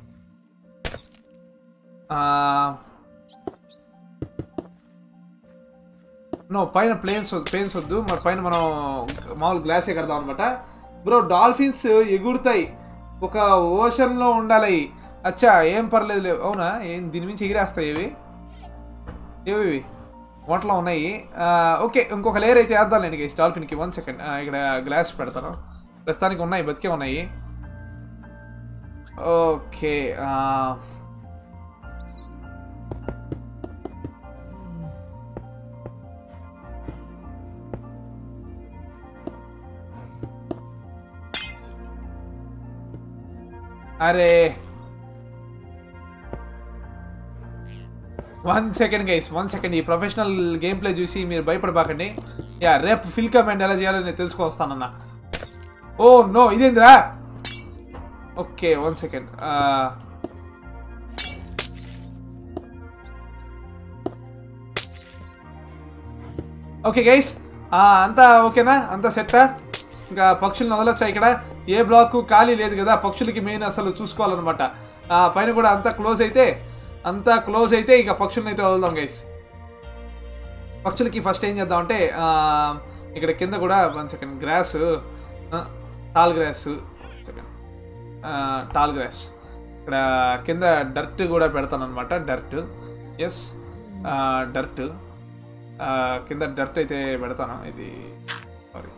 నో పైన ప్లేన్స్ పెయిన్స్ వద్దు మరి పైన మనం మామూలు గ్లాసే కడదాం అనమాట బ్రో డాల్ఫిన్స్ ఎగురుతాయి ఒక ఓషన్లో ఉండాలి అచ్చా ఏం పర్లేదు లేవు అవునా ఏం దీని నుంచి ఎగిరేస్తాయి ఇవి ఏవి ఇవి వంటలో ఉన్నాయి ఆ, ఓకే ఇంకొక లేయర్ అయితే వేద్దాంలేండి గైస్ డాల్ఫిన్కి వన్ సెకండ్ ఇక్కడ గ్లాస్ పెడతాను ప్రస్తుతానికి ఉన్నాయి బతికే ఉన్నాయి ఓకే ఆ, అరే one second guys one second ఈ ప్రొఫెషనల్ గేమ్ ప్లే చూసి మీరు భయపడబాకండి యా రేపు ఫిల్ కమెంట్ ఎలా చేయాలో నేను తెలుసుకొస్తానన్నా ఓ నో ఇదేందిరా okay one second okay guys అంతా ఓకేనా అంతా సెట్టా ఇంకా పక్షులను వదలొచ్చా ఇక్కడ ఏ బ్లాక్ ఖాళీ లేదు కదా పక్షులకి మెయిన్ అసలు చూసుకోవాలన్నమాట ఆ, పైన కూడా అంతా క్లోజ్ అయితే అంతా క్లోజ్ అయితే ఇక పక్షులను అయితే వదులుదాం గైస్ పక్షులకి ఫస్ట్ ఏం చేద్దాం అంటే ఆ, ఇక్కడ కింద కూడా one second grass tall grass second tall grass ఇక్కడ కింద డర్ట్ కూడా పెడతాను అనమాట డర్ట్ ఎస్ డర్ట్ కింద డర్ట్ అయితే పెడతాను ఇది సారీ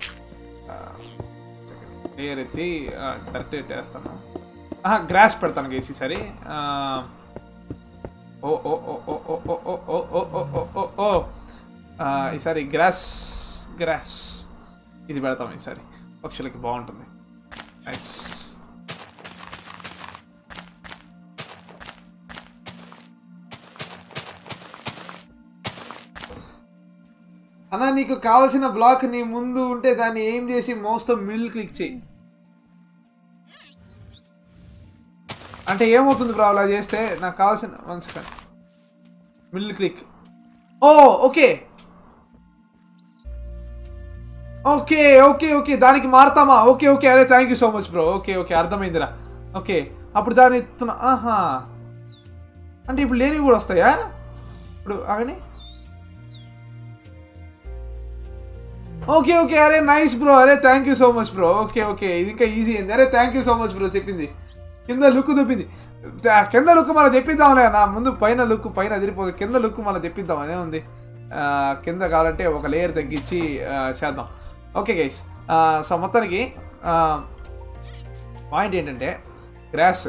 లేయర్ ఎత్తి డర్ట్ వేస్తాను గ్రాస్ పెడతాను గేసి సరే ఓ oh oh oh oh oh oh oh oh oh oh oh ఓ ఆ, ఈసారి గ్రాస్ గ్రాస్ ఇది పెడతాం ఈసారి పక్షులకి బాగుంటుంది నైస్ అన్నా నీకు కావాల్సిన బ్లాక్ నీ ముందు ఉంటే దాన్ని ఏం చేసి మౌస్తో మిడిల్ క్లిక్ చేయి అంటే ఏమవుతుంది బ్రో అలా చేస్తే నాకు కావాల్సిన one second middle click oh okay okay okay okay దానికి మారుతామా ఓకే ఓకే అరే thank you so much bro okay okay అర్థమైందిరా ఓకే అప్పుడు దాని ఎత్తున ఆహా అంటే ఇప్పుడు లేనివి కూడా వస్తాయా ఇప్పుడు అవని ఓకే ఓకే అరే నైస్ బ్రో అరే thank you so much bro okay okay ఇది ఇంకా ఈజీ అయింది అరే thank you so much bro చెప్పింది కింద లుక్ తెప్పింది దా- కింద లుక్ మళ్ళీ తెప్పిద్దాంలే నా ముందు పైన లుక్ పైన అదిరిపోదు కింద లుక్ మళ్ళీ తెప్పిద్దాం అదే ఉంది ఆ, కింద కావాలంటే ఒక లేయర్ తగ్గించి ఆ, చేద్దాం ఓకే గైస్ సో మొత్తానికి పాయింట్ ఏంటంటే గ్రాస్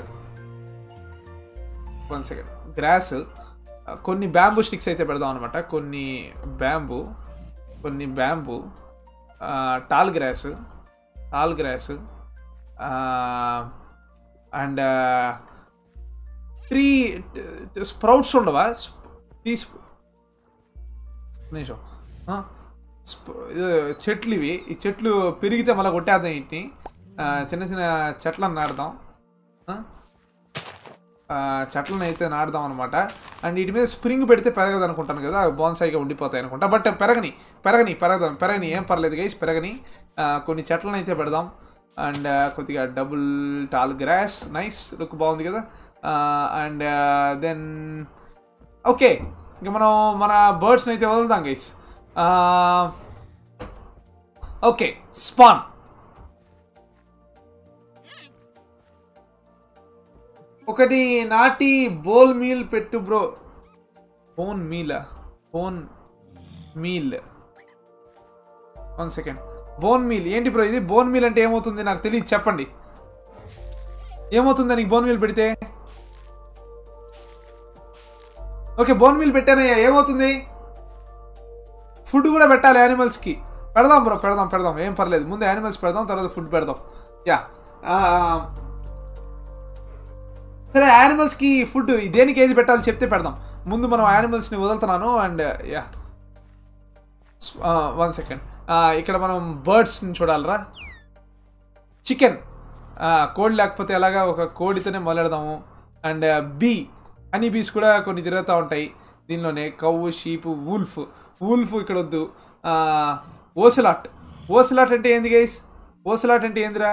వన్ సెకండ్ గ్రాస్ కొన్ని బ్యాంబూ స్టిక్స్ అయితే పెడదాం అనమాట కొన్ని బ్యాంబూ కొన్ని bamboo tall grass tall grass and tree sprouts ఉండవా ట్రీ నిమిషం ఆ, స్ప- ఇది చెట్లు ఇవి ఈ చెట్లు పెరిగితే మళ్ళీ కొట్టేద్దాం వీటిని ఆ, చిన్న చిన్న చెట్లను నాటుదాం ఆ? ఆ, చెట్లను అయితే నాటుదాం అనమాట అండ్ వీటి మీద స్ప్రింగ్ పెడితే పెరగదు అనుకుంటాను కదా బాన్సాయిగా ఉండిపోతాయి అనుకుంటా బట్ పెరగని పెరగని పెరగదాం పెరగని ఏం పర్లేదు గైస్ పెరగని ఆ, కొన్ని చెట్లను అయితే పెడదాం అండ్ కొద్దిగా double tall grass nice look బాగుంది కదా అండ్ దెన్ ఓకే ఇంకా మనం మన బర్డ్స్ని అయితే వదులుదాం గైస్ ఓకే స్పాన్ ఒకటి నాటి బోల్ మీల్ పెట్టు బ్రో బోన్ మీలా bone meal one second bone meal ఏంటి బ్రో ఇది బోన్ మీల్ అంటే ఏమవుతుంది నాకు తెలియదు చెప్పండి ఏమవుతుంది నీకు బోన్ మీల్ పెడితే ఓకే బోన్ మీల్ పెట్టానయ్యా ఏమవుతుంది ఫుడ్ కూడా పెట్టాలి యానిమల్స్కి పెడదాం బ్రో పెడదాం పెడదాం ఏం పర్లేదు ముందు యానిమల్స్ పెడదాం తర్వాత ఫుడ్ పెడదాం యా సరే యానిమల్స్కి ఫుడ్ దేనికి ఏది పెట్టాలి చెప్తే పెడదాం ముందు మనం యానిమల్స్ని వదులుతున్నాను అండ్ యా వన్ సెకండ్ ఇక్కడ మనం బర్డ్స్ని చూడాలరా చికెన్ కోడి లేకపోతే ఎలాగా ఒక కోడితోనే మొదలెడదాము అండ్ బీ హనీ బీస్ కూడా కొన్ని తిరుగుతూ ఉంటాయి దీనిలోనే కవ్వు షీపు వూల్ఫ్ వూల్ఫ్ ఇక్కడ వద్దు ఓసలాట్ ఓసలాట్ అంటే ఏంది గైస్ ఓసలాట్ అంటే ఏందిరా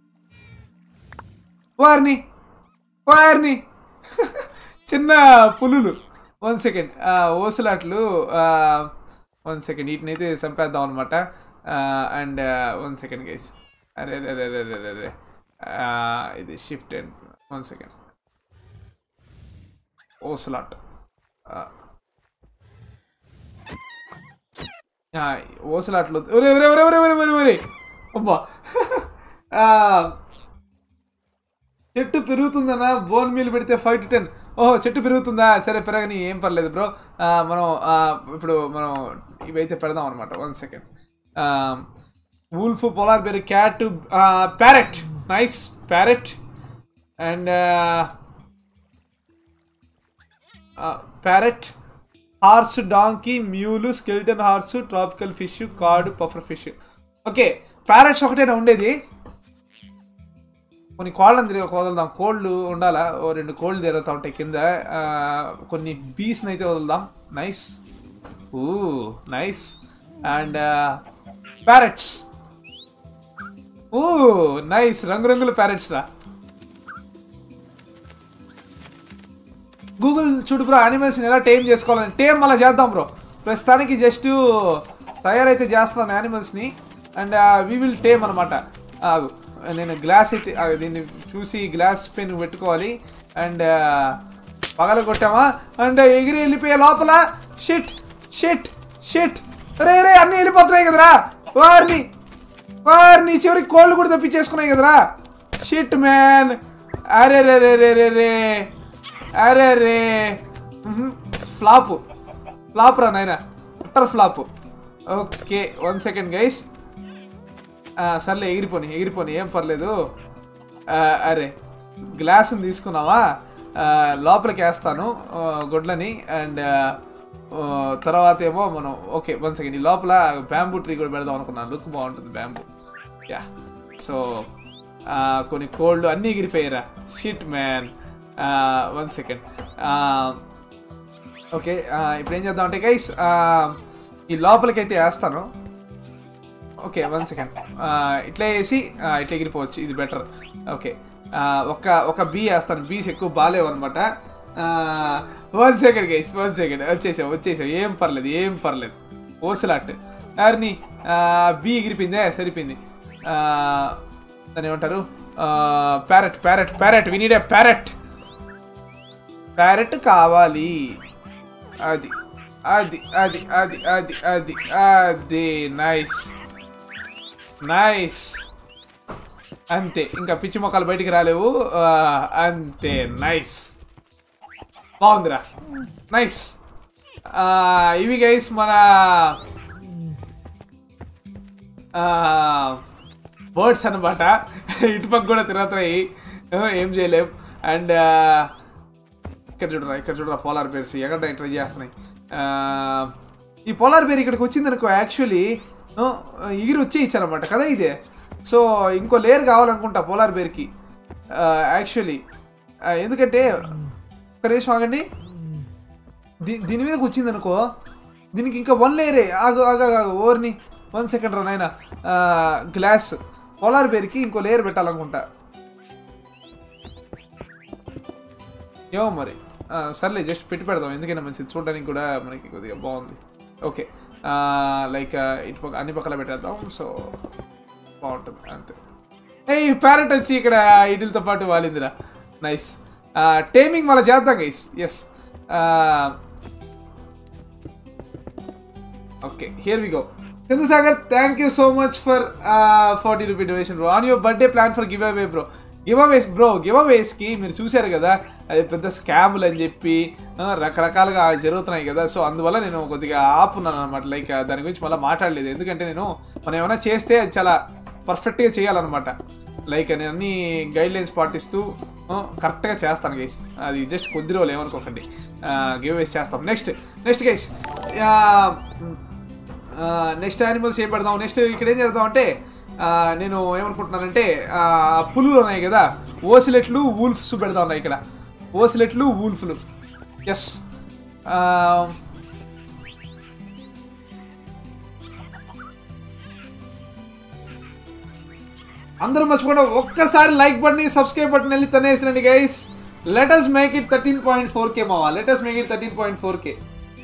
వారిని వారిని చిన్న పులులు వన్ సెకండ్ ఓసలాట్లు వన్ సెకండ్ వీటినైతే చంపేద్దాం అనమాట అండ్ వన్ సెకండ్ గైస్ అరే అరే అరే అరే అరే అరే ఆ, ఇది shift and one second ocelot ఓసలాట్లు ఒరే ఒరే ఒరే ఒరే ఒరే ఒరే ఒరే అమ్మా ఆ, చెట్టు పెరుగుతుందన్నా బోన్ మీల్ పెడితే ఫైవ్ టు టెన్ ఓహో చెట్టు పెరుగుతుందా సరే పెరగని ఏం పర్లేదు బ్రో మనం ఆ, ఇప్పుడు మనం ఇవైతే పెడదాం అనమాట one second wolf polar bear cat parrot nice parrot and parrot horse donkey mule skeleton horse tropical fish cod puffer fish okay parrots ఒకటేనా ఉండేది కొన్ని కోళ్ళని తిరిగి వదులుదాం కోళ్ళు ఉండాలా ఓ రెండు కోళ్ళు తిరుగుతూ ఉంటాయి కింద ఆ, కొన్ని బీస్ని అయితే వదులుదాం నైస్ ఊ నైస్ అండ్ ప్యారెట్స్ ఊ నైస్ రంగురంగుల ప్యారెట్స్ రా గూగుల్ చూడు బ్రో యానిమల్స్ని ఎలా టేమ్ చేసుకోవాలని టేమ్ మళ్ళీ చేద్దాం బ్రో ప్రస్తుతానికి జస్ట్ తయారైతే చేస్తాను యానిమల్స్ని అండ్ వీ విల్ టేమ్ అనమాట ఆగు నేను గ్లాస్ అయితే ఆగు, దీన్ని చూసి గ్లాస్ పెన్ పెట్టుకోవాలి అండ్ పగల కొట్టామా అండ్ ఎగిరి వెళ్ళిపోయే లోపల షిట్ షిట్ షిట్ రే రే అన్నీ వెళ్ళిపోతున్నాయి కదరా వారిని వారిని చివరికి కోళ్ళు కూడా తప్పించేసుకున్నాయి కదరా షిట్ మ్యాన్ అరే రే రే రే రే రే అరే రే ఫ్లాప్ ఫ్లాప్ రా నాయన ఉత్తర flop okay one second guys సర్లే ఎగిరిపోని ఎగిరిపోని ఏం పర్లేదు ఆ, అరే గ్లాస్ని తీసుకున్నావా ఆ, లోపలికి వేస్తాను ఆ, గుడ్లని అండ్ తర్వాత ఏమో మనం ఓకే వన్ సెకండ్ ఈ లోపల బ్యాంబూ ట్రీ కూడా పెడదాం అనుకున్నాను లుక్ బాగుంటుంది బ్యాంబూ యా సో కొన్ని కోల్డ్ అన్నీ ఎగిరిపోయారా shit man one second okay ఇప్పుడు ఏం చేద్దాం అంటే గైస్ ఈ లోపలికైతే వేస్తాను ఓకే వన్ సెకండ్ ఇట్లా వేసి ఆ, ఇట్లా ఎగిరిపోవచ్చు ఇది బెటర్ ఓకే ఒక ఒక బీ వేస్తాను బీస్ ఎక్కువ బాగాలేవు అనమాట one second guys one second వచ్చేసావు వచ్చేసావు ఏం పర్లేదు ఏం పర్లేదు ఓసలాట్ ఎవరిని బీ ఎగిరిపోయిందే సరిపోయింది ఆ, దాన్ని ఏమంటారు ప్యారెట్ ప్యారెట్ ప్యారెట్ వినీడే ప్యారెట్ ప్యారెట్ కావాలి అది అది అది అది అది అది అది నైస్ నైస్ అంతే ఇంకా పిచ్చి మొక్కలు బయటికి రాలేవు ఆ, అంతే నైస్ బాగుందిరా నైస్ ఆ, ఇవి గైస్ మన బర్డ్స్ అనమాట ఇటుపక్క కూడా తిరుగుతున్నాయి ఆ, ఏం చేయలేం అండ్ ఇక్కడ చూడరా ఇక్కడ చూడరా పోలార్ బేర్స్ ఎక్కడ ట్రై చేస్తున్నాయి ఆ, ఈ పోలార్ బేర్ ఇక్కడికి వచ్చింది అనుకో యాక్చువల్లీ ఎగిరి వచ్చే ఇచ్చారనమాట కదా ఇదే సో ఇంకో లేయర్ కావాలనుకుంటా పోలార్ బేర్కి యాక్చువల్లీ ఎందుకంటే ఒక నిమిషం ఆగండి దీ దీని మీదకి వచ్చింది అనుకో దీనికి ఇంకా వన్ లేయరే ఆగు ఆగు ఆగు ఓర్ని వన్ సెకండ్ రా నాయన గ్లాస్ పోలార్ బేర్కి ఇంకో లేయర్ పెట్టాలనుకుంటా ఏమో మరి ఆ, సర్లే జస్ట్ పెట్టి పెడదాం ఎందుకైనా మంచిది చూడడానికి కూడా మనకి కొద్దిగా బాగుంది ఓకే లైక్ ఇటు పక్క అన్ని పక్కల పెట్టేద్దాం సో బాగుంటుంది అంతే ఏ ఈ ప్యారెట్ వచ్చి ఇక్కడ ఇటులతో పాటు వాలిందిరా నైస్ టేమింగ్ మళ్ళీ చేద్దాం guys yes okay here we go Chandrasagar thank you so much for forty rupee donation bro on your birthday plan for giveaway bro giveaways bro గివ్ అవేస్కి మీరు చూశారు కదా అది పెద్ద స్కాములు అని చెప్పి ఆ, రకరకాలుగా జరుగుతున్నాయి కదా సో అందువల్ల నేను కొద్దిగా ఆపున్నాను అనమాట లైక్ దాని గురించి మళ్ళీ మాట్లాడలేదు ఎందుకంటే నేను మనం ఏమైనా చేస్తే అది చాలా పర్ఫెక్ట్గా చేయాలన్నమాట లైక్ నేను అన్ని గైడ్ లైన్స్ పాటిస్తూ కరెక్ట్గా చేస్తాను గైస్ అది జస్ట్ కొద్ది రోజులు ఏమనుకోకండి గివ్ వేస్ చేస్తాం next next guys next animals ఏం పెడదాం నెక్స్ట్ ఇక్కడ ఏం చేద్దాం అంటే ఆ, నేను ఏమనుకుంటున్నానంటే ఆ, పులులు ఉన్నాయి కదా ఓసిలెట్లు వూల్ఫ్స్ పెడదాం ఉన్నాయి ఇక్కడ ఓసిలెట్లు వూల్ఫ్లు ఎస్ అందరూ మర్చిపోకుండా ఒక్కసారి లైక్ బటన్ సబ్స్క్రైబ్ బటన్ వెళ్ళి తనేసినండి guys let us make it thirteen point four K మావా let us make it thirteen point four K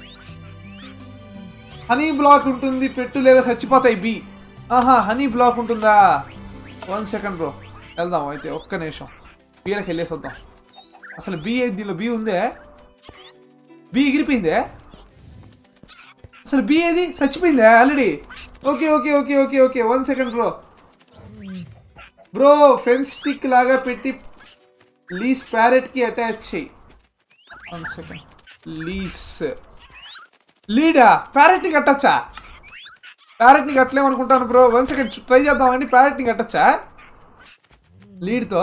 honey block ఉంటుంది పెట్టు లేదా చచ్చిపోతాయి బి ఆహా హనీ బ్లాక్ ఉంటుందా వన్ సెకండ్ బ్రో వెళ్దాం అయితే ఒక్క నిమిషం బీలకు వెళ్ళేసి వద్దాం అసలు బి ఏది దీనిలో బి ఉందే బి ఎగిరిపోయిందే అసలు బి ఏది చచ్చిపోయిందే already okay okay okay okay okay one second bro bro fence stick లాగా పెట్టి లీస్ ప్యారెట్కి అటాచ్ చేయి వన్ సెకండ్ లీస్ లీడా ప్యారెట్ని కట్టచ్చా ప్యారెట్ని కట్టలేమనుకుంటాను బ్రో వన్ సెకండ్ ట్రై చేద్దామండి ప్యారెట్ని కట్టచ్చా లీడ్తో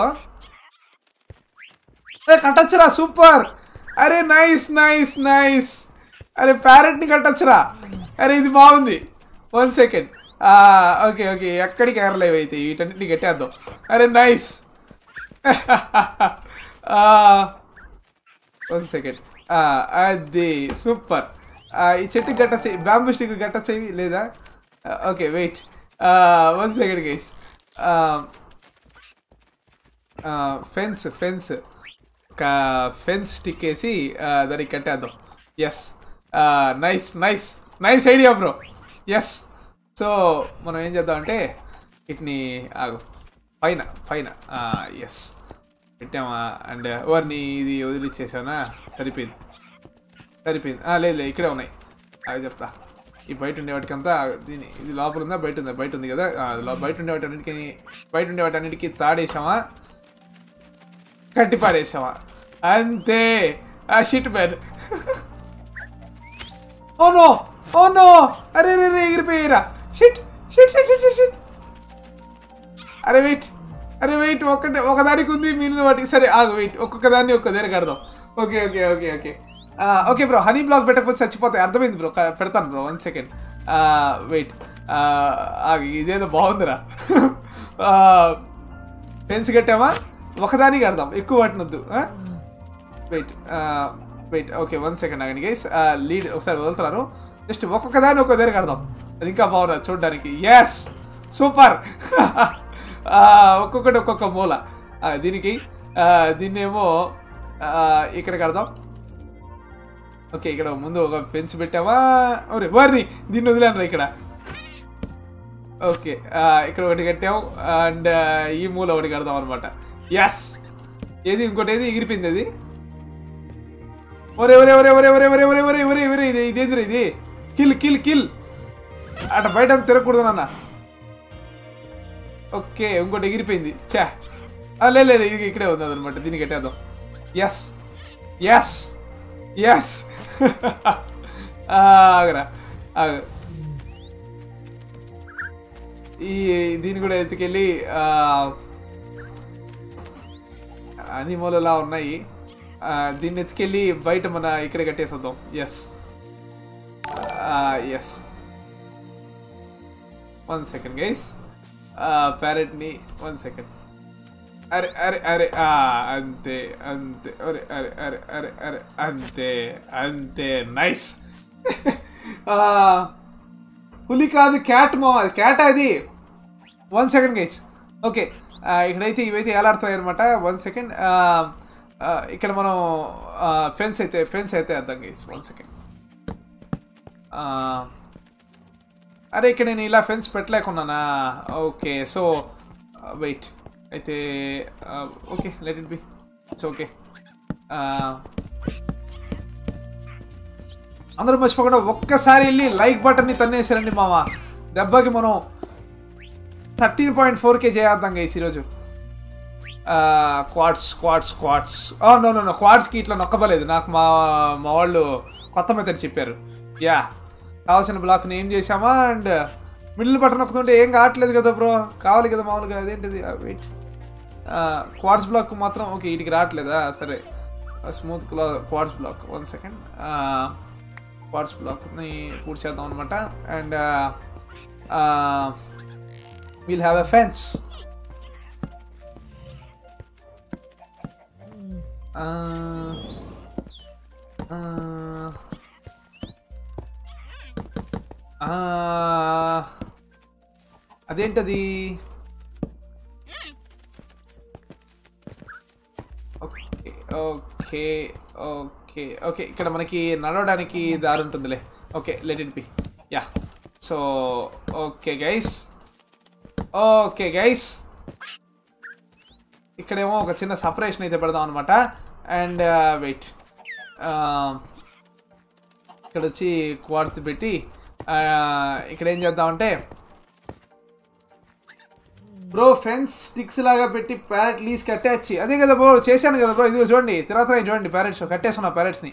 అరే కట్టచ్చురా సూపర్ అరే నైస్ నైస్ నైస్ అరే ప్యారెట్ని కట్టచ్చురా అరే ఇది బాగుంది వన్ సెకండ్ ఓకే ఓకే ఎక్కడికి ఎగరలేవు అయితే వీటన్నిటిని కట్టేద్దాం అరే నైస్ వన్ సెకండ్ అది సూపర్ ఈ చెట్టు గట్ట చేయి బ్యాంబూ స్టిక్ గట్ట చేయి లేదా okay wait one second guys fence fence fence stick వేసి ఆ, దానికి కట్టేద్దాం yes nice nice nice idea bro yes so మనం ఏం చేద్దాం అంటే వీటిని ఆగు పైన పైన ఎస్ పెట్టామా అండ్ వారిని ఇది వదిలిచ్చేసానా సరిపోయింది సరిపోయింది ఆ, లేదు లేదు ఇక్కడే ఉన్నాయి అవి చెప్తా ఈ బయట ఉండే వాటికంతా దీని ఇది లోపల ఉందా బయట ఉందా బయట ఉంది కదా ఆ, లో- బయట ఉండే వాటి అన్నిటికీ బయట ఉండే వాటి అన్నిటికీ తాడేసామా కట్టి పారేసామా అంతే ఆ shit man oh no oh no అరే రే రే ఎగిరిపోయిరా shit shit shit shit shit అరే వెయిట్ అరే వెయిట్ ఒక్కటే ఒకదానికి ఉంది మిగిలిన వాటికి సరే ఆగు వెయిట్ ఒక్కొక్క దాన్ని ఒక్క దగ్గర కడదాం okay okay okay okay okay bro honey block పెట్టకపోతే చచ్చిపోతాయి అర్థమైంది బ్రో పెడతాను బ్రో వన్ సెకండ్ వెయిట్ ఆగు ఇదేదో బాగుందిరా ఫెన్స్ కట్టామా ఒకదానికి కడదాం ఎక్కువ వాటినొద్దు wait wait okay one second ఆగండి గైస్ లీడ్ ఒకసారి వదులుతున్నాను జస్ట్ ఒక్కొక్క దాన్ని ఒక్కొక్క దగ్గర కడదాం అది ఇంకా బాగున్నది చూడడానికి ఎస్ సూపర్ ఒక్కొక్కటి ఒక్కొక్క మూల ఆ, దీనికి ఆ, దీన్నేమో ఆ, ఇక్కడ కడదాం ఓకే ఇక్కడ ముందు ఒక ఫెన్స్ పెట్టామా ఒరే వారిని దీన్ని వదిలేను ఇక్కడ ఓకే ఆ, ఇక్కడ ఒకటి కట్టాం అండ్ ఈ మూల ఒకటి కడదాం అనమాట ఎస్ ఏది ఇంకోటి ఏది ఎగిరిపోయింది అది ఒరే ఒరే ఒరే ఒరే ఒరే ఒరే ఒరే ఒరే ఒరే ఒరే ఇది ఇదేంద్ర ఇది కిల్ కిల్ కిల్ అట బయట అంత తిరగకూడదు నాన్న ఓకే ఇంకోటి ఎగిరిపోయింది చా ఆ, లేదు లేదు ఇది ఇక్కడే ఉంది అనమాట దీన్ని కట్టేద్దాం ఎస్ ఎస్ ఎస్ ఆగరా ఆగు ఈ దీన్ని కూడా ఎత్తుకెళ్ళి ఆ, అన్ని మూలలా ఉన్నాయి ఆ, దీన్ని ఎత్తుకెళ్ళి బయట మన ఇక్కడ కట్టేసొద్దాం yes yes one second guys ప్యారెట్ని వన్ సెకండ్ అరే అరే అరే ఆ, అంతే అంతే అరే అరే అరే అరే అరే అంతే అంతే నైస్ పులి కాదు క్యాట్ మా క్యాట్ అది వన్ సెకండ్ గైస్ ఓకే ఇక్కడైతే ఇవైతే ఎలాడుతాయి అనమాట వన్ సెకండ్ ఇక్కడ మనం ఫెన్స్ అయితే ఫెన్స్ అయితే వేద్దాం గైస్ వన్ సెకండ్ అరే ఇక్కడ నేను ఇలా ఫెన్స్ పెట్టలేకున్నానా ఓకే సో వెయిట్ అయితే okay let it be it's okay అందరూ మర్చిపోకుండా ఒక్కసారి వెళ్ళి లైక్ బటన్ని తన్నేసారండి మామ దెబ్బకి మనం థర్టీన్ పాయింట్ ఫోర్ కే చేద్దాం గైస్ ఈరోజు quads quads quads no no no క్వాడ్స్కి ఇట్లా నొక్కబలేదు నాకు మా మా వాళ్ళు కొత్త మెథడ్ చెప్పారు యా కావాల్సిన బ్లాక్ని ఏం చేసామా అండ్ మిడిల్ బటన్ నొక్కుతుంటే ఏం కావట్లేదు కదా బ్రో కావాలి కదా మామూలుగా అదేంటిది వెయిట్ క్వాడ్స్ బ్లాక్ మాత్రం ఓకే వీటికి రావట్లేదా సరే smooth quads block one second quads బ్లాక్ని పూర్తి చేద్దాం అనమాట and we'll have a fence అదేంటది ఓకే ఓకే ఓకే ఓకే ఇక్కడ మనకి నడవడానికి దారి ఉంటుందిలే okay let it be yeah so okay guys okay guys ఇక్కడేమో ఒక చిన్న సపరేషన్ అయితే పెడదాం అనమాట అండ్ వెయిట్ ఇక్కడ వచ్చి క్వాడ్స్ పెట్టి ఆ, ఇక్కడ ఏం చేద్దామంటే బ్రో ఫెన్స్ స్టిక్స్ లాగా పెట్టి ప్యారెట్ లీస్కి అటాచ్ అదే కదా బ్రో చేశాను కదా బ్రో ఇదిగో చూడండి తర్వాత చూడండి ప్యారెట్స్ కట్టేస్తున్నా ప్యారెట్స్ని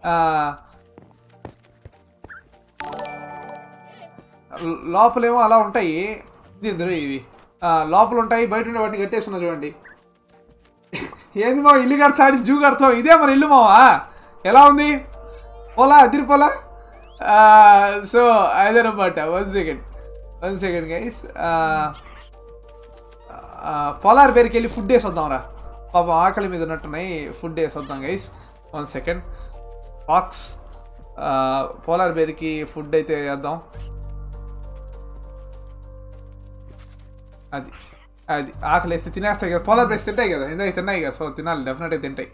లోపలేమో అలా ఉంటాయి ఇది ఇందులో ఇవి ఆ, లోపల ఉంటాయి బయట ఉండే వాటిని కట్టేస్తున్నా చూడండి ఏంది మా ఇల్లు కడతా అని జూ కడతాం ఇదే మన ఇల్లు మావా ఎలా ఉంది పోలా అదిరి పోలా సో అదేనమాట one second one second guys polar పేరుకి వెళ్ళి ఫుడ్ వేసి వద్దాం రా పాపం ఆకలి మీద ఉన్నట్టున్నాయి ఫుడ్ వేసి వద్దాం guys one second box polar బేర్కి ఫుడ్ అయితే వేద్దాం అది అది ఆకలి వేస్తే తినేస్తాయి కదా పోలార్ బేస్ తింటాయి కదా ఇందాక తిన్నాయి కదా సో తినాలి డెఫినెట్గా తింటాయి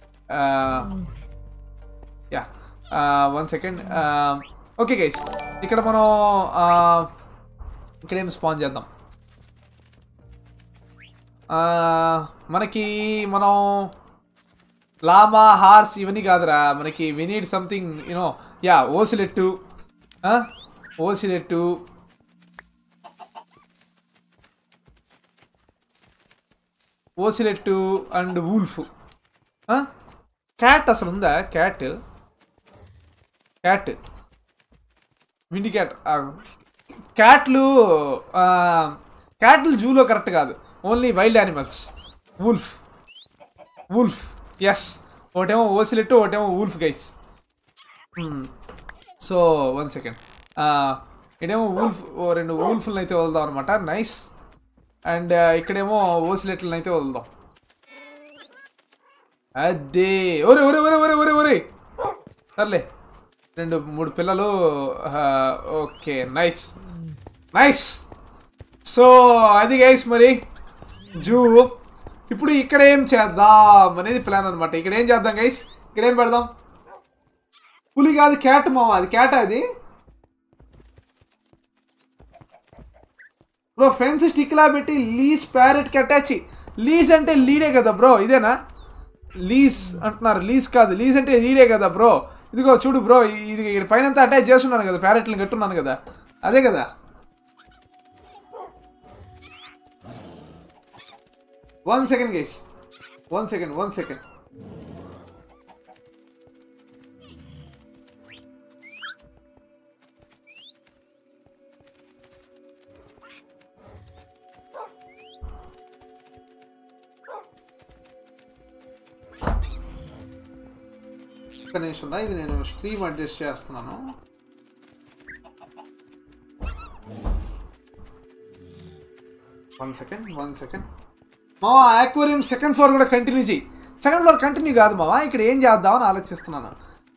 yeah one second okay guys ఇక్కడ మనం uh, ఇక్కడ ఏం స్పాన్ చేద్దాం Uh, మనకి మనం లామా హార్స్ ఇవన్నీ కాదురా మనకి we need something you know yeah ocelot ocelot ocelot and wolf cat అసలు ఉందా క్యాట్ క్యాట్ విండి క్యాట్ క్యాట్లు క్యాట్లు జూలో కరెక్ట్ కాదు only wild animals wolf wolf yes ఒకటేమో ఓసిలెట్టు ఒకటేమో wolf guys so one second ఇక్కడేమో వూల్ఫ్ ఓ రెండు వూల్ఫ్లను అయితే వదులుదాం అనమాట నైస్ అండ్ ఇక్కడేమో ఓసిలెట్లను అయితే వదులుదాం అదే ఒరే ఒరే ఒరే ఒరే ఒరే ఒరే సర్లే రెండు మూడు పిల్లలు ఓకే నైస్ నైస్ సో అది గైస్ మరి జూ ఇప్పుడు ఇక్కడ ఏం చేద్దాం అనేది ప్లాన్ అనమాట ఇక్కడ ఏం చేద్దాం గైస్ ఇక్కడ ఏం పెడదాం పులి కాదు క్యాట్ మామ అది క్యాట్ అది బ్రో ఫెన్స్ స్టిక్ లా పెట్టి లీజ్ ప్యారెట్ కి అటాచ్ లీజ్ అంటే లీడే కదా బ్రో ఇదేనా లీజ్ అంటున్నారు లీజ్ కాదు లీజ్ అంటే లీడే కదా బ్రో ఇదిగో చూడు బ్రో ఇది ఇక్కడ పైన అటాచ్ చేస్తున్నాను కదా ప్యారెట్ని కట్టున్నాను కదా అదే కదా one second guys one second one second ఒక్క నిమిషం ఉందా? ఇది నేను స్ట్రీమ్ అడ్జస్ట్ చేస్తున్నాను వన్ సెకండ్ వన్ సెకండ్ మావా ఆక్వేరియం సెకండ్ ఫ్లోర్ కూడా కంటిన్యూ చేయి సెకండ్ ఫ్లోర్ కంటిన్యూ కాదు మావా ఇక్కడ ఏం చేద్దామని ఆలోచిస్తున్నాను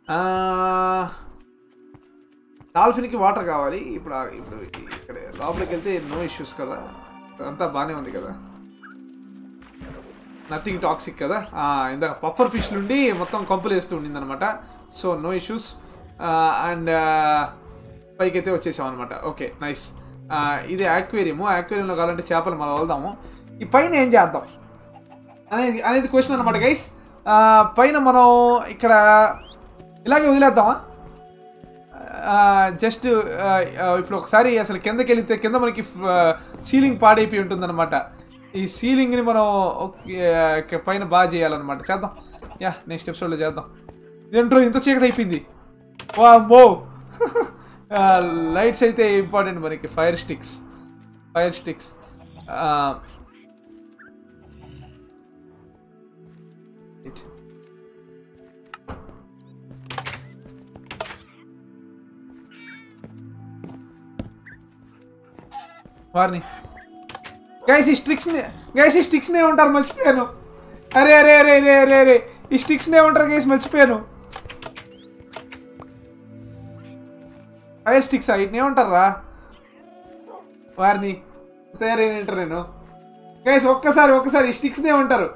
డాల్ఫిన్కి వాటర్ కావాలి ఇప్పుడు ఆ- ఇప్పుడు ఇక్కడ లోపలికి వెళ్తే నో ఇష్యూస్ కదా అంతా బాగానే ఉంది కదా నథింగ్ టాక్సిక్ కదా ఆ, ఇందాక పఫర్ ఫిష్ నుండి మొత్తం కంపులు వేస్తూ ఉండింది అనమాట సో నో ఇష్యూస్ అండ్ పైకి అయితే వచ్చేసాం అనమాట ఓకే నైస్ ఇది ఆక్వేరియము ఆక్వేరియంలో కావాలంటే చేపలు మనం వదులుదాము ఈ పైన ఏం చేద్దాం అనేది అనేది క్వశ్చన్ అనమాట గైస్ పైన మనం ఇక్కడ ఇలాగే వదిలేద్దామా జస్ట్ ఇప్పుడు ఒకసారి అసలు కిందకి వెళితే కింద మనకి సీలింగ్ పాడైపోయి ఉంటుందన్నమాట ఈ సీలింగ్ని మనం ఒక- పైన బాగా చేయాలన్నమాట చేద్దాం యా నెక్స్ట్ ఎపిసోడ్లో చేద్దాం ఇదేంటో ఇంత చీకటి అయిపోయింది వా మో లైట్స్ అయితే ఇంపార్టెంట్ మనకి ఫైర్ స్టిక్స్ ఫైర్ స్టిక్స్ వారిని గైస్ ఈ స్టిక్స్ని గైస్ ఈ స్టిక్స్నే ఉంటారు మర్చిపోయాను అరే అరే అరే అరే అరే అరే ఈ స్టిక్స్నే ఉంటారు గైస్ మర్చిపోయాను ఫైర్ స్టిక్స్ వీటిని ఏమంటారా వారిని తయారైనంటారు నేను గైస్ ఒక్కసారి ఒక్కసారి ఈ స్టిక్స్నే ఉంటారు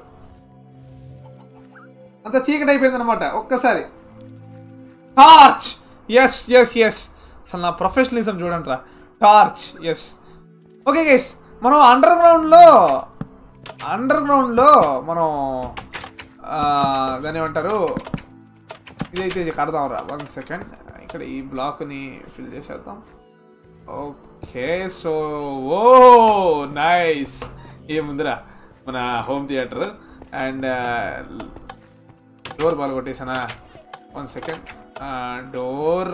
అంత చీకటి అయిపోయింది అనమాట ఒక్కసారి టార్చ్ ఎస్ ఎస్ ఎస్ అసలు నా ప్రొఫెషనలిజం చూడండి రా టార్చ్ ఎస్ ఓకే గైస్ మనం అండర్ గ్రౌండ్లో అండర్ గ్రౌండ్లో మనం ఆ, దాన్ని ఏమంటారు ఇదైతే ఇది కడదాం రా వన్ సెకండ్ ఇక్కడ ఈ బ్లాక్ని ఫిల్ చేసేద్దాం ఓకే సో ఓ నైస్ ఏముందిరా మన home theatre and door bell కొట్టేసానా వన్ సెకండ్ డోర్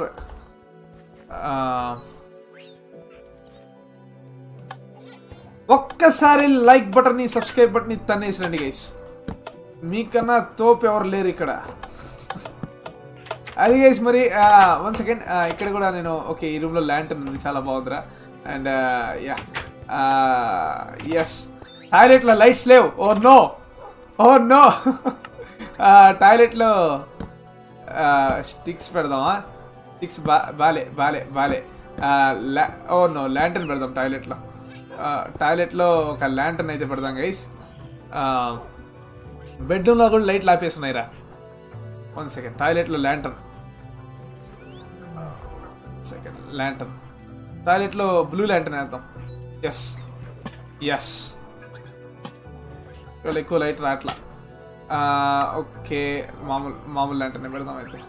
ఒక్కసారి లైక్ బటన్ని సబ్స్క్రైబ్ బటన్ని తన్నేసినండి గైస్ మీకన్నా తోపు ఎవరు లేరు ఇక్కడ అది గైస్ మరి వన్ సెకండ్ ఇక్కడ కూడా నేను ఓకే ఈ రూమ్లో ల్యాంటర్న్ ఉంది చాలా బాగుందిరా అండ్ యా ఎస్ టాయిలెట్లో లైట్స్ లేవు ఓ నో ఓ నో టాయిలెట్లో స్టిక్స్ పెడదామా స్టిక్స్ బా బాలే బాలే బాలే ఓ నో ల్యాంటర్న్ పెడదాం టాయిలెట్లో టాయిలెట్లో ఒక ల్యాంటర్న్ అయితే పెడదాం గైస్ బెడ్రూమ్లో కూడా లైట్లు ఆపేస్తున్నాయిరా వన్ సెకండ్ టాయిలెట్లో ల్యాంటర్న్ సెకండ్ ల్యాంటర్న్ టాయిలెట్లో బ్లూ ల్యాంటర్న్ వేద్దాం ఎస్ ఎస్ ఇవాళ ఎక్కువ లైట్ రాట్లా ఓకే మామూలు మామూలు ల్యాంటర్న్ పెడదాం అయితే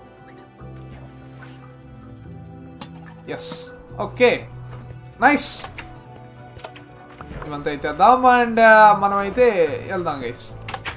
ఎస్ ఓకే నైస్ ఇవంతా అయితే వేద్దాం అండ్ మనం అయితే వెళ్దాం గైస్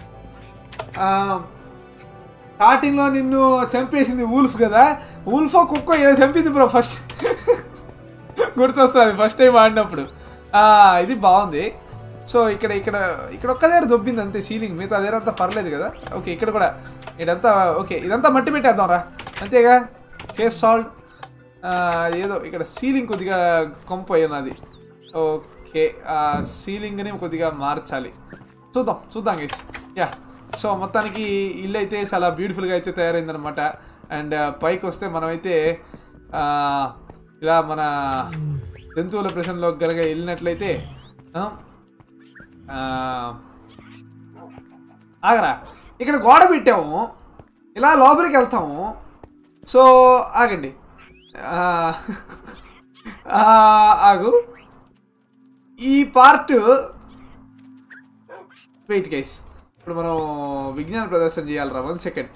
స్టార్టింగ్ లో నిన్ను చంపేసింది ఊల్ఫ్ కదా ఊల్ఫో కుక్క ఏదో చంపింది బ్రో ఫస్ట్ గుర్తొస్తుంది ఫస్ట్ టైం ఆడినప్పుడు ఆ, ఇది బాగుంది సో ఇక్కడ ఇక్కడ ఇక్కడ ఒక్క దగ్గర దొబ్బింది అంతే సీలింగ్ మిగతా దగ్గర అంతా పర్లేదు కదా ఓకే ఇక్కడ కూడా ఇదంతా ఓకే ఇదంతా మట్టి పెట్టేద్దాం రా అంతేగా కేస్ సాల్ట్ ఏదో ఇక్కడ సీలింగ్ కొద్దిగా కొంపు అయ్యినది ఓకే ఆ సీలింగ్ని కొద్దిగా మార్చాలి చూద్దాం చూద్దాం గైస్ యా సో మొత్తానికి ఇల్లు అయితే చాలా బ్యూటిఫుల్గా అయితే తయారైందనమాట అండ్ పైకి వస్తే మనమైతే ఆ, ఇలా మన జంతువుల ప్రశ్నలో గనక వెళ్ళినట్లయితే ఆ, ఆ, ఆగరా ఇక్కడ గోడ పెట్టాము ఇలా లోపలికి వెళ్తాము సో ఆగండి ఆ, ఆ, ఆగు ఈ పార్ట్ వెయిట్ గైస్ ఇప్పుడు మనం విజ్ఞాన ప్రదర్శన చేయాలరా one second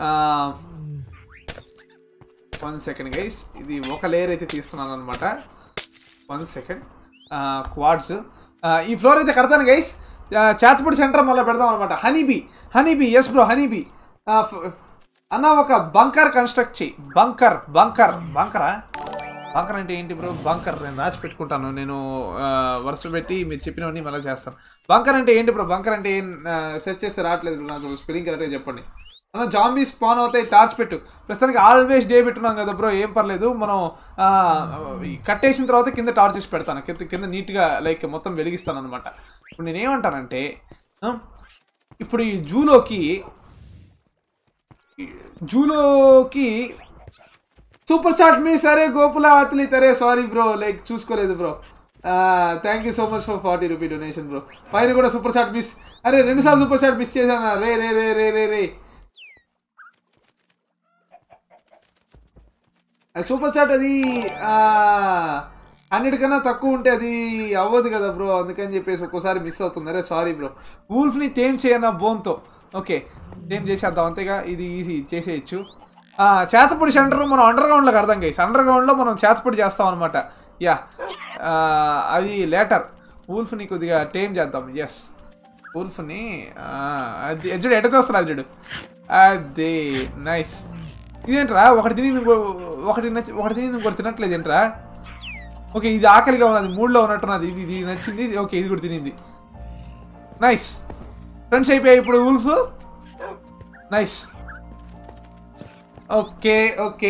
one second guys ఇది ఒక లేయర్ అయితే తీస్తున్నాను అనమాట వన్ సెకండ్ క్వాడ్స్ ఈ ఫ్లోర్ అయితే కడతాను గైస్ చేతపూడి సెంటర్ మళ్ళీ పెడదాం అనమాట honeybee honeybee yes bro honeybee అన్న ఒక బంకర్ కన్స్ట్రక్ట్ చేయి బంకర్ బంకర్ బంకరా బంకర్ అంటే ఏంటి బ్రో బంకర్ నేను రాసి పెట్టుకుంటాను నేను ఆ, వరుస పెట్టి మీరు చెప్పినవన్నీ మళ్ళీ చేస్తాను బంకర్ అంటే ఏంటి బ్రో బంకర్ అంటే ఏం సెర్చ్ చేస్తే రావట్లేదు bro. నాకు స్పెల్లింగ్ కరెక్ట్గా చెప్పండి మనం జాంబీ స్పాన్ అవుతాయి టార్చ్ పెట్టు ప్రస్తుతానికి ఆల్వేస్ డే పెట్టున్నాం కదా బ్రో ఏం పర్లేదు మనం ఆ, ఈ కట్టేసిన తర్వాత కింద టార్చ్ చేసి పెడతాను కింద కింద నీట్గా లైక్ మొత్తం వెలిగిస్తాను అనమాట ఇప్పుడు నేనేమంటానంటే ఆ, ఇప్పుడు ఈ జూలోకి ఈ జూలోకి సూపర్ చాట్ మీ సరే గోపుల అతలి తరే సారీ బ్రో లైక్ చూసుకోలేదు bro thank you so much for forty rupee donation bro పైన కూడా సూపర్ చాట్ మిస్ అరే రెండు సార్లు సూపర్ చాట్ మిస్ చేశాను రే రే రే రే రే రే సూపర్ చాట్ అది అన్నిటికన్నా తక్కువ ఉంటే అది అవ్వదు కదా బ్రో అందుకని చెప్పేసి ఒక్కోసారి మిస్ అవుతుంది అరే సారీ బ్రో వూల్ఫ్ని టేమ్ చేయన్న బోన్తో ఓకే టేమ్ చేసేద్దాం అంతేగా ఇది ఈజీ చేసేయచ్చు ఆ, చేతపొడి సెంటర్ మనం అండర్ గ్రౌండ్లోకి అర్థం గైస్ అండర్ గ్రౌండ్లో మనం చేతపొడి చేస్తాం అనమాట యా అది లేటర్ వూల్ఫ్ని కొద్దిగా టేమ్ చేద్దాం ఎస్ వూల్ఫ్ని అది చూడు ఎట చూస్తున్నారు చూడు అది నైస్ ఇదేంట్రా ఒకటి తిని ఇంకో- ఒకటి నచ్చి ఒకటి తిని ఇంకోటి తినట్లేదు ఏంట్రా ఓకే ఇది ఆకలిగా ఉన్నది మూడ్లో ఉన్నట్టున్నది ఇది ఇది నచ్చింది ఇది- ఓకే ఇది కూడా తినింది నైస్ ఫ్రెండ్స్ అయిపోయాయి ఇప్పుడు wolf nice okay okay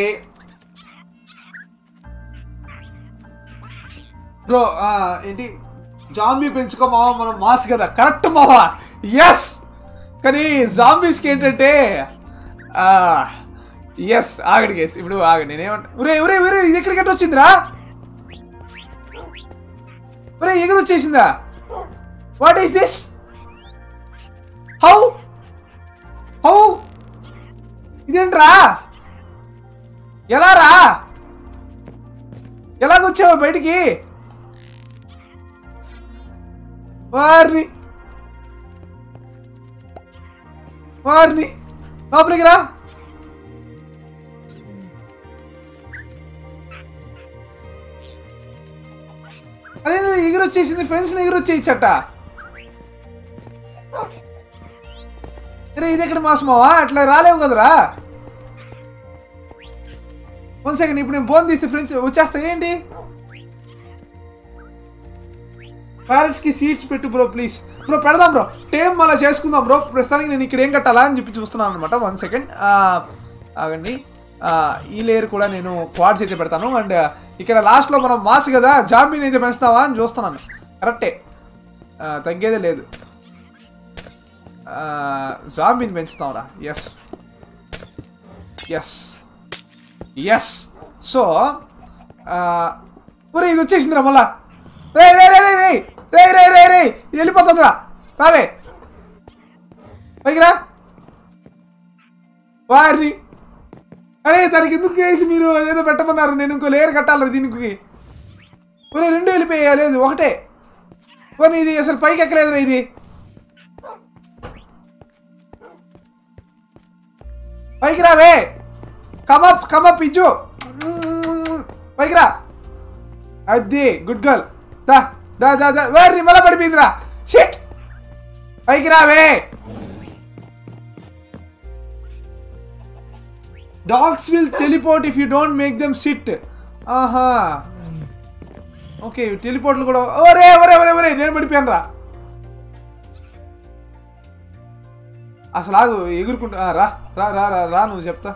bro ఏంటి జాంబీ పెంచుకో మావా మనం మాస్ కదా కరెక్ట్ మావా ఎస్ కానీ జాంబీస్కి ఏంటంటే ఎస్ ఆగడి గేస్ ఇప్పుడు ఆగండి నేనేమంటా ఉరే ఉరే ఉరే ఇది ఎక్కడికి ఎట్ట వచ్చిందిరా ఒరే ఎగురు వచ్చేసిందా what is this how how ఇదేంట్రా ఎలా రా ఎలాగొచ్చావా బయటికి వారిని వారిని లోపలికి రా అదే ఎగురు వచ్చేసింది ఫ్రెండ్స్ని ఎగురు వచ్చేయచ్చట అరే ఇది ఎక్కడ మాస్ మావా అట్లా రాలేవు కదరా వన్ సెకండ్ ఇప్పుడు నేను ఫోన్ తీస్తే ఫ్రెండ్స్ వచ్చేస్తా ఏంటి ప్యారెంట్స్ కి సీట్స్ పెట్టు బ్రో ప్లీజ్ బ్రో పెడదాం బ్రో టేమ్ మళ్ళీ చేసుకుందాం బ్రో ప్రస్తుతానికి నేను ఇక్కడ ఏం కట్టాలా అని చెప్పి చూస్తున్నాను అనమాట వన్ సెకండ్ ఆగండి ఆ, ఈ లేయర్ కూడా నేను క్వాడ్స్ అయితే పెడతాను అండ్ ఇక్కడ లాస్ట్లో మనం మాస్ కదా జాంబీని అయితే పెంచుతావా అని చూస్తున్నాను కరెక్టే ఆ, తగ్గేదే లేదు జాంబీని పెంచుతాంరా ఎస్ ఎస్ ఎస్ సో ఒరే ఇది వచ్చేసిందిరా మళ్ళా రే రే రే రే రే రే రే రే రే ఇది వెళ్ళిపోతుందిరా రావే పైకి రా వారి అరే దానికి ఎందుకు వేసి మీరు ఏదో పెట్టమన్నారు నేను ఇంకో లేయర్ కట్టాలి దీనికి ఒరే రెండు వెళ్ళిపోయా లేదు ఒకటే పోనీ ఇది అసలు పైకి ఎక్కలేదురా ఇది పైకి రావే కమప్ కమప్ ఇచ్చు పైకి రా అది గుడ్ గర్ల్ దా దా దా దా వేర్రి మళ్ళా పడిపోయిందిరా షిట్ పైకి రావే dogs will teleport if you don't make them sit ఆహా ఓకే టెలిపోర్ట్లు కూడా ఒరే ఒరే ఒరే ఒరే నేను పడిపోయాను రా అసలు ఆగు ఎగురుకుంటా ఆ, రా రా రా రా రా నువ్వు చెప్తా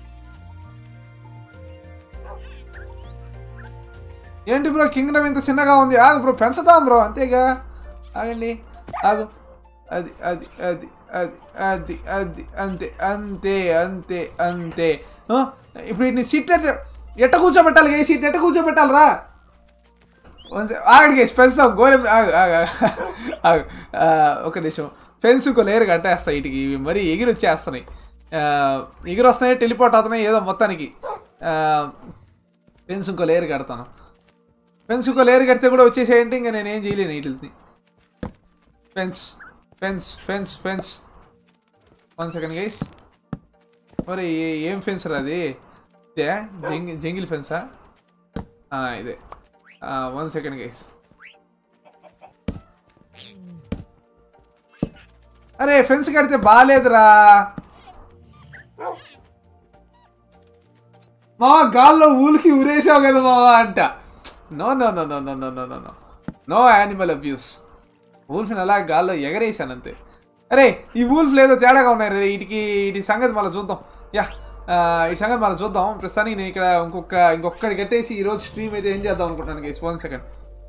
ఏంటి బ్రో కింగ్డమ్ ఇంత చిన్నగా ఉంది ఆగు బ్రో పెంచుదాం బ్రో అంతేగా ఆగండి ఆగు అది అది అది అది అది అది అంతే అంతే అంతే అంతే ఆ, ఇప్పుడు వీటిని సీట్ ఎట్ట ఎట్ట కూర్చోబెట్టాలి ఏ సీట్ ఎట్ట కూర్చోబెట్టాలి రా ఆగడికి పెంచుదాం గోరెం ఆగు ఆగు ఆగు. ఆగు ఆ, ఒక నిమిషం ఫెన్స్ ఇంకో లేయర్ కట్టేస్తా వీటికి ఇవి మరీ ఎగిరి వచ్చేస్తున్నాయి ఆ, ఎగిరి వస్తున్నాయి టెలిపోర్ట్ అవుతున్నాయి ఏదో మొత్తానికి ఫెన్స్ ఇంకో లేయర్ కడతాను ఫెన్స్ ఇంకో లేయర్ కడితే కూడా వచ్చేసేయంటే ఇంకా నేను ఏం చేయలేను వీటిని fence fence fence fence one second guys మరి ఏ- ఏం ఫెన్స్ రా అది ఇదే జంగి జంగిల్ ఫెన్సా ఆ, ఇదే వన్ సెకండ్ గైస్ అరే ఫెన్స్ కడితే బాగాలేదురా మా గాల్లో ఊలికి ఉరేసావు కదా మావా అంట no no no no no no no no no no animal abuse ఊల్ఫ్ని అలా గాల్లో ఎగరేసాను అంతే అరే ఈ ఊల్ఫ్లు ఏదో తేడాగా ఉన్నాయి రే వీటికి వీటి సంగతి మళ్ళీ చూద్దాం యా ఆ, ఈ సంగతి మళ్ళీ చూద్దాం ప్రస్తుతానికి నేను ఇక్కడ ఇంకొక ఇంకొకటి కట్టేసి ఈరోజు స్ట్రీమ్ అయితే ఏం చేద్దాం అనుకుంటున్నాను guys one second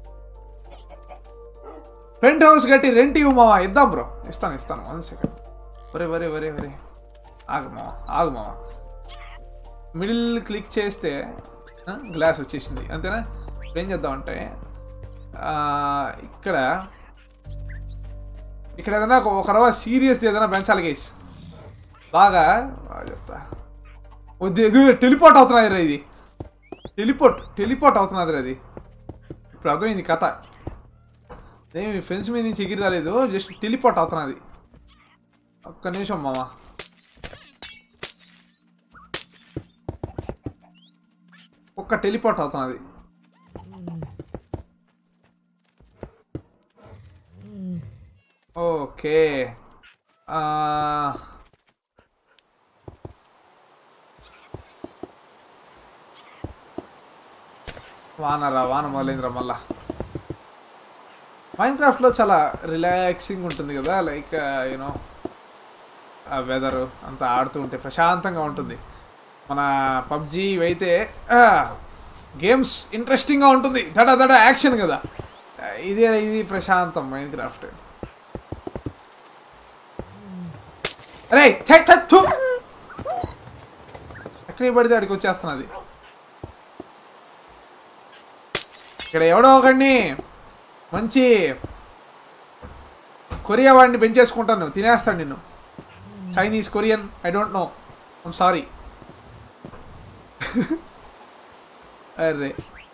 penthouse కట్టి రెంట్ ఇవ్వు మావా ఇద్దాం బ్రో ఇస్తాను ఇస్తాను వన్ సెకండ్ ఒరే ఒరే ఒరే ఒరే ఆగు మావా ఆగు మావా మిడిల్ క్లిక్ చేస్తే గ్లాస్ వచ్చేసింది అంతేనా ఇప్పుడు ఏం చేద్దామంటే ఆ, ఇక్కడ ఇక్కడ ఏదైనా ఒక- ఒక రవ్వ సీరియస్ ఏదైనా పెంచాలి గైస్ బాగా బాగా చెప్తా వద్దు టెలిపోర్ట్ అవుతున్నది రా ఇది టెలిపోర్ట్ టెలిపోర్ట్ అవుతున్నది రా ఇది ఇప్పుడు అర్థమైంది కథ ఏమి ఫెన్స్ మీద నుంచి ఎగిరి రాలేదు జస్ట్ టెలిపోర్ట్ అవుతున్నది ఒక్క నిమిషం మామ ఒక్క టెలిపోర్ట్ అవుతున్నది ఓకే ఆ, వానరా వాన మొదలైందిరా మళ్ళా మైండ్ క్రాఫ్ట్లో చాలా రిలాక్సింగ్ ఉంటుంది కదా లైక్ యూనో ఆ వెదరు అంతా ఆడుతూ ఉంటే ప్రశాంతంగా ఉంటుంది మన పబ్జి అయితే గేమ్స్ ఇంట్రెస్టింగ్గా ఉంటుంది దడ దడ యాక్షన్ కదా ఆ, ఇదే ఇది ప్రశాంతం మైండ్ క్రాఫ్ట్ అరే ఛై, ఛై, థు. ఎక్కడికి పడితే అడికి వచ్చేస్తున్నది ఇక్కడ ఎవడో ఒకడిని మంచి కొరియా వాడిని పెంచేసుకుంటాను తినేస్తాడు నిన్ను Chinese Korean I don't know I'm sorry అరే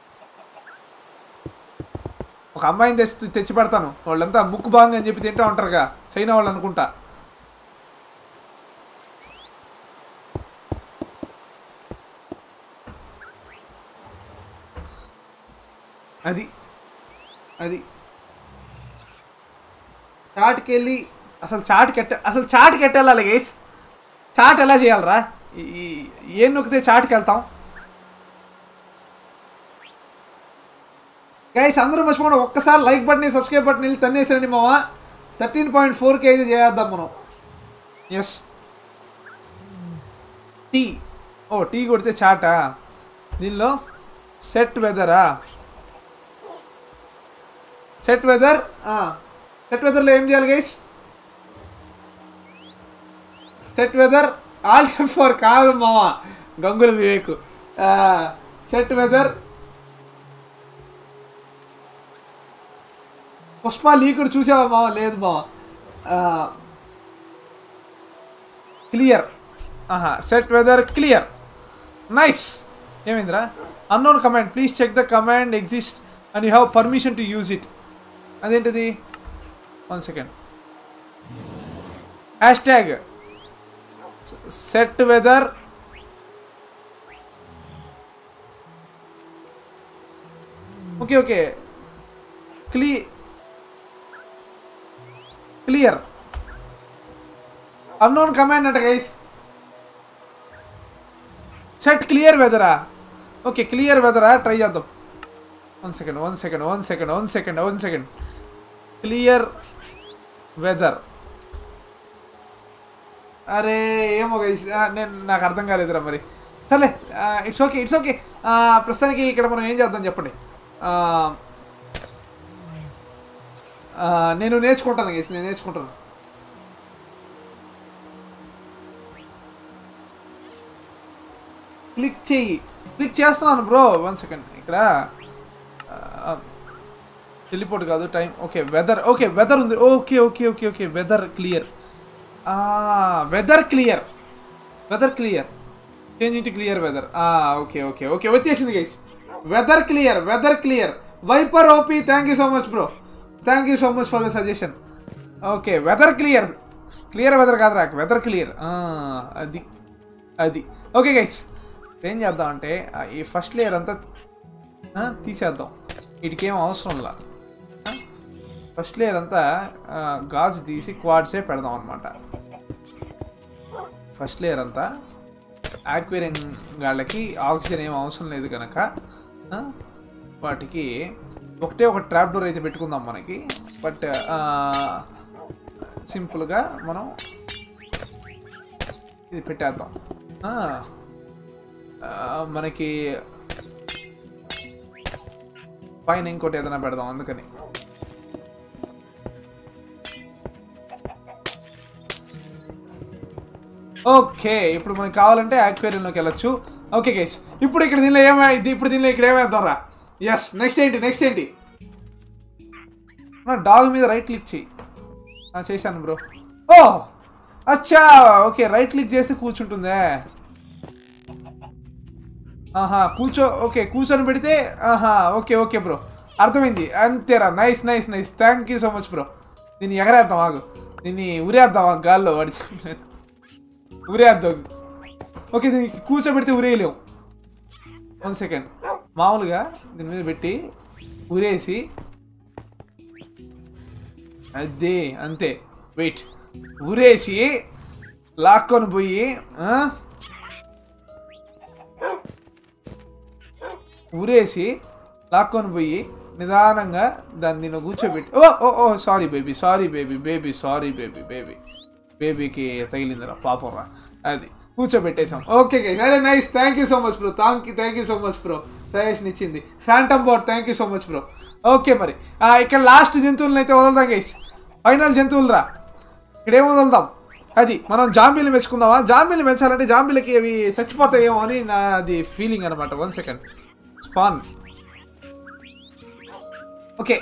ఒక అమ్మాయిని తెచ్చి తెచ్చి పెడతాను వాళ్ళంతా ముక్కు బాంగ్ అని చెప్పి తింటా ఉంటారుగా చైనా వాళ్ళు అనుకుంటా అది అది చాటుకెళ్ళి అసలు చాట్ కెట్ట అసలు చాట్ కెట్టాలి గైస్ చాట్ ఎలా చేయాలరా ఈ- ఈ- ఏం నొక్కితే చాట్కి వెళ్తాం గైస్ అందరూ మర్చిపోకుండా ఒక్కసారి లైక్ బటన్ సబ్స్క్రైబ్ బటన్ వెళ్ళి తన్నేసారండి మామ థర్టీన్ పాయింట్ ఫోర్కి అయితే చేద్దాం మనం ఎస్ టీ ఓ టీ కొడితే చాటా దీనిలో సెట్ వెదరా సెట్ వెదర్ సెట్ వెదర్లో ఏం చేయాలి గైస్ సెట్ వెదర్ ఆల్ ఫోర్ కాదు మామ గంగుల వివేక్ సెట్ వెదర్ పుష్ప లీకుడు చూసావా మామ లేదు మామ క్లియర్ ఆహా సెట్ వెదర్ క్లియర్ నైస్ ఏమైందిరా unknown command please check the command exist and you have permission to use it అదేంటిది one second hashtag set weather okay okay క్లీ క్లియర్ అన్నోన్ కమాండ్ అంట గైస్ సెట్ క్లియర్ వెదరా okay clear వెదరా try చేద్దాం one second one second one second one second one second clear weather అరే ఏమో guys నేను నాకు అర్థం కాలేదురా మరి సర్లే ఇట్స్ ఓకే ఇట్స్ ఓకే ప్రస్తుతానికి ఇక్కడ మనం ఏం చేద్దాం చెప్పండి ఆ, ఆ, నేను నేర్చుకుంటాను గైస్ నేను నేర్చుకుంటాను క్లిక్ చెయ్యి క్లిక్ చేస్తున్నాను బ్రో వన్ సెకండ్ ఇక్కడ ఆ, వెళ్ళిపోటు కాదు time okay weather okay weather ఉంది okay okay okay okay weather clear weather clear weather clear change ఇంటి clear weather okay okay okay వచ్చేసింది guys weather clear weather clear viper OP thank you so much bro thank you so much for the suggestion okay weather clear clear weather కాదురా weather clear అది అది okay guys ఏం చేద్దాం అంటే ఆ, ఈ first layer అంతా ఆ, తీసేద్దాం వీటికి ఏం అవసరం లా ఫస్ట్ లేయర్ అంతా ఆ, గాజు తీసి క్వాడ్సే పెడదాం అనమాట ఫస్ట్ లేయర్ అంతా యాక్వేరియం గాళ్ళకి ఆక్సిజన్ ఏం అవసరం లేదు కనుక ఆ, వాటికి ఒకటే ఒక ట్రాప్ డోర్ అయితే పెట్టుకుందాం మనకి బట్ సింపుల్గా మనం ఇది పెట్టేద్దాం ఆ, ఆ, మనకి పైన ఇంకోటి ఏదైనా పెడదాం అందుకని ఓకే ఇప్పుడు మనకి కావాలంటే యాక్వేరియంలోకి వెళ్ళొచ్చు ఓకే గైస్ ఇప్పుడు ఇక్కడ దీనిలో ఏమై ఇప్పుడు దీనిలో ఇక్కడ ఏమేద్దాం రా ఎస్ నెక్స్ట్ ఏంటి నెక్స్ట్ ఏంటి నా డాగ్ మీద రైట్ క్లిక్ చెయ్యి ఆ, చేశాను బ్రో ఓ అచ్చా ఓకే రైట్ క్లిక్ చేస్తే కూర్చుంటుందే ఆహా కూర్చో ఓకే కూర్చొని పెడితే ఆహా ఓకే ఓకే బ్రో అర్థమైంది అంతేరా nice nice nice thank you so much bro దీన్ని ఎగరేద్దాం ఆగు దీన్ని ఉరేద్దాం ఆ గాల్లో వాడి ఉరేద్దాం ఓకే దీనికి కూర్చోబెడితే ఉరేయలేము వన్ సెకండ్ మామూలుగా దీని మీద పెట్టి ఉరేసి అదే అంతే వెయిట్ ఉరేసి లాక్కొని పోయి ఆ? ఊరేసి లాక్కొని పోయి నిదానంగా దాన్ని నేను కూర్చోబెట్టి oh oh oh sorry baby sorry baby baby sorry baby baby బేబీకి తగిలిందిరా పాపం రా అది కూర్చోబెట్టేసాం ఓకే అరే nice thank you so much bro thank you thank you so much bro suggestion ఇచ్చింది phantom board thank you so much bro okay మరి ఆ, ఇక్కడ లాస్ట్ జంతువులను అయితే వదలదాం గైస్ ఫైనల్ జంతువులు రా ఇక్కడ ఏం వదలదాం అది మనం జాంబీలు పెంచుకుందామా జాంబీలు పెంచాలంటే జాంబీలకి అవి చచ్చిపోతాయేమో అని నా అది ఫీలింగ్ అనమాట వన్ సెకండ్ స్పాన్ ఓకే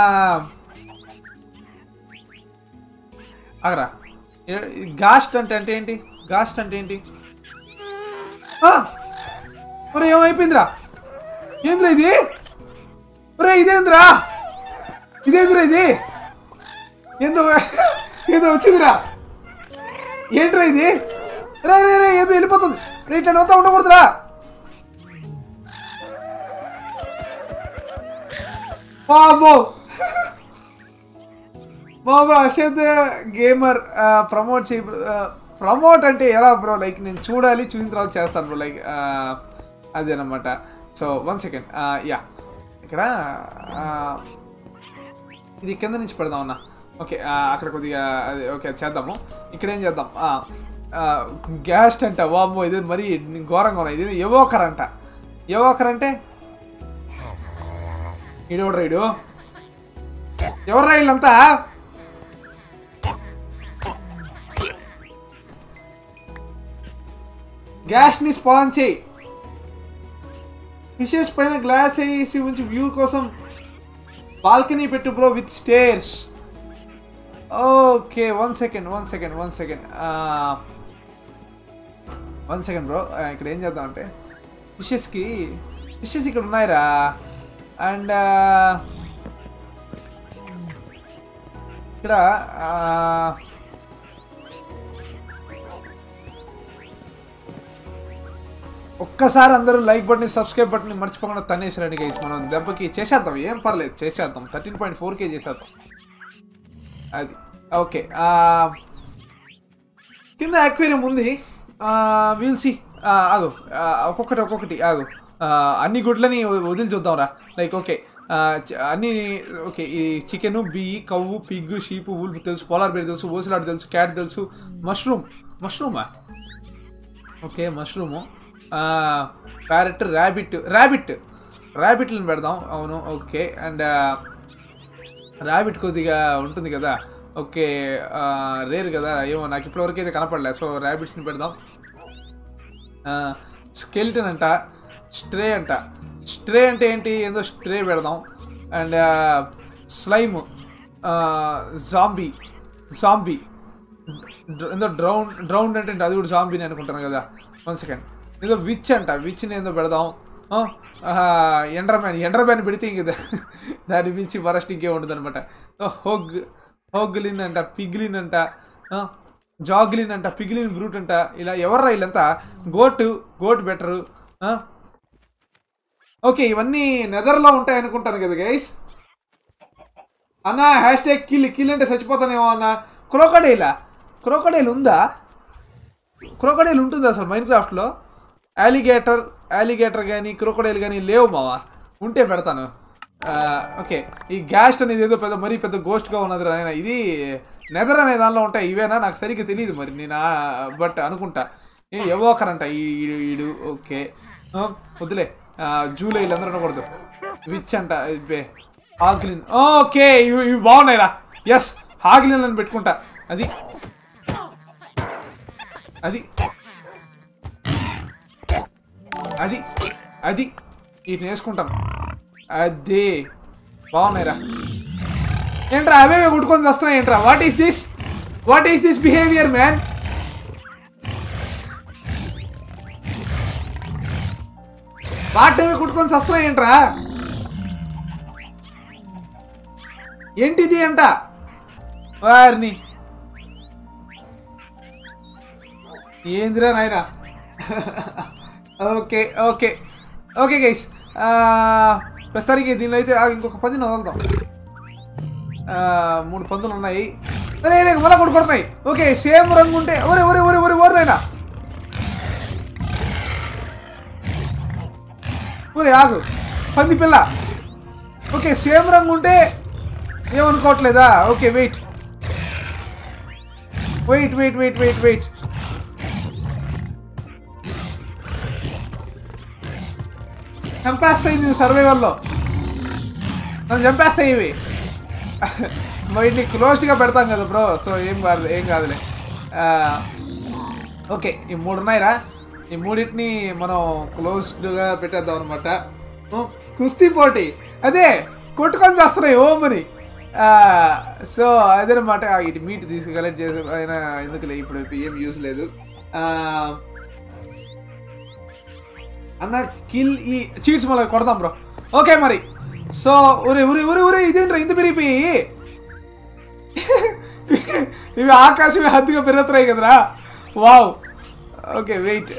ఆగరా గాస్ట్ అంటే అంటే ఏంటి గాస్ట్ అంటే ఏంటి ఆ! ఒరే ఏమైపోయిందిరా ఏంద్రా ఇది ఒరే ఇదేంద్రా ఇదేంద్రా ఇది ఏందో ఏదో వచ్చిందిరా ఏంట్రా ఇది రే రే రే ఏదో వెళ్ళిపోతుంది రే ఇట్లా నవ్వుతా ఉండకూడదురా వామ్మో మా బ్రో అషద్ గేమర్ ప్రమోట్ చేయ ప్రమోట్ అంటే ఎలా బ్రో లైక్ నేను చూడాలి చూసిన తర్వాత చేస్తాను బ్రో లైక్ అదేనమాట సో వన్ సెకండ్ యా ఇక్కడ ఆ, ఇది కింద నుంచి పెడదాం అన్న ఓకే ఆ, అక్కడ కొద్దిగా అది ఓకే చేద్దాము ఇక్కడ ఏం చేద్దాం గ్యాస్ అంట వామ్మో ఇది మరీ ఘోరంగా ఉన్నాయి ఇది ఎవోకర్ అంట ఎవోకర్ అంటే ఇడు రైడు ఎవరు రైళ్ళంతా గ్యాస్ ని స్పాన్ చేయి ఫిషెస్ పైన గ్లాస్ వేసి ఉంచి వ్యూ కోసం బాల్కనీ పెట్టు bro with stairs okay one second one second one second one second bro ఇక్కడ ఏం చేద్దాం అంటే ఫిషెస్కి ఫిషెస్ ఇక్కడ ఉన్నాయిరా అండ్ ఇక్కడ ఆ, ఒక్కసారి అందరూ లైక్ బటన్ సబ్స్క్రైబ్ బటన్ మర్చిపోకుండా తనేసిరండి గైస్ మనం దెబ్బకి చేసేద్దాం ఏం పర్లేదు చేసేద్దాం థర్టీన్ పాయింట్ ఫోర్ కే చేసేద్దాం అది ఓకే కింద అక్వేరియం ఉంది వీల్సి ఆగు ఆ, ఒక్కొక్కటి ఒక్కొక్కటి ఆగు ఆ, అన్ని గుడ్లని వ- వదిలి చూద్దాంరా లైక్ ఓకే ఆ, చ- అన్ని ఓకే ఈ chicken bee cow pig sheep wolf తెలుసు పోలార్ బేర్ తెలుసు ఓసిలాడ్ తెలుసు క్యాట్ తెలుసు మష్రూమ్ మష్రూమా okay mushroom parrot rabbit rabbit ర్యాబిట్లను పెడదాం అవును ఓకే అండ్ ర్యాబిట్ కొద్దిగా ఉంటుంది కదా ఓకే రేర్ కదా ఏమో నాకు ఇప్పటివరకు అయితే కనపడలే సో ర్యాబిట్స్ని పెడదాం స్కెల్టన్ అంట స్ట్రే అంట స్ట్రే అంటే ఏంటి ఏందో స్ట్రే పెడదాం అండ్ స్లైమ్ జాంబీ జాంబీ ఏదో డ్రౌన్ డ్రౌండ్ అంటే అది కూడా జాంబీని అనుకుంటాను కదా వన్ సెకండ్ ఏదో విచ్ అంట విచ్ని ఏదో పెడదాం ఎండర్మ్యాన్ ఎండర్మ్యాన్ పెడితే ఇంక దా- దాని మించి వరస్ట్ ఇంకే ఉంటుంది అనమాట హోగ్ హోగ్లిన్ అంట పిగ్లిన్ అంట ఆ, జాగ్లిన్ అంట పిగ్లిన్ బ్రూట్ అంట ఇలా ఎవర్రా వీళ్ళంతా గోటు గోట్ బెటరు ఓకే ఇవన్నీ నెదర్లో ఉంటాయి అనుకుంటాను కదా గైస్ అన్న హ్యాష్ ట్యాగ్ కిల్ కిల్ అంటే చచ్చిపోతానేమో అన్న క్రోకడైలా క్రోకడైల్ ఉందా క్రోకడైల్ ఉంటుంది అసలు మైన్ క్రాఫ్ట్లో యాలిగేటర్ యాలిగేటర్ కానీ క్రోకడైల్ కానీ లేవు మావా ఉంటే పెడతాను ఆ, ఓకే ఈ గ్యాస్ట్ అనేది ఏదో పెద్ద మరీ పెద్ద గోస్ట్గా ఉన్నది ఆయన ఇది నెదర్ అనే దానిలో ఉంటాయి ఇవేనా నాకు సరిగ్గా తెలియదు మరి నేను బట్ అనుకుంటా ఏ ఎవోకరంట ఈ ఈడు ఈడు ఓకే ఆ, వద్దులే ఆ, జూలై వీళ్ళందరూ ఉండకూడదు విచ్ అంట ఇవే హాగ్లిన్ ఓకే ఇవి ఇవి బాగున్నాయిరా ఎస్ హాగ్లిన్ అని పెట్టుకుంటా అది అది అది అది వీటిని వేసుకుంటాను అదే బాగున్నాయిరా ఏంట్రా అవే కుట్టుకొని వస్తున్నాయి ఏంట్రా what is this what is this behaviour man వాటిని కుట్టుకొని వస్తున్నాయి ఏంట్రా ఏంటిది అంట వారిని ఏందిరా నాయనా ఓకే ఓకే ఓకే గైస్ ప్రస్తుతానికి దీనిలో అయితే ఆ, ఇంకొక పందిని వదులుతాం ఆ, మూడు పందులు ఉన్నాయి అరే రే, మళ్ళా కొడు కొడుతున్నాయి ఓకే సేమ్ రంగు ఉంటే ఒరే ఒరే ఒరే ఒరే ఓరినైనా ఒరే ఆగు పంది పిల్ల ఓకే సేమ్ రంగు ఉంటే ఏమనుకోవట్లేదా okay wait wait wait wait wait wait చంపేస్తాయి నేను సర్వైవల్లో నన్ను చంపేస్తాయి ఇవి వీటిని క్లోజ్డ్గా పెడతాం కదా బ్రో సో ఏం కాదు ఏం కాదులే ఆ, ఓకే ఈ మూడు ఉన్నాయిరా ఈ మూడింటిని మనం క్లోజ్డ్గా పెట్టేద్దాం అనమాట కుస్తీ పోటీ అదే కొట్టుకొని చేస్తున్నాయి ఓమని సో అదనమాట ఇటు మీట్ తీసి కలెక్ట్ చేసి అయినా ఎందుకులే ఇప్పుడు ఏం యూస్ లేదు ఆ, అన్న కిల్ ఈ చీట్స్ మళ్ళీ కొడదాం బ్రో ఓకే మరి సో ఉరి ఉరి ఉరి ఉరి ఇదేంట్రా ఇంత పెరిగిపోయి ఇవి ఆకాశమే హద్దుగా పెరుగుతున్నాయి కదరా వావ్ ఓకే వెయిట్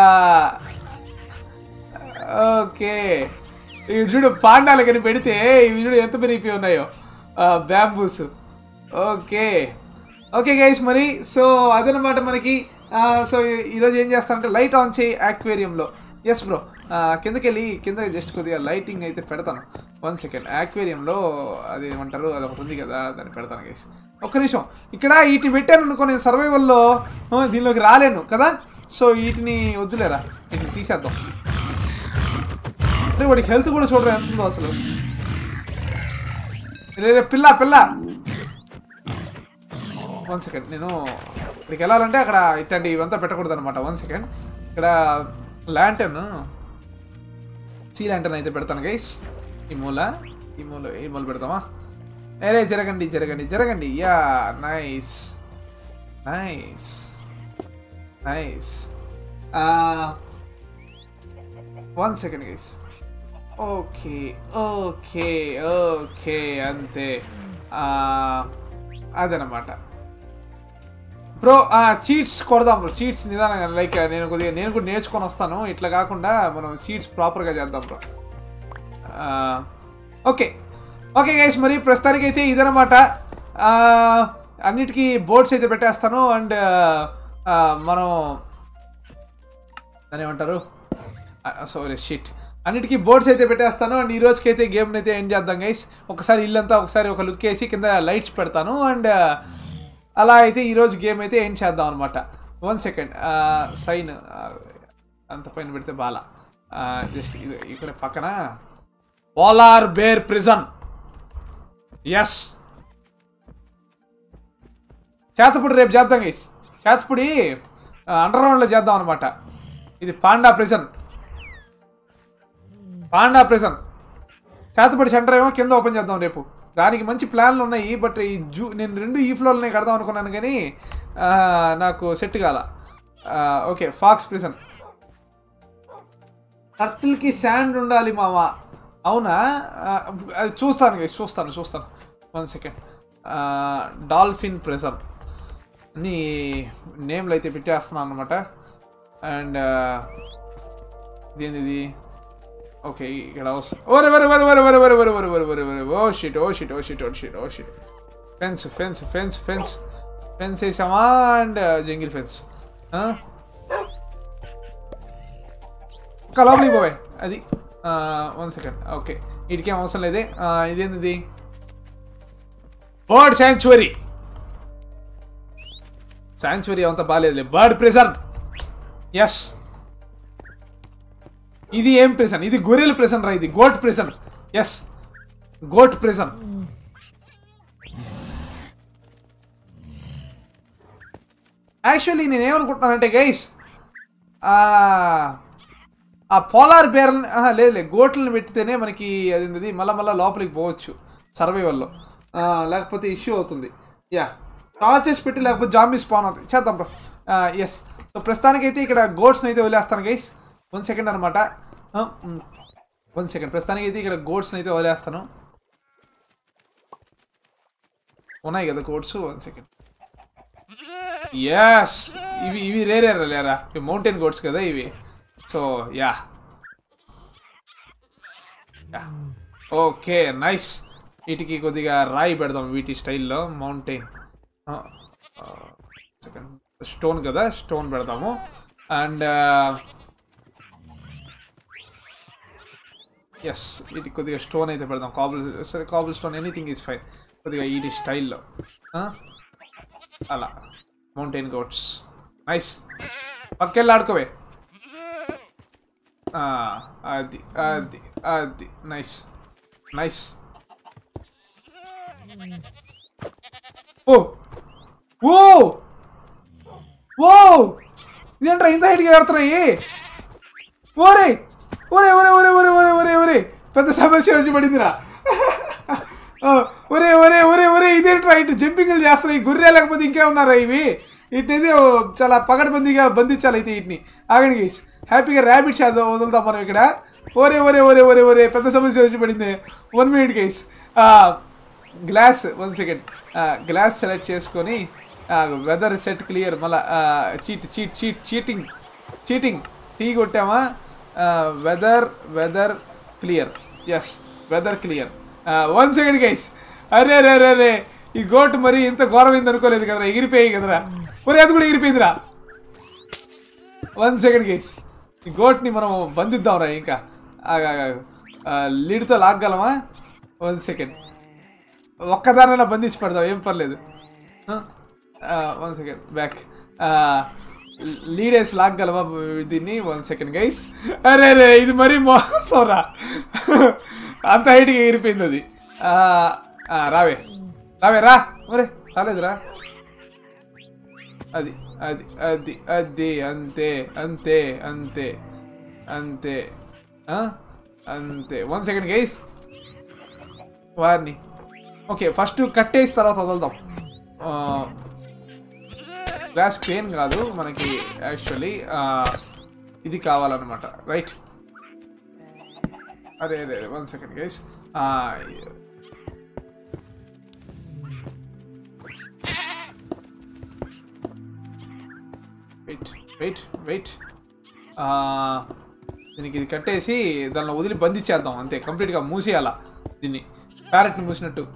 ఓకే ఇవి చూడు పాండాలు కానీ పెడితే ఇవి చూడు ఎంత పెరిగిపోయి ఉన్నాయో బ్యాంబూస్ ఓకే ఓకే గైస్ మరి సో అదనమాట మనకి ఆ, సో ఈరోజు ఏం చేస్తానంటే లైట్ ఆన్ చేయి యాక్వేరియంలో ఎస్ బ్రో కిందకి వెళ్ళి కింద జస్ట్ కొద్దిగా లైటింగ్ అయితే పెడతాను వన్ సెకండ్ యాక్వేరియంలో అది ఏమంటారు అది ఒకటి ఉంది కదా దాన్ని పెడతాను గైస్ ఒక్క నిమిషం ఇక్కడ వీటిని పెట్టాను అనుకో నేను సర్వైవల్లో దీనిలోకి రాలేను కదా సో వీటిని వద్దులేరా వీటిని తీసేద్దాం అంటే వాడికి హెల్త్ కూడా చూడరా ఎంత ఉందో అసలు రే రే, పిల్ల పిల్ల వన్ సెకండ్ నేను ఇక్కడికి వెళ్ళాలంటే అక్కడ ఇట్లాంటి ఇవంతా పెట్టకూడదు అనమాట వన్ సెకండ్ ఇక్కడ ల్యాంటర్న్ సీ ల్యాంటర్న్ అయితే పెడతాను గైస్ ఈ మూల ఈ మూల ఈ మూల పెడతామా ఏరే జరగండి జరగండి జరగండి yeah nice nice nice one second guys okay okay okay అంతే ఆ, అదనమాట బ్రో చీట్స్ కొడదాం బ్రో చీట్స్ నిదానంగా లైక్ నేను కొద్దిగా నేను కూడా నేర్చుకొని వస్తాను ఇట్లా కాకుండా మనం చీట్స్ ప్రాపర్గా చేద్దాం బ్రో ఓకే ఓకే గైస్ మరి ప్రస్తుతానికి అయితే ఇదనమాట ఆ, అన్నిటికీ బోర్డ్స్ అయితే పెట్టేస్తాను అండ్ మనం దాని ఏమంటారు సారీ షిట్ అన్నిటికీ బోర్డ్స్ అయితే పెట్టేస్తాను అండ్ ఈ రోజుకి అయితే గేమ్ని అయితే ఎండ్ చేద్దాం గైస్ ఒకసారి ఇల్లంతా ఒకసారి ఒక లుక్ వేసి కింద లైట్స్ పెడతాను అండ్ అలా అయితే ఈరోజు గేమ్ అయితే ఎండ్ చేద్దాం అనమాట వన్ సెకండ్ సైన్ అంత పైన పెడితే బాలా జస్ట్ ఇది ఇక్కడ పక్కన పోలార్ బేర్ ప్రిజన్ ఎస్ చేతపుడి రేపు చేద్దాం గైస్ చేతపుడి అండర్ గ్రౌండ్లో చేద్దాం అనమాట ఇది పాండా ప్రిజన్ పాండా ప్రిజన్ చేతపడి సెంటర్ ఏమో కింద ఓపెన్ చేద్దాం రేపు దానికి మంచి ప్లాన్లు ఉన్నాయి బట్ ఈ జూ నేను రెండు ఈ ఫ్లోర్లోనే కడదాం అనుకున్నాను కానీ ఆ, నాకు సెట్ కాల ఆ, ఓకే ఫాక్స్ ప్రిజన్ టర్టిల్కి శాండ్ ఉండాలి మామ అవునా ఆ, అది చూస్తాను guys, చూస్తాను చూస్తాను వన్ సెకండ్ డాల్ఫిన్ ప్రెజర్ అన్ని నేమ్లు అయితే పెట్టేస్తున్నాను అనమాట అండ్ ఇదేంది ఇది ఓకే ఇక్కడ వస్తుంది ఒరే ఒరే ఒరే ఒరే ఒరే ఒరే ఒరే ఒరే ఒరే ఒరే ఒరే oh shit oh shit oh shit oh shit oh shit fence fence fence fence fence వేసామా అండ్ జంగిల్ ఫెన్స్ ఒక లోపలికి పోవే అది వన్ సెకండ్ ఓకే వీటికేం అవసరం లేదే ఆ, ఇదేంది ఇది బర్డ్ శాంచువరీ శాంచువరీ అంత బాగాలేదులే బర్డ్ ప్రిజర్వ్ ఎస్ ఇది ఏం ప్రెసన్ ఇది గొర్రెల ప్రెసన్ రా ఇది goat prison yes goat prison actually నేను ఏమనుకుంటున్నానంటే గైస్ ఆ పోలార్ బేర్లని లేదు లేదు గోట్లను పెట్టితేనే మనకి అది మళ్ళీ మళ్ళీ లోపలికి పోవచ్చు సర్వైవల్లో లేకపోతే ఇష్యూ అవుతుంది యా టార్చెస్ పెట్టి లేకపోతే జాంబీ స్పాన్ అవుతుంది చేద్దాం బ్రో ఎస్ సో ప్రస్తుతానికైతే ఇక్కడ గోడ్స్ని అయితే వదిలేస్తాను గైస్ వన్ సెకండ్ అనమాట వన్ సెకండ్ ప్రస్తుతానికి అయితే ఇక్కడ గోడ్స్ని అయితే వదిలేస్తాను ఉన్నాయి కదా గోడ్స్ వన్ సెకండ్ ఎస్ ఇవి ఇవి రేరే లేరా ఇవి మౌంటైన్ గోడ్స్ కదా ఇవి సో యా ఓకే నైస్ వీటికి కొద్దిగా రాయి పెడదాం వీటి స్టైల్లో మౌంటైన్ సెకండ్ స్టోన్ కదా స్టోన్ పెడదాము అండ్ ఎస్ వీటికి కొద్దిగా స్టోన్ అయితే పెడదాం కాబుల్ సరే cobblestone anything is fine కొద్దిగా వీటి స్టైల్లో అలా మౌంటైన్ గోట్స్ నైస్ పక్కెళ్ళి ఆడుకోవే ఆ, అది అది అది నైస్ నైస్ ఓ ఓ ఓ ఇదేంట్రా ఇంత హైట్గా ఎడుతున్నాయి ఓరే ఒరే ఒరే ఒరే ఒరే ఒరే ఒరే ఒరే పెద్ద సమస్య వచ్చి పడిందిరా ఓ, ఒరే ఒరే ఒరే ఒరే ఇదేంట్రా ఇటు జంపింగ్లు చేస్తున్నాయి గుర్రె లేకపోతే ఇంకేమన్నారా ఇవి వీటినైతే ఓ చాలా పగడబందీగా బంధించాలి అయితే వీటిని ఆగండి గైస్ హ్యాపీగా ర్యాబిట్ చేద్దాం వదులుతాం మనం ఇక్కడ ఒరే ఒరే ఒరే ఒరే ఒరే పెద్ద సమస్య వచ్చి పడింది one minute guys glass one second glass select చేసుకొని వెదర్ సెట్ క్లియర్ మళ్ళా cheat cheat cheat cheating cheating టీ కొట్టామా weather weather clear yes weather clear one second guys అరే రే రే రే ఈ గోట్ మరి ఇంత ఘోరమైంది అనుకోలేదు కదరా ఎగిరిపోయాయి కదరా మరి అది కూడా ఎగిరిపోయిందిరా వన్ సెకండ్ గేస్ ఈ గోట్ని మనం బంధిద్దాంరా ఇంకా ఆగు, ఆగు, ఆగు. ఆ, లీడ్తో లాగ్గలమా వన్ సెకండ్ ఒక్కదానైనా బంధించి పెడదాం ఏం పర్లేదు వన్ సెకండ్ బ్యాక్ లీడర్స్ లాగ్గలమా దీన్ని వన్ సెకండ్ గైస్ అరే అరే ఇది మరీ మోసంరా అంత హైట్గా ఎగిరిపోయింది అది ఆ, ఆ, రావే రావే రా మరే రాలేదురా అది అది అది అది అంతే అంతే అంతే అంతే ఆ? అంతే వన్ సెకండ్ గైస్ వారిని ఓకే ఫస్ట్ కట్టేసి తర్వాత వదులుదాం గ్లాస్ పెయిన్ కాదు మనకి యాక్చువల్లీ ఇది కావాలన్నమాట రైట్ అరే అరే one second guys wait wait wait దీనికి ఇది కట్టేసి దానిలో వదిలి బంధించేద్దాం అంతే కంప్లీట్గా మూసేయాల దీన్ని ప్యారెట్ని మూసినట్టు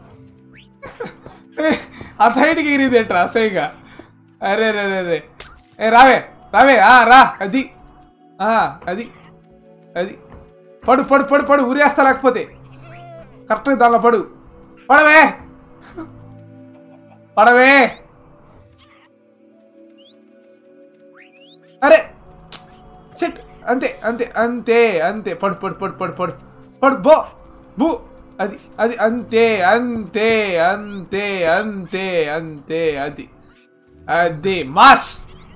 ఆ సైడ్కి ఇరిది ఏంట్రా అసహ్యంగా అరే రే రే రే ఏ రావే రావే ఆ రా అది ఆ అది అది పడు పడు పడు పడు ఉరేస్తా లేకపోతే కరెక్ట్గా దానిలో పడు పడవే పడవే అరే చెట్ అంతే అంతే అంతే అంతే పడు పడు పడు పడు పడు పడు బో బు అది అది అంతే అంతే అంతే అంతే అంతే అది అది మాస్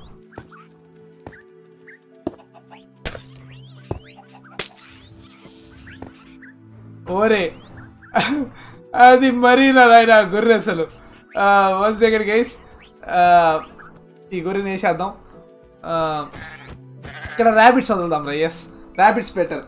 ఓరే అది మరీ నా నాయన గొర్రె అసలు వన్ సెకండ్ గైస్ ఈ గొర్రెని వేసేద్దాం ఆ, ఇక్కడ ర్యాబిట్స్ వదులుదాం రా yes rabbits better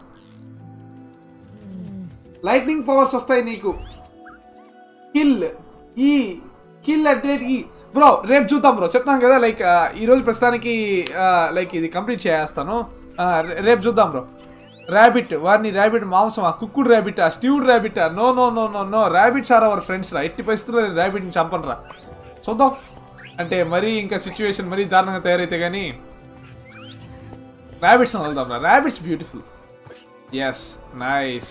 lightning powers వస్తాయి నీకు కిల్ ఈ కిల్ అంటే ఈ బ్రో రేపు చూద్దాం బ్రో చెప్తాను కదా లైక్ ఈ రోజు ప్రస్తుతానికి లైక్ ఇది కంప్లీట్ చేస్తాను ఆ, రే- రేపు చూద్దాం బ్రో ర్యాబిట్ వారిని ర్యాబిట్ మాంసం ఆ కుక్కుడు ర్యాబిట్ ఆ stewed rabbit no no no no no rabbits are our friends రా ఎట్టి పరిస్థితుల్లో నేను ర్యాబిట్ని చంపను రా చూద్దాం అంటే మరీ ఇంకా సిచ్యువేషన్ మరీ దారుణంగా తయారైతే కానీ ర్యాబిట్స్ వదులుదాం రా rabbits beautiful yes nice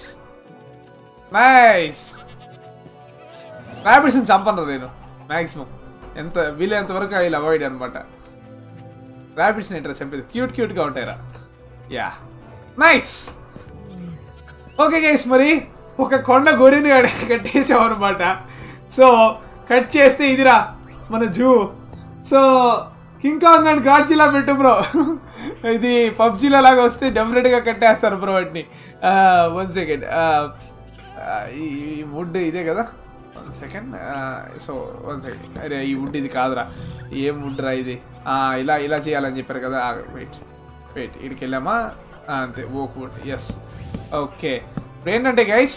nice ర్యాబిట్స్ని చంపను నేను మ్యాక్సిమం ఎంత వీలైనంత వరకు ఐ అవాయిడ్ అనమాట ర్యాబిట్స్ని ఏంటరా చంపేది క్యూట్ క్యూట్గా ఉంటాయిరా యా నైస్ ఓకే గైస్ మరి ఒక కొండ గొర్రెని కట్టేసామన్నమాట సో కట్ చేస్తే ఇదిరా మన zoo so King Kong and Godzilla పెట్టు బ్రో ఇది పబ్జీలో లాగా వస్తే డెఫినెట్గా కట్టేస్తారు బ్రో వాటిని వన్ సెకండ్ ఈ వుడ్ ఇదే కదా one second so one second అరే ఈ వుడ్ ఇది కాదురా ఏం వుడ్ రా ఇది ఆ, ఇలా ఇలా చేయాలని చెప్పారు కదా వెయిట్ వెయిట్ ఇక్కడికి వెళ్ళామా ఆ, అంతే ఓక్ వుడ్ ఎస్ ఓకే ఇప్పుడు ఏంటంటే గైస్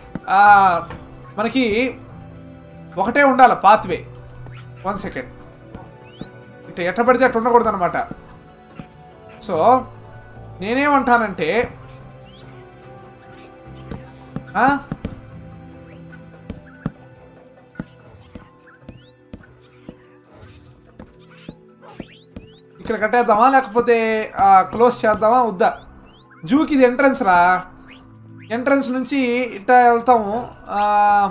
మనకి ఒకటే ఉండాలి పాత్వే వన్ సెకండ్ ఇట్లా ఎట్ట పడితే అట్లా ఉండకూడదు అనమాట సో నేనేమంటానంటే ఆ? ఇక్కడ కట్టేద్దామా లేకపోతే క్లోజ్ చేద్దామా వద్దా జూకి ఇది ఎంట్రన్స్ రా ఎంట్రన్స్ నుంచి ఇట్టా వెళ్తాము ఆ,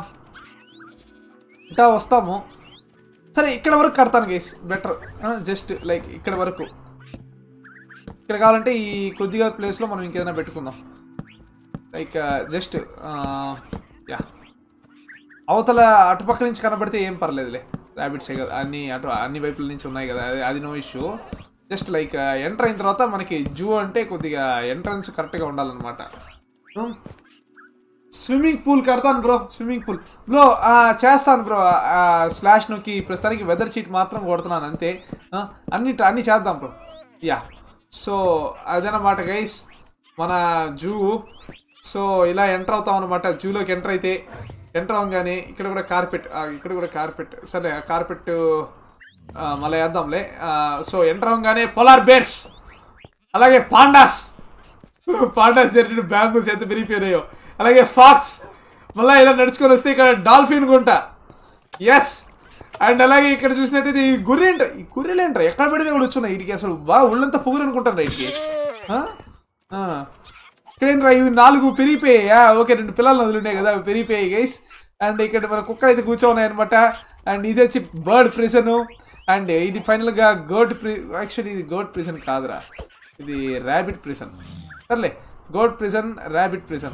ఇట్టా వస్తాము సరే ఇక్కడ వరకు కడతాను గైస్ బెటర్ జస్ట్ లైక్ ఇక్కడ వరకు ఇక్కడ కావాలంటే ఈ కొద్దిగా ప్లేస్లో మనం ఇంకేదైనా పెట్టుకుందాం లైక్ జస్ట్ యా అవతల అటుపక్క నుంచి కనబడితే ఏం పర్లేదులే ర్యాబిట్సే కదా అన్ని అటు అన్ని వైపుల నుంచి ఉన్నాయి కదా అది- అది no issue just like enter అయిన తర్వాత మనకి జూ అంటే కొద్దిగా ఎంట్రన్స్ కరెక్ట్గా ఉండాలన్నమాట స్విమ్మింగ్ పూల్ కడతాను బ్రో స్విమ్మింగ్ పూల్ బ్రో చేస్తాను బ్రో స్లాష్ నొక్కి ప్రస్తుతానికి వెదర్ షీట్ మాత్రం కొడుతున్నాను అంతే ఆ, అన్ని అన్ని చేద్దాం బ్రో యా సో అదనమాట గైస్ మన జూ సో ఇలా ఎంటర్ అవుతాం అనమాట జూలోకి ఎంటర్ అయితే ఎంటర్ అవ్వగానే ఇక్కడ కూడా కార్పెట్ ఇక్కడ కూడా కార్పెట్ సరే కార్పెట్ మళ్ళీ వేద్దాంలే ఆ, సో ఎంటర్ అవ్వగానే పొలార్ బేర్స్ అలాగే పాండాస్ పాండాస్ జరిగిన బ్యాంబూస్ ఎంత పెరిగిపోయినాయో అలాగే ఫాక్స్ మళ్ళీ ఇలా నడుచుకొని వస్తే ఇక్కడ డాల్ఫిన్ గుంట ఎస్ అండ్ అలాగే ఇక్కడ చూసినట్టయితే ఈ గొర్రెంట ఈ గొర్రెలేంట్రా ఎక్కడ పెడితే కూడా వచ్చున్నాయి వీటికి అసలు బాగా ఒళ్ళంతా పొగురు అనుకుంటాను వీటికి ఆ? ఆ. ఇక్కడ ఏంట్రా ఇవి నాలుగు పెరిగిపోయాయా ఓకే రెండు పిల్లలు వదిలినాయి కదా అవి పెరిగిపోయాయి గైస్ అండ్ ఇక్కడ మన కుక్క అయితే కూర్చోన్నాయి అనమాట అండ్ ఇది వచ్చి బర్డ్ ప్రిజన్ అండ్ ఇది ఫైనల్గా గోట్ ప్రి యాక్చువల్లీ ఇది గోట్ ప్రిజన్ కాదురా ఇది ర్యాబిట్ ప్రిజన్ సర్లే గోట్ ప్రిజన్ ర్యాబిట్ ప్రిజన్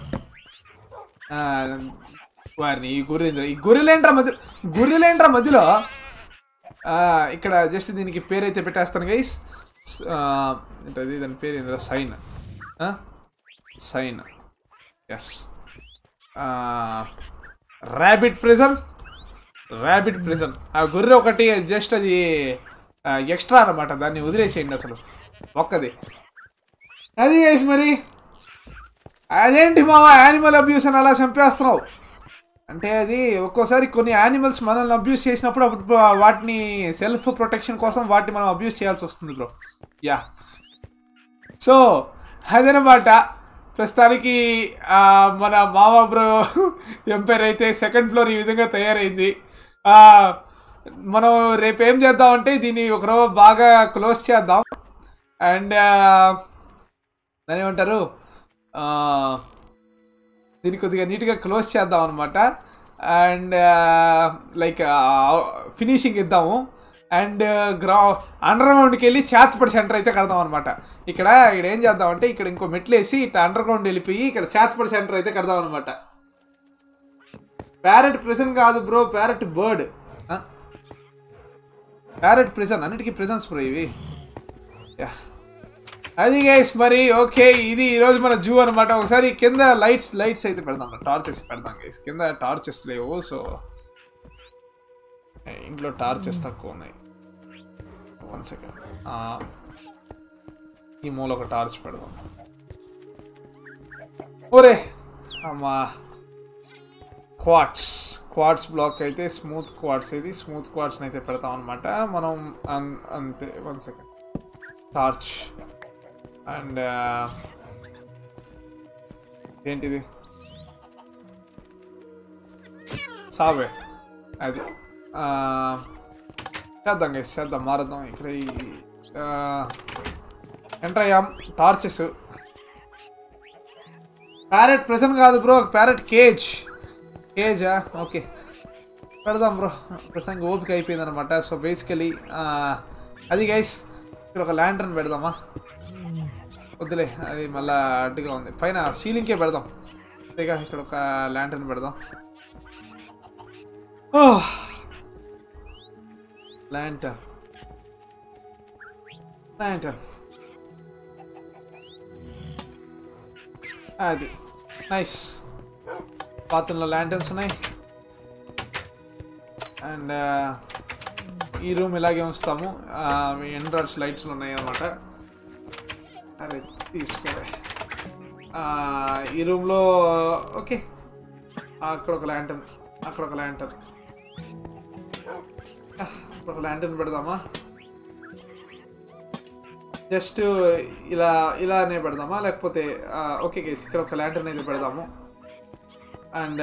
వారిని ఈ గొర్రె ఈ గొర్రెలేంట్రా మధ్య గొర్రెలేంట్రా మధ్యలో ఆ, ఇక్కడ జస్ట్ దీనికి పేరైతే పెట్టేస్తాను గైస్ ఏంటది దాని పేరు ఏంద్రా sign sign yes rabbit prison rabbit prison ఆ గొర్రె ఒకటి జస్ట్ అది ఎక్స్ట్రా అన్నమాట దాన్ని వదిలేసేయండి అసలు ఒక్కది అది గైస్ మరి అదేంటి మావా యానిమల్ అబ్యూస్ అని అలా చంపేస్తున్నావు అంటే అది ఒక్కోసారి కొన్ని యానిమల్స్ మనల్ని అబ్యూస్ చేసినప్పుడు అప్పుడు వాటిని సెల్ఫ్ ప్రొటెక్షన్ కోసం వాటిని మనం అబ్యూస్ చేయాల్సి వస్తుంది బ్రో యా సో అదనమాట ప్రస్తుతానికి ఆ, మన మామ బ్రో ఎంపైర్ అయితే సెకండ్ ఫ్లోర్ ఈ విధంగా తయారైంది ఆ, మనం రేపు ఏం చేద్దామంటే దీన్ని ఒకరోజు బాగా క్లోజ్ చేద్దాం అండ్ దాని ఏమంటారు ఆ, దీన్ని కొద్దిగా నీట్గా క్లోజ్ చేద్దాం అనమాట అండ్ లైక్ ఫినిషింగ్ ఇద్దాము అండ్ గ్రౌ అండర్ గ్రౌండ్కి వెళ్ళి చేతపడి సెంటర్ అయితే కడదాం అనమాట ఇక్కడ ఇక్కడ ఏం చేద్దాం అంటే ఇక్కడ ఇంకో మెట్లు వేసి ఇట్లా అండర్ గ్రౌండ్ వెళ్ళిపోయి ఇక్కడ చేతపడి సెంటర్ అయితే కడదాం అనమాట ప్యారెట్ ప్రిజన్ కాదు bro parrot bird parrot prison అన్నిటికీ ప్రిజన్స్ బ్రో ఇవి యా అది గైస్ మరి ఓకే ఇది ఈరోజు మన జూ అనమాట ఒకసారి కింద లైట్స్ లైట్స్ అయితే పెడదాం టార్చెస్ పెడదాం గైస్ కింద టార్చెస్ లేవు సో ఇంట్లో టార్చెస్ తక్కువ ఉన్నాయి వన్ సెకండ్ ఈ మూల ఒక టార్చ్ పెడదాం ఓరే అమ్మా క్వాట్స్ క్వాట్స్ బ్లాక్ అయితే స్మూత్ క్వాట్స్ ఇది స్మూత్ క్వాట్స్ని అయితే పెడతాం అనమాట మనం అన్- అంతే వన్ సెకండ్ టార్చ్ అండ్ ఏంటిది సావే అది ఆ, చేద్దాం గైస్ చేద్దాం మారద్దాం ఇక్కడ ఈ ఎంటర్ అయ్యాం టార్చెస్ ప్యారెట్ ప్రెసెంట్ కాదు బ్రో ప్యారెట్ కేజ్ కేజా ఓకే పెడదాం బ్రో ప్రస్తుతానికి ఓపిక అయిపోయింది అనమాట సో బేసికలీ అది గైస్ ఇక్కడ ఒక ల్యాంటర్న్ పెడదామా వద్దులే అది మళ్ళా అడ్డుగా ఉంది పైన సీలింగ్కే పెడదాం అంతేగా ఇక్కడ ఒక ల్యాంటర్న్ పెడదాం ల్యాంటర్న్ ల్యాంటర్న్ అది నైస్ బాత్రూంలో ల్యాంటర్న్స్ ఉన్నాయి అండ్ ఈ రూమ్ ఇలాగే ఉంచుతాము ఎండ్రాయిడ్స్ లైట్స్ ఉన్నాయి అన్నమాట అరే తీసుకోలే ఆ, ఈ రూమ్లో ఓకే అక్కడ ఒక ల్యాంటర్న్ అక్కడ ఒక ల్యాంటర్న్ అక్కడ ఒక ల్యాంటర్న్ పెడదామా జస్ట్ ఇలా ఇలానే పెడదామా లేకపోతే ఆ, ఓకే గైస్ ఇక్కడ ఒక ల్యాంటర్న్ అయితే పెడదాము and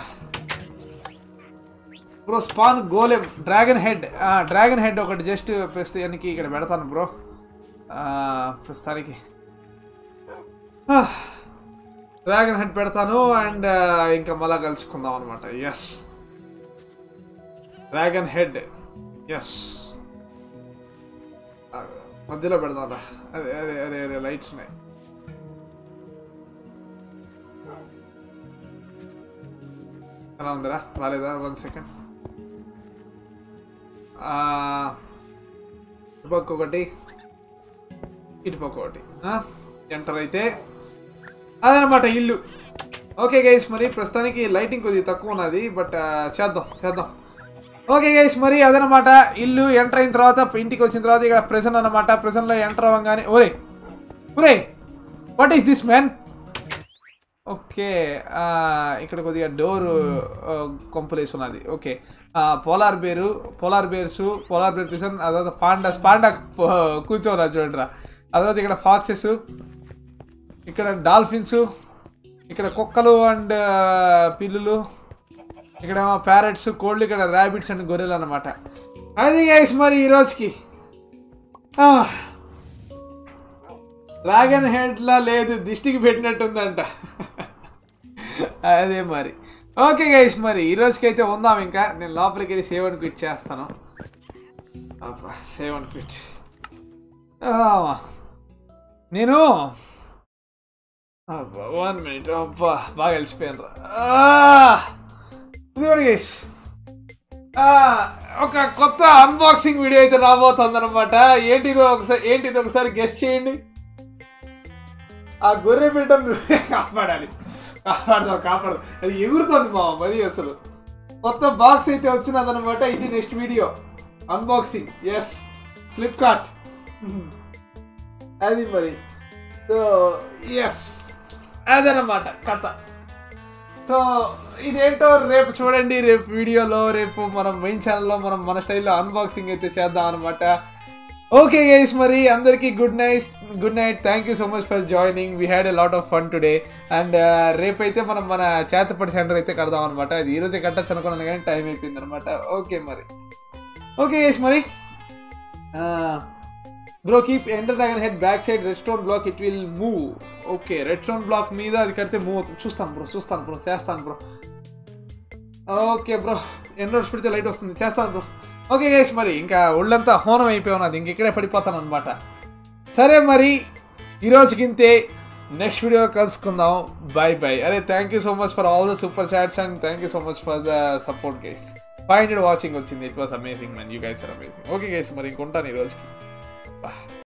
bro spawn golem dragon head dragon head ఒకటి జస్ట్ ప్రస్తుతానికి ఇక్కడ పెడతాను బ్రో ప్రస్తుతానికి డ్రాగన్ హెడ్ పెడతాను అండ్ ఇంకా మళ్ళా కలుసుకుందాం అనమాట ఎస్ డ్రాగన్ హెడ్ ఎస్ మధ్యలో పెడదాం రా అదే అదే అదే అదే లైట్స్ ఉన్నాయి ఎలా ఉందిరా రాలేదా వన్ సెకండ్ ఇటుపక్క ఒకటి ఇటుపక్క ఒకటి ఎంటర్ అయితే అదనమాట ఇల్లు ఓకే గైస్ మరి ప్రస్తుతానికి లైటింగ్ కొద్దిగా తక్కువ ఉన్నది బట్ చేద్దాం చేద్దాం ఓకే గైస్ మరి అదనమాట ఇల్లు ఎంటర్ అయిన తర్వాత ఇంటికి వచ్చిన తర్వాత ఇక్కడ ప్రెసెంట్ అనమాట ప్రెసెంట్లో ఎంటర్ అవ్వగానే ఒరే ఒరే what is this man okay ఆ, ఇక్కడ కొద్దిగా డోర్ కొంపలేసి ఉన్నది okay polar bear polar bears polar bear prison ఆ తర్వాత పాండాస్ పాండా కూర్చోరా చూడరా ఆ తర్వాత ఇక్కడ ఫాక్సెస్ ఇక్కడ డాల్ఫిన్స్ ఇక్కడ కుక్కలు అండ్ పిల్లులు ఇక్కడ ప్యారెట్స్ కోళ్ళు ఇక్కడ ర్యాబిట్స్ అండ్ గొర్రెలు అనమాట అది గైస్ మరి ఈ రోజుకి డ్రాగన్ హెడ్లా లేదు దిష్టికి పెట్టినట్టుందంట అదే మరి ఓకే గైస్ మరి ఈ రోజుకైతే ఉందాం ఇంకా నేను లోపలికి వెళ్ళి సేవ్ అని క్విట్ చేస్తాను అబ్బా సేవ్ అని క్విట్ నేను అబ్బా వన్ మినిట్ అబ్బా బాగా కలిసిపోయాను ఇదిగోండి గైస్ ఒక కొత్త అన్బాక్సింగ్ వీడియో అయితే రాబోతుంది అనమాట ఏంటిదో ఒకసారి ఏంటిది ఒకసారి గెస్ట్ చేయండి ఆ గొర్రె బిడ్డను నువ్వే కాపాడాలి కాపాడదాం కాపాడదాం అది ఎగురుతుంది మా మరి అసలు కొత్త బాక్స్ అయితే వచ్చినదనమాట ఇది next video unboxing yes Flipkart అది మరి సో ఎస్ అదనమాట కథ సో ఇదేంటో రేపు చూడండి రేపు వీడియోలో రేపు మనం మెయిన్ ఛానల్లో మనం మన స్టైల్లో అన్బాక్సింగ్ అయితే చేద్దాం అనమాట ఓకే గైస్ మరి అందరికీ good night good night thank you so much for joining we had a lot of fun today and రేపైతే మనం మన చేతపడి సెంటర్ అయితే కడదాం అనమాట అది ఈరోజే కట్టచ్చు అనుకున్నాను కానీ టైం అయిపోయింది అనమాట ఓకే మరి ఓకే గైస్ మరి bro keep enter dragon head back side redstone block it will move okay redstone block మీద అది కడితే మూవ్ అవుతుంది చూస్తాను బ్రో చూస్తాను బ్రో చేస్తాను బ్రో ఓకే బ్రో ఎన్ని రోజు పెడితే లైట్ వస్తుంది చేస్తాను బ్రో ఓకే గైస్ మరి ఇంకా ఒళ్ళంతా హోనం అయిపోయి ఉన్నది ఇంక ఇక్కడే పడిపోతాను అనమాట సరే మరి ఈరోజుకి ఇంతే నెక్స్ట్ వీడియో కలుసుకుందాం బై బై అరే thank you so much for all the super chats and thank you so much for the support guys five hundred watching వచ్చింది it was amazing man you guys are amazing okay guys మరి ఇంకుంటాను ఈ రోజుకి